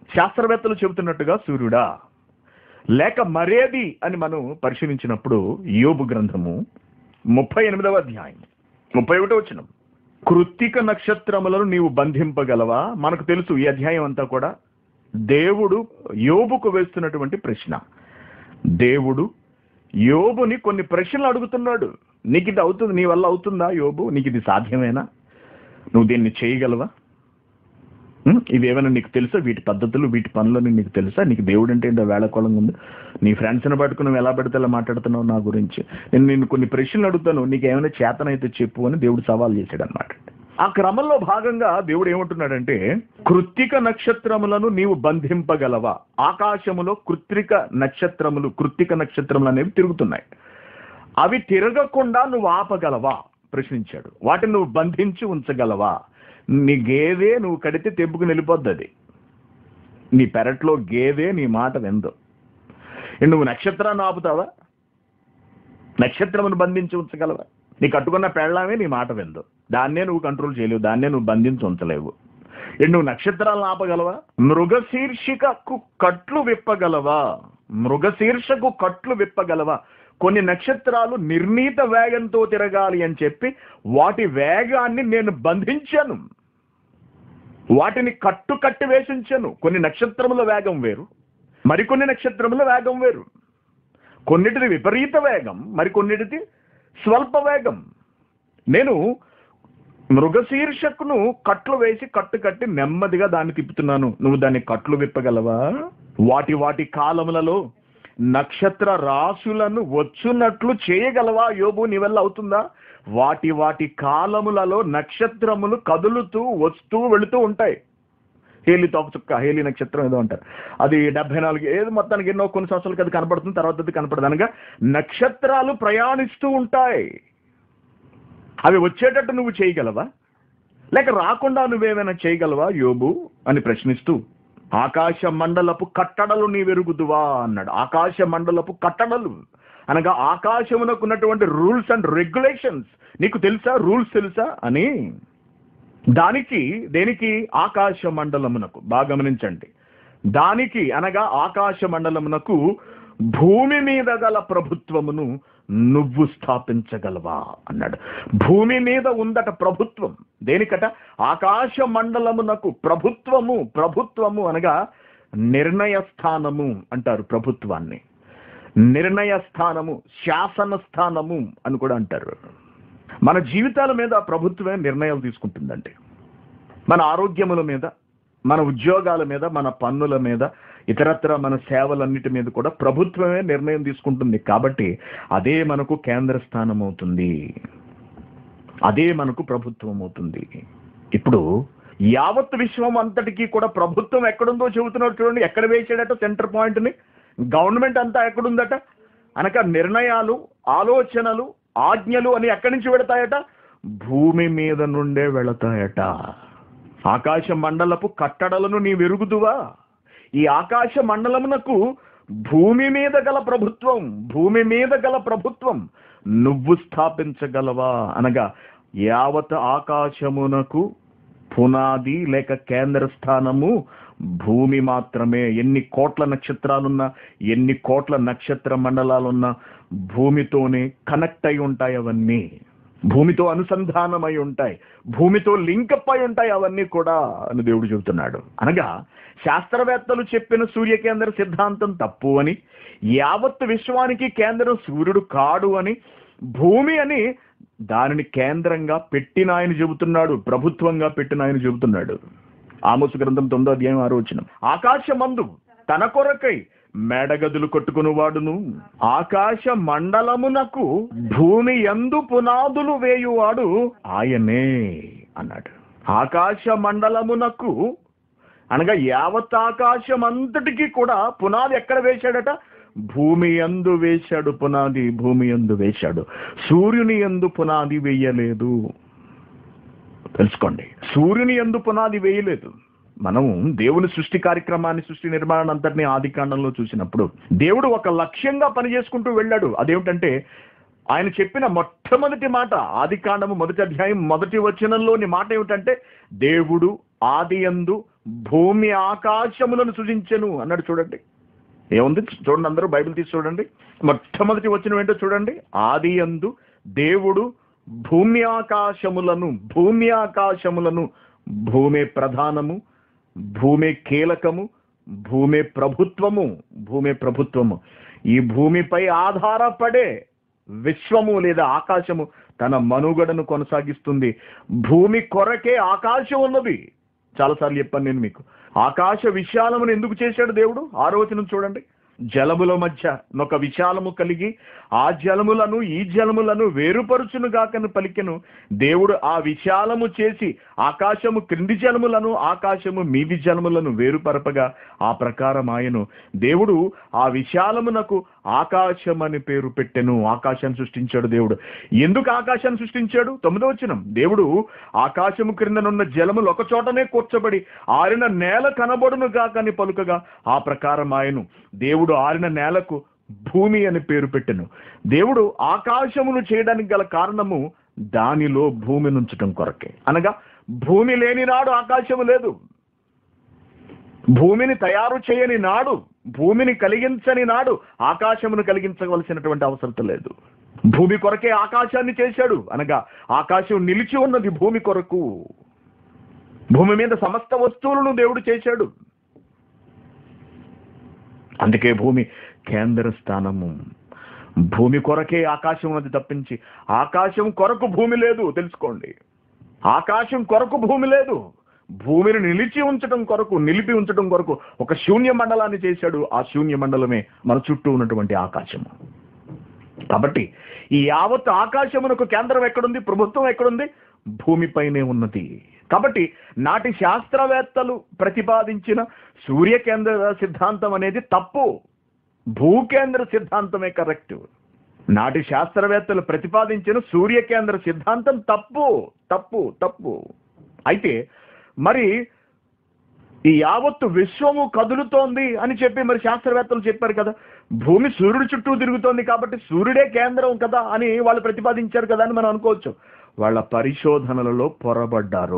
శాస్త్రవేత్తలు చెబుతున్నట్టుగా సూర్యుడా లేక మరేది అని మనం పరిశీలించినప్పుడు యోబు గ్రంథము ముప్పై ఎనిమిదవ అధ్యాయం ముప్పై ఒకటో వచ్చిన కృత్తిక నక్షత్రములను నీవు బంధింపగలవా మనకు తెలుసు ఈ అధ్యాయం అంతా కూడా దేవుడు యోబుకు వేస్తున్నటువంటి ప్రశ్న దేవుడు యోబుని కొన్ని ప్రశ్నలు అడుగుతున్నాడు నీకు ఇది అవుతుంది నీ వల్ల అవుతుందా యోబు నీకు ఇది సాధ్యమేనా నువ్వు దీన్ని చేయగలవా ఉం? ఇవేమైనా నీకు తెలుసా వీటి పద్ధతులు వీటి పనులని నీకు తెలుసా నీకు దేవుడు అంటే ఏంటో వేళకోళంగా ఉంది నీ ఫ్రెండ్స్ని పట్టుకుని నువ్వు ఎలా పెడితే అలా మాట్లాడుతున్నావు నా గురించి నేను నిన్ను కొన్ని ప్రశ్నలు అడుగుతాను నీకు ఏమైనా చేతనైతే చెప్పు అని దేవుడు సవాల్ చేశాడు అనమాట ఆ క్రమంలో భాగంగా దేవుడు ఏమంటున్నాడంటే కృత్తిక నక్షత్రములను నీవు బంధింపగలవా ఆకాశములో కృత్రిక నక్షత్రములు కృత్తిక నక్షత్రములు అనేవి తిరుగుతున్నాయి అవి తిరగకుండా నువ్వు ఆపగలవా ప్రశ్నించాడు వాటిని నువ్వు బంధించి ఉంచగలవా నీ గేదె నువ్వు కడితే తెంపుకుని వెళ్ళిపోద్ది అది నీ పెరట్లో గేదె నీ మాట విందు ఏ నువ్వు నక్షత్రాన్ని ఆపుతావా నక్షత్రమును బంధించి ఉంచగలవా నీ కట్టుకున్న పెళ్ళామే నీ మాట విందు దాన్నే నువ్వు కంట్రోల్ చేయలేవు దాన్నే నువ్వు బంధించి ఉంచలేవు ఏ నువ్వు నక్షత్రాలను ఆపగలవా మృగశీర్షికకు కట్లు విప్పగలవా మృగశీర్షకు కట్లు విప్పగలవా కొన్ని నక్షత్రాలు నిర్ణీత వేగంతో తిరగాలి అని చెప్పి వాటి వేగాన్ని నేను బంధించాను వాటిని కట్టు కట్టి వేసించాను కొన్ని నక్షత్రముల వేగం వేరు మరికొన్ని నక్షత్రముల వేగం వేరు కొన్నిటిది విపరీత వేగం మరికొన్నిటిది స్వల్ప వేగం నేను మృగశీర్షకును కట్లు వేసి కట్టు కట్టి నెమ్మదిగా దాన్ని తిప్పుతున్నాను నువ్వు దాన్ని కట్లు విప్పగలవా వాటి వాటి కాలములలో నక్షత్ర రాశులను వచ్చున్నట్లు చేయగలవా యోబు నీ వల్ల అవుతుందా వాటి వాటి కాలములలో నక్షత్రములు కదులుతూ వస్తూ వెళుతూ ఉంటాయి హేలి తోక చుక్క హేలి నక్షత్రం ఏదో అంటారు అది డెబ్బై నాలుగు ఏది మొత్తానికి ఎన్నో కొన్ని సంవత్సరాలకి అది కనపడుతుంది తర్వాత అది కనపడదు అనగా నక్షత్రాలు ప్రయాణిస్తూ ఉంటాయి అవి వచ్చేటట్టు నువ్వు చేయగలవా లేక రాకుండా నువ్వేమైనా చేయగలవా యోబు అని ప్రశ్నిస్తూ ఆకాశ మండలపు కట్టడలు నీ వెరుగుదువా అన్నాడు ఆకాశ మండలపు కట్టడలు అనగా ఆకాశమునకు ఉన్నటువంటి రూల్స్ అండ్ రెగ్యులేషన్స్ నీకు తెలుసా రూల్స్ తెలుసా అని దానికి దేనికి ఆకాశ మండలమునకు బాగా గమనించండి దానికి అనగా ఆకాశ మండలమునకు భూమి మీద గల ప్రభుత్వమును నువ్వు స్థాపించగలవా అన్నాడు భూమి మీద ఉందట ప్రభుత్వం దేనికట ఆకాశ మండలమునకు ప్రభుత్వము ప్రభుత్వము అనగా నిర్ణయ స్థానము అంటారు ప్రభుత్వాన్ని నిర్ణయ స్థానము శాసన స్థానము అని కూడా అంటారు మన జీవితాల మీద ప్రభుత్వమే నిర్ణయాలు తీసుకుంటుందండి మన ఆరోగ్యముల మీద మన ఉద్యోగాల మీద మన పన్నుల మీద ఇతరత్ర మన సేవలన్నిటి మీద కూడా ప్రభుత్వమే నిర్ణయం తీసుకుంటుంది కాబట్టి అదే మనకు కేంద్ర స్థానం అవుతుంది అదే మనకు ప్రభుత్వం అవుతుంది ఇప్పుడు యావత్ విశ్వం అంతటికీ కూడా ప్రభుత్వం ఎక్కడుందో చెబుతున్నాడు చూడండి ఎక్కడ వేసాడట సెంటర్ పాయింట్ని గవర్నమెంట్ అంతా ఎక్కడుందట అనక నిర్ణయాలు ఆలోచనలు ఆజ్ఞలు అని ఎక్కడి నుంచి వెళతాయట భూమి మీద నుండే వెళతాయట ఆకాశ మండలపు కట్టడలను నీ వెరుగుదువా ఈ ఆకాశ మండలమునకు భూమి మీద గల ప్రభుత్వం భూమి మీద గల ప్రభుత్వం నువ్వు స్థాపించగలవా అనగా యావత్ ఆకాశమునకు పునాది లేక కేంద్ర స్థానము భూమి మాత్రమే ఎన్ని కోట్ల నక్షత్రాలున్నా ఎన్ని కోట్ల నక్షత్ర మండలాలున్నా భూమితోనే కనెక్ట్ అయి ఉంటాయి అవన్నీ భూమితో అనుసంధానమై ఉంటాయి భూమితో లింకప్ అయి ఉంటాయి అవన్నీ కూడా అని దేవుడు చెబుతున్నాడు అనగా శాస్త్రవేత్తలు చెప్పిన సూర్యకేంద్ర సిద్ధాంతం తప్పు అని యావత్ విశ్వానికి కేంద్రం సూర్యుడు కాడు అని భూమి అని దానిని కేంద్రంగా పెట్టిన ఆయన చెబుతున్నాడు ప్రభుత్వంగా పెట్టిన ఆయన చెబుతున్నాడు ఆమోసు గ్రంథం తొమ్మిదో అధ్యాయం ఆరో వచ్చిన ఆకాశమందు తన కొరకై మేడగదులు కొట్టుకునివాడును ఆకాశ మండలమునకు భూమి ఎందు పునాదులు వేయువాడు ఆయనే అన్నాడు ఆకాశ మండలమునకు అనగా యావత్ ఆకాశం అంతటికి కూడా పునాది ఎక్కడ వేశాడట భూమి ఎందు వేశాడు పునాది భూమి ఎందు వేశాడు సూర్యుని ఎందు పునాది వేయలేదు తెలుసుకోండి సూర్యుని ఎందు పునాది వేయలేదు మనం దేవుని సృష్టి కార్యక్రమాన్ని సృష్టి నిర్మాణం అంతటిని ఆది కాండంలో చూసినప్పుడు దేవుడు ఒక లక్ష్యంగా పనిచేసుకుంటూ వెళ్ళాడు అదేమిటంటే ఆయన చెప్పిన మొట్టమొదటి మాట ఆది కాండము మొదటి అధ్యాయం మొదటి వచనంలోని మాట ఏమిటంటే దేవుడు ఆది యందు భూమి ఆకాశములను సృజించెను అన్నాడు చూడండి ఏముంది చూడండి అందరూ బైబిల్ తీసి చూడండి మొట్టమొదటి వచ్చిన ఏంటో చూడండి ఆది యందు దేవుడు భూమి ఆకాశములను భూమి ఆకాశములను భూమి ప్రధానము భూమి కీలకము భూమి ప్రభుత్వము భూమి ప్రభుత్వము ఈ భూమిపై ఆధారపడే విశ్వము లేదా ఆకాశము తన మనుగడను కొనసాగిస్తుంది భూమి కొరకే ఆకాశం ఉన్నది చాలాసార్లు చెప్పాను నేను మీకు ఆకాశ విశాలమును ఎందుకు చేశాడు దేవుడు ఆరోచన చూడండి జలముల మధ్య ఒక విశాలము కలిగి ఆ జలములను ఈ జలములను వేరుపరుచును గాకను పలికెను దేవుడు ఆ విశాలము చేసి ఆకాశము క్రింది జలములను ఆకాశము మీది జలములను వేరుపరపగా ఆ ప్రకారం ఆయను దేవుడు ఆ విశాలమునకు ఆకాశం అని పేరు పెట్టెను ఆకాశాన్ని సృష్టించాడు దేవుడు ఎందుకు ఆకాశాన్ని సృష్టించాడు తొమ్మిదో వచనం దేవుడు ఆకాశము క్రిందనున్న జలములు ఒక చోటనే కూర్చబడి ఆరిన నేల కనబడును గాకని పలుకగా ఆ ప్రకారం ఆయను దేవుడు ఆరిన నేలకు భూమి అని పేరు పెట్టెను దేవుడు ఆకాశమును చేయడానికి గల కారణము దానిలో భూమి నుంచటం కొరకే అనగా భూమి లేని నాడు ఆకాశము లేదు భూమిని తయారు చేయని నాడు భూమిని కలిగించని నాడు ఆకాశమును కలిగించవలసినటువంటి అవసరం లేదు భూమి కొరకే ఆకాశాన్ని చేశాడు అనగా ఆకాశం నిలిచి ఉన్నది భూమి కొరకు భూమి మీద సమస్త వస్తువులను దేవుడు చేశాడు అందుకే భూమి కేంద్ర స్థానము భూమి కొరకే ఆకాశం ఉన్నది తప్పించి ఆకాశం కొరకు భూమి లేదు తెలుసుకోండి ఆకాశం కొరకు భూమి లేదు భూమిని నిలిచి ఉంచడం కొరకు నిలిపి ఉంచడం కొరకు ఒక శూన్య మండలాన్ని చేశాడు ఆ శూన్య మండలమే మన చుట్టూ ఉన్నటువంటి ఆకాశము కాబట్టి ఈ యావత్ ఆకాశమునకు కేంద్రం ఎక్కడుంది ప్రభుత్వం ఎక్కడుంది భూమిపైనే ఉన్నది కాబట్టి నాటి శాస్త్రవేత్తలు ప్రతిపాదించిన సూర్యకేంద్ర సిద్ధాంతం అనేది తప్పు భూకేంద్ర సిద్ధాంతమే కరెక్ట్ నాటి శాస్త్రవేత్తలు ప్రతిపాదించిన సూర్యకేంద్ర సిద్ధాంతం తప్పు తప్పు తప్పు అయితే మరి ఈ యావత్తు విశ్వము కదులుతోంది అని చెప్పి మరి శాస్త్రవేత్తలు చెప్పారు కదా భూమి సూర్యుడి చుట్టూ తిరుగుతోంది కాబట్టి సూర్యుడే కేంద్రం కదా అని వాళ్ళు ప్రతిపాదించారు కదా అని మనం అనుకోవచ్చు వాళ్ళ పరిశోధనలలో పొరబడ్డారు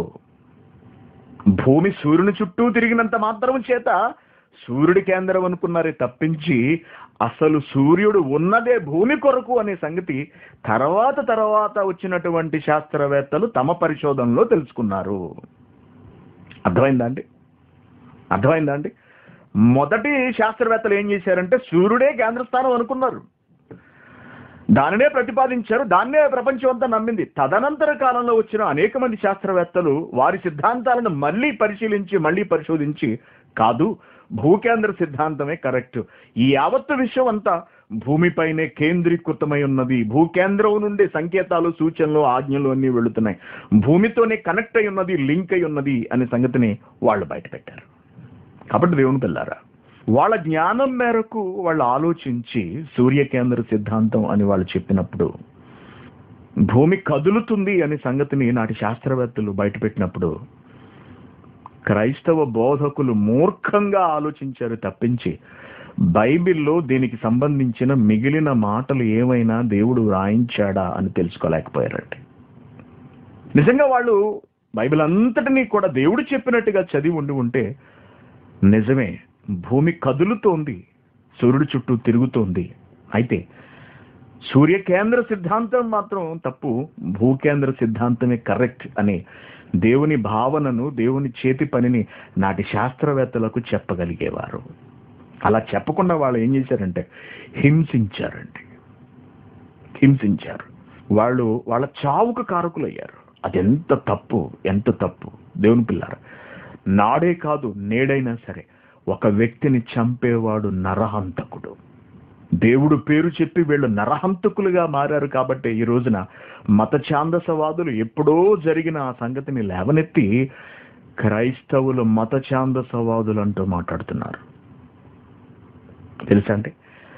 భూమి సూర్యుని చుట్టూ తిరిగినంత మాత్రం చేత సూర్యుడి కేంద్రం అనుకున్నారే తప్పించి అసలు సూర్యుడు ఉన్నదే భూమి కొరకు అనే సంగతి తర్వాత తర్వాత వచ్చినటువంటి శాస్త్రవేత్తలు తమ పరిశోధనలో తెలుసుకున్నారు అర్థమైందా అండి అర్థమైందా అండి మొదటి శాస్త్రవేత్తలు ఏం చేశారంటే సూర్యుడే కేంద్ర స్థానం అనుకున్నారు దానినే ప్రతిపాదించారు దాన్నే ప్రపంచం అంతా నమ్మింది తదనంతర కాలంలో వచ్చిన అనేక మంది శాస్త్రవేత్తలు వారి సిద్ధాంతాలను మళ్ళీ పరిశీలించి మళ్ళీ పరిశోధించి కాదు భూకేంద్ర సిద్ధాంతమే కరెక్ట్ ఈ యావత్తు విషయం అంతా భూమిపైనే కేంద్రీకృతమై ఉన్నది భూకేంద్రం నుండి సంకేతాలు సూచనలు ఆజ్ఞలు అన్నీ వెళుతున్నాయి భూమితోనే కనెక్ట్ అయి ఉన్నది లింక్ అయి ఉన్నది అనే సంగతిని వాళ్ళు బయట పెట్టారు కాబట్టి దేవుని పిల్లారా వాళ్ళ జ్ఞానం మేరకు వాళ్ళు ఆలోచించి సూర్యకేంద్ర సిద్ధాంతం అని వాళ్ళు చెప్పినప్పుడు భూమి కదులుతుంది అనే సంగతిని నాటి శాస్త్రవేత్తలు బయటపెట్టినప్పుడు క్రైస్తవ బోధకులు మూర్ఖంగా ఆలోచించారు తప్పించి బైబిల్లో దీనికి సంబంధించిన మిగిలిన మాటలు ఏమైనా దేవుడు రాయించాడా అని తెలుసుకోలేకపోయారండి నిజంగా వాళ్ళు బైబిల్ అంతటినీ కూడా దేవుడు చెప్పినట్టుగా చదివి ఉండి ఉంటే నిజమే భూమి కదులుతోంది సూర్యుడు చుట్టూ తిరుగుతోంది అయితే సూర్యకేంద్ర సిద్ధాంతం మాత్రం తప్పు భూకేంద్ర సిద్ధాంతమే కరెక్ట్ అని దేవుని భావనను దేవుని చేతి పనిని నాటి శాస్త్రవేత్తలకు చెప్పగలిగేవారు అలా చెప్పకుండా వాళ్ళు ఏం చేశారంటే హింసించారండి హింసించారు వాళ్ళు వాళ్ళ చావుకు కారకులయ్యారు అది ఎంత తప్పు ఎంత తప్పు దేవుని పిల్లారు నాడే కాదు నేడైనా సరే ఒక వ్యక్తిని చంపేవాడు నరహంతకుడు దేవుడు పేరు చెప్పి వీళ్ళు నరహంతకులుగా మారారు కాబట్టి ఈ రోజున మత ఛాందసవాదులు ఎప్పుడో జరిగిన ఆ సంగతిని లేవనెత్తి క్రైస్తవులు మత ఛాందసవాదులు అంటూ మాట్లాడుతున్నారు తెలుసా అండి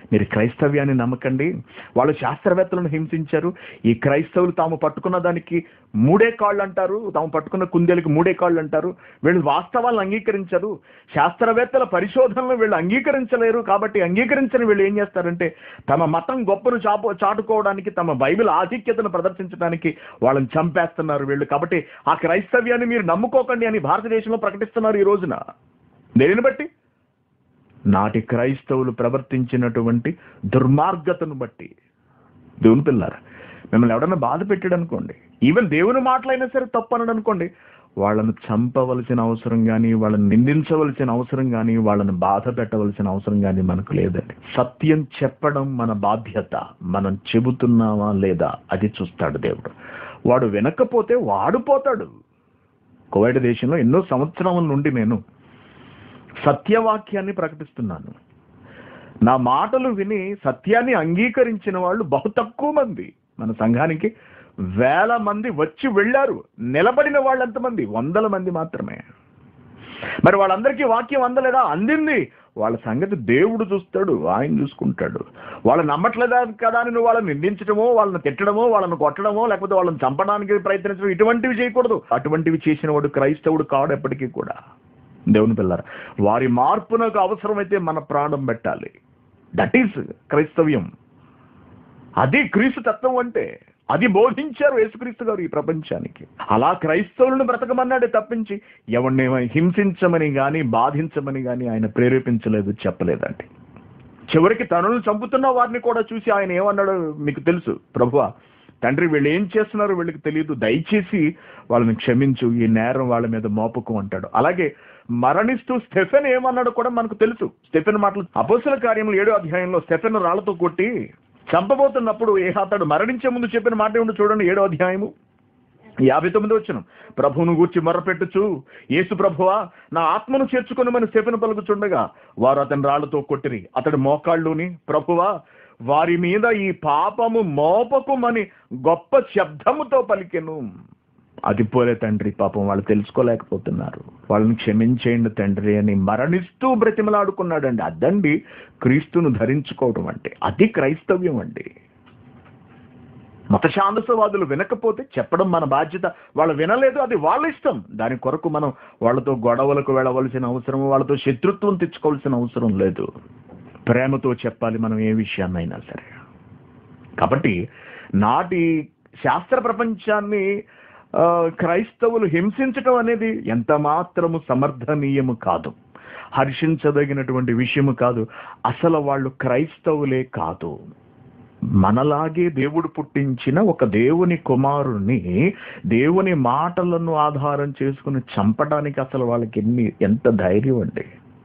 మీరు క్రైస్తవ్యాన్ని నమ్మకండి వాళ్ళు శాస్త్రవేత్తలను హింసించారు ఈ క్రైస్తవులు తాము పట్టుకున్న దానికి మూడే కాళ్ళు అంటారు తాము పట్టుకున్న కుందేలకు మూడే కాళ్ళు అంటారు వీళ్ళు వాస్తవాలను అంగీకరించరు శాస్త్రవేత్తల పరిశోధనలు వీళ్ళు అంగీకరించలేరు కాబట్టి అంగీకరించని వీళ్ళు ఏం చేస్తారంటే తమ మతం గొప్పను చాపు చాటుకోవడానికి తమ బైబిల్ ఆధిక్యతను ప్రదర్శించడానికి వాళ్ళని చంపేస్తున్నారు వీళ్ళు కాబట్టి ఆ క్రైస్తవ్యాన్ని మీరు నమ్ముకోకండి అని భారతదేశంలో ప్రకటిస్తున్నారు ఈ రోజున దేనిని బట్టి నాటి క్రైస్తవులు ప్రవర్తించినటువంటి దుర్మార్గతను బట్టి దేవుని పిల్లారా మిమ్మల్ని ఎవడన్నా బాధ పెట్టాడు అనుకోండి ఈవెన్ దేవుని మాటలైనా సరే తప్పు అన్నాడు అనుకోండి వాళ్ళను చంపవలసిన అవసరం కానీ వాళ్ళని నిందించవలసిన అవసరం కానీ వాళ్ళని బాధ పెట్టవలసిన అవసరం కానీ మనకు లేదండి సత్యం చెప్పడం మన బాధ్యత మనం చెబుతున్నామా లేదా అది చూస్తాడు దేవుడు వాడు వినకపోతే వాడు పోతాడు కువైట్ దేశంలో ఎన్నో సంవత్సరాల నుండి నేను సత్యవాక్యాన్ని ప్రకటిస్తున్నాను నా మాటలు విని సత్యాన్ని అంగీకరించిన వాళ్ళు బహు తక్కువ మంది మన సంఘానికి వేల మంది వచ్చి వెళ్ళారు నిలబడిన వాళ్ళు ఎంతమంది వందల మంది మాత్రమే మరి వాళ్ళందరికీ వాక్యం అందలేదా అందింది వాళ్ళ సంగతి దేవుడు చూస్తాడు ఆయన చూసుకుంటాడు వాళ్ళు నమ్మట్లేదా కదా అని నువ్వు వాళ్ళని నిందించడమో వాళ్ళని తిట్టడమో వాళ్ళని కొట్టడమో లేకపోతే వాళ్ళని చంపడానికి ప్రయత్నించడం ఇటువంటివి చేయకూడదు అటువంటివి చేసిన వాడు క్రైస్తవుడు కాడు ఎప్పటికీ కూడా దేవుని పిల్లర వారి మార్పునకు అవసరమైతే మన ప్రాణం పెట్టాలి దట్ ఈస్ క్రైస్తవ్యం అది క్రీస్తు తత్వం అంటే అది బోధించారు యేసుక్రీస్తు గారు ఈ ప్రపంచానికి అలా క్రైస్తవులను బ్రతకమన్నాడే తప్పించి ఎవరిని హింసించమని గాని బాధించమని గాని ఆయన ప్రేరేపించలేదు చెప్పలేదండి చివరికి తనను చంపుతున్న వారిని కూడా చూసి ఆయన ఏమన్నాడో మీకు తెలుసు ప్రభువా తండ్రి వీళ్ళు ఏం చేస్తున్నారో వీళ్ళకి తెలియదు దయచేసి వాళ్ళని క్షమించు ఈ నేరం వాళ్ళ మీద మోపకు అంటాడు అలాగే మరణిస్తూ స్టెఫెన్ ఏమన్నాడో కూడా మనకు తెలుసు స్టెఫెన్ మాటలు అపోసల కార్యంలో ఏడో అధ్యాయంలో స్టెఫెన్ రాళ్లతో కొట్టి చంపబోతున్నప్పుడు ఏ అతడు మరణించే ముందు చెప్పిన మాట ఏమిటో చూడండి ఏడో అధ్యాయము యాభై తొమ్మిది వచ్చిన ప్రభువును గూర్చి మొర్రపెట్టుచు యేసు ప్రభువా నా ఆత్మను చేర్చుకుని స్టెఫెన్ పలుకుచుండగా వారు అతని రాళ్లతో కొట్టిరి అతడు మోకాళ్ళుని ప్రభువా వారి మీద ఈ పాపము మోపకుమని గొప్ప శబ్దముతో పలికెను అది పోలే తండ్రి పాపం వాళ్ళు తెలుసుకోలేకపోతున్నారు వాళ్ళని క్షమించేయండి తండ్రి అని మరణిస్తూ బ్రతిమలాడుకున్నాడండి అదండి క్రీస్తును ధరించుకోవడం అంటే అది క్రైస్తవ్యం అండి మత శాంతసవాదులు వినకపోతే చెప్పడం మన బాధ్యత వాళ్ళు వినలేదు అది వాళ్ళ ఇష్టం దాని కొరకు మనం వాళ్ళతో గొడవలకు వెళ్ళవలసిన అవసరం వాళ్ళతో శత్రుత్వం తెచ్చుకోవాల్సిన అవసరం లేదు ప్రేమతో చెప్పాలి మనం ఏ విషయాన్నైనా సరే కాబట్టి నాటి శాస్త్ర ప్రపంచాన్ని ఆ, క్రైస్తవులు హింసించటం అనేది ఎంత మాత్రము సమర్థనీయము కాదు హర్షించదగినటువంటి విషయము కాదు అసలు వాళ్ళు క్రైస్తవులే కాదు మనలాగే దేవుడు పుట్టించిన ఒక దేవుని కుమారుణ్ణి దేవుని మాటలను ఆధారం చేసుకుని చంపడానికి అసలు వాళ్ళకి ఎన్ని ఎంత ధైర్యం అండి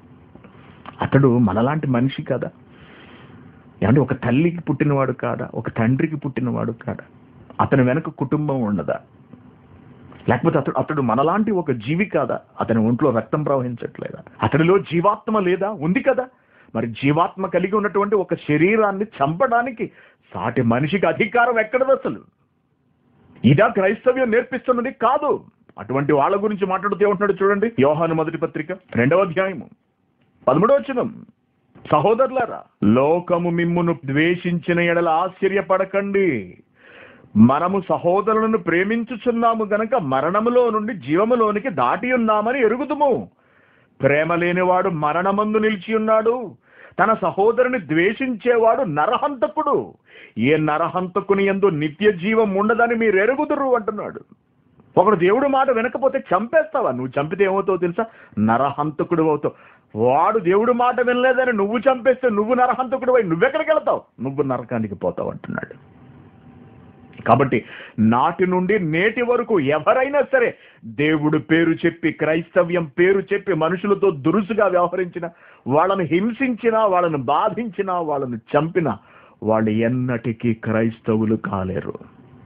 అతడు మనలాంటి మనిషి కదా ఏమంటే ఒక తల్లికి పుట్టినవాడు కాదా ఒక తండ్రికి పుట్టినవాడు కాదా అతని వెనక కుటుంబం ఉండదా లేకపోతే అతడు అతడు మనలాంటి ఒక జీవి కాదా అతని ఒంట్లో రక్తం ప్రవహించట్లేదా అతడిలో జీవాత్మ లేదా ఉంది కదా మరి జీవాత్మ కలిగి ఉన్నటువంటి ఒక శరీరాన్ని చంపడానికి సాటి మనిషికి అధికారం ఎక్కడది అసలు ఇదా క్రైస్తవ్యం నేర్పిస్తున్నది కాదు అటువంటి వాళ్ళ గురించి మాట్లాడుతూ ఉంటున్నాడు చూడండి యోహాను మొదటి పత్రిక రెండవ అధ్యాయము పదమూడవ వచనం సహోదరులారా లోకము మిమ్మును ద్వేషించిన ఎడల ఆశ్చర్యపడకండి మనము సహోదరులను ప్రేమించుచున్నాము గనక మరణములో నుండి జీవములోనికి దాటి ఉన్నామని ఎరుగుదుము ప్రేమ లేనివాడు మరణమందు నిలిచి ఉన్నాడు తన సహోదరుని ద్వేషించేవాడు నరహంతకుడు ఏ నరహంతకుని ఎందు నిత్య జీవం ఉండదని మీరు ఎరుగుదురు అంటున్నాడు ఒకడు దేవుడు మాట వినకపోతే చంపేస్తావా నువ్వు చంపితే ఏమవుతావు తెలుసా నరహంతకుడు అవుతావు వాడు దేవుడు మాట వినలేదని నువ్వు చంపేస్తే నువ్వు నరహంతకుడు అయి నువ్వెక్కడికి వెళ్తావు నువ్వు నరకానికి పోతావు అంటున్నాడు కాబట్టి నాటి నుండి నేటి వరకు ఎవరైనా సరే దేవుడు పేరు చెప్పి క్రైస్తవ్యం పేరు చెప్పి మనుషులతో దురుసుగా వ్యవహరించిన వాళ్ళని హింసించినా వాళ్ళని బాధించినా వాళ్ళని చంపినా వాళ్ళు ఎన్నటికీ క్రైస్తవులు కాలేరు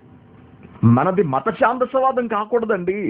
మనది మత ఛాందసవాదం కాకూడదండి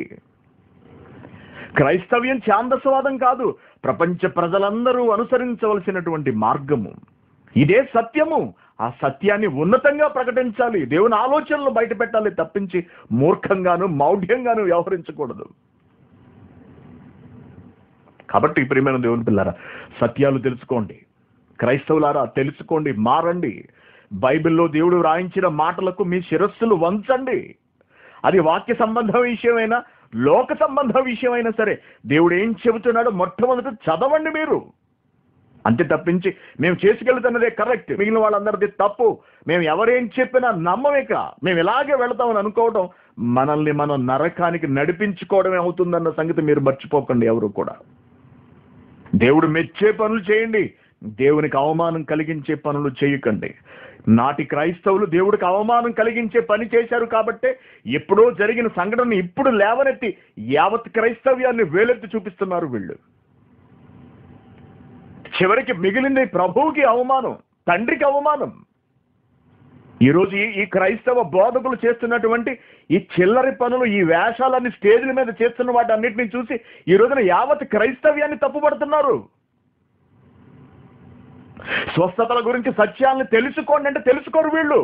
క్రైస్తవ్యం ఛాందసవాదం కాదు ప్రపంచ ప్రజలందరూ అనుసరించవలసినటువంటి మార్గము ఇదే సత్యము ఆ సత్యాన్ని ఉన్నతంగా ప్రకటించాలి దేవుని ఆలోచనలు బయట పెట్టాలి తప్పించి మూర్ఖంగాను మౌఢ్యంగాను వ్యవహరించకూడదు కాబట్టి ప్రియమైన దేవుని పిల్లరా సత్యాలు తెలుసుకోండి క్రైస్తవులారా తెలుసుకోండి మారండి బైబిల్లో దేవుడు రాయించిన మాటలకు మీ శిరస్సులు వంచండి అది వాక్య సంబంధ విషయమైనా లోక సంబంధ విషయమైనా సరే దేవుడు ఏం చెబుతున్నాడో మొట్టమొదట చదవండి మీరు అంతే తప్పించి మేము చేసుకెళ్తున్నదే కరెక్ట్ మిగిలిన వాళ్ళందరిది తప్పు మేము ఎవరేం చెప్పినా నమ్మమిక మేము ఇలాగే వెళతామని అనుకోవడం మనల్ని మనం నరకానికి నడిపించుకోవడమే అవుతుందన్న సంగతి మీరు మర్చిపోకండి ఎవరు కూడా దేవుడు మెచ్చే పనులు చేయండి దేవునికి అవమానం కలిగించే పనులు చేయకండి నాటి క్రైస్తవులు దేవుడికి అవమానం కలిగించే పని చేశారు కాబట్టే ఎప్పుడో జరిగిన సంఘటన ఇప్పుడు లేవనెత్తి యావత్ క్రైస్తవ్యాన్ని వేలెత్తి చూపిస్తున్నారు వీళ్ళు చివరికి మిగిలింది ప్రభువుకి అవమానం తండ్రికి అవమానం ఈరోజు ఈ ఈ క్రైస్తవ బోధకులు చేస్తున్నటువంటి ఈ చిల్లరి పనులు ఈ వేషాలన్నీ స్టేజ్ల మీద చేస్తున్న వాటి అన్నిటిని చూసి ఈ రోజున యావత్ క్రైస్తవ్యాన్ని తప్పుపడుతున్నారు స్వస్థతల గురించి సత్యాలను తెలుసుకోండి అంటే తెలుసుకోరు వీళ్ళు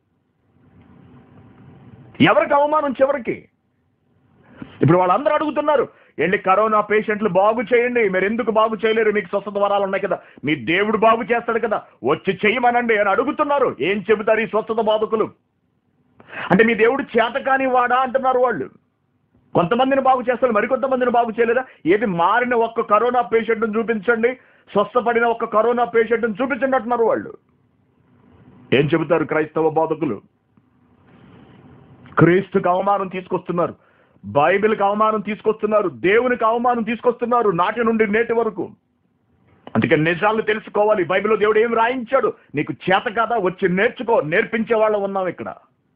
ఎవరికి అవమానం చివరికి ఇప్పుడు వాళ్ళందరూ అడుగుతున్నారు వెళ్ళి కరోనా పేషెంట్లు బాగు చేయండి మీరు ఎందుకు బాగు చేయలేరు మీకు స్వస్థత వరాలు ఉన్నాయి కదా మీ దేవుడు బాగు చేస్తాడు కదా వచ్చి చెయ్యమనండి అని అడుగుతున్నారు ఏం చెబుతారు ఈ స్వస్థత బాధకులు అంటే మీ దేవుడు చేతకాని వాడా అంటున్నారు వాళ్ళు కొంతమందిని బాగు చేస్తారు మరికొంతమందిని బాగు చేయలేదా ఏది మారిన ఒక్క కరోనా పేషెంట్ను చూపించండి స్వస్థపడిన ఒక్క కరోనా పేషెంట్ను చూపించండి అంటున్నారు వాళ్ళు ఏం చెబుతారు క్రైస్తవ బోధకులు క్రీస్తుకు అవమానం తీసుకొస్తున్నారు బైబిల్కి అవమానం తీసుకొస్తున్నారు దేవునికి అవమానం తీసుకొస్తున్నారు నాటి నుండి నేటి వరకు అందుకే నిజాలు తెలుసుకోవాలి బైబిల్లో దేవుడు ఏం రాయించాడు నీకు చేత కాదా వచ్చి నేర్చుకో నేర్పించే వాళ్ళం ఉన్నాం ఇక్కడ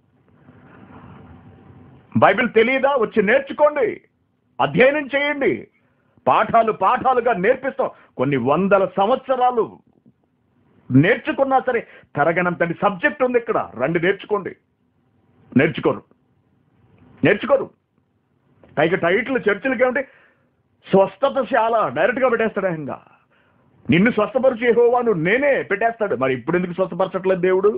బైబిల్ తెలియదా వచ్చి నేర్చుకోండి అధ్యయనం చేయండి పాఠాలు పాఠాలుగా నేర్పిస్తాం కొన్ని వందల సంవత్సరాలు నేర్చుకున్నా సరే తరగనంతటి సబ్జెక్ట్ ఉంది ఇక్కడ రండి నేర్చుకోండి నేర్చుకోరు నేర్చుకోరు పైగా టైటిల్ చర్చిలకి ఏమిటి స్వస్థతశాల డైరెక్ట్గా పెట్టేస్తాడు ఇంకా నిన్ను స్వస్థపరిచే యెహోవాను నేనే పెట్టేస్తాడు మరి ఇప్పుడు ఎందుకు స్వస్థపరచట్లేదు దేవుడు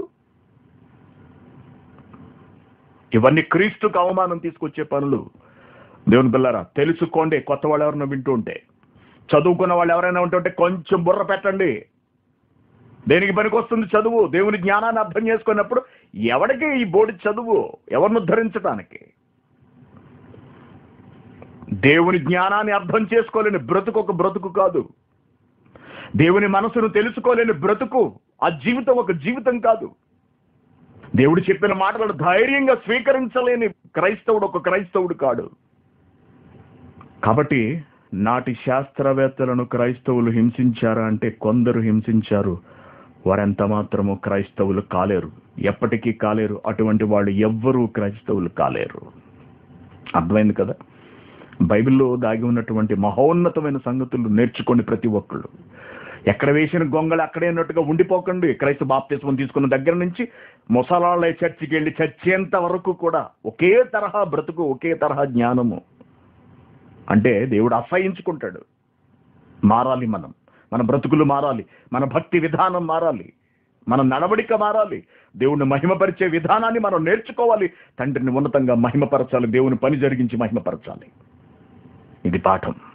ఇవన్నీ క్రీస్తుకు అవమానం తీసుకొచ్చే పనులు దేవుని పిల్లరా తెలుసుకోండి కొత్త వాళ్ళు ఎవరైనా వింటూ ఉంటే చదువుకున్న వాళ్ళు ఎవరైనా ఉంటుంటే కొంచెం బుర్ర పెట్టండి దేనికి పనికొస్తుంది చదువు దేవుని జ్ఞానాన్ని అర్థం చేసుకున్నప్పుడు ఎవడికి ఈ బోడి చదువు ఎవరిని ఉద్ధరించడానికి దేవుని జ్ఞానాన్ని అర్థం చేసుకోలేని బ్రతుకు ఒక బ్రతుకు కాదు దేవుని మనసును తెలుసుకోలేని బ్రతుకు ఆ జీవితం ఒక జీవితం కాదు దేవుడు చెప్పిన మాటలను ధైర్యంగా స్వీకరించలేని క్రైస్తవుడు ఒక క్రైస్తవుడు కాడు కాబట్టి నాటి శాస్త్రవేత్తలను క్రైస్తవులు హింసించారా అంటే కొందరు హింసించారు వారెంత మాత్రము క్రైస్తవులు కాలేరు ఎప్పటికీ కాలేరు అటువంటి వాళ్ళు ఎవ్వరూ క్రైస్తవులు కాలేరు అర్థమైంది కదా బైబిల్లో దాగి ఉన్నటువంటి మహోన్నతమైన సంగతులు నేర్చుకోండి ప్రతి ఒక్కళ్ళు ఎక్కడ వేసిన గొంగళి అక్కడే ఉన్నట్టుగా ఉండిపోకండి క్రైస్తవ బాప్తిస్మం తీసుకున్న దగ్గర నుంచి ముసలాళ్ళ చర్చికి వెళ్ళి చచ్చేంత వరకు కూడా ఒకే తరహా బ్రతుకు ఒకే తరహా జ్ఞానము అంటే దేవుడు అసహించుకుంటాడు మారాలి మనం మన బ్రతుకులు మారాలి మన భక్తి విధానం మారాలి మన నడవడిక మారాలి దేవుణ్ణి మహిమపరిచే విధానాన్ని మనం నేర్చుకోవాలి తండ్రిని ఉన్నతంగా మహిమపరచాలి దేవుని పని జరిగించి మహిమపరచాలి ఇది పాఠం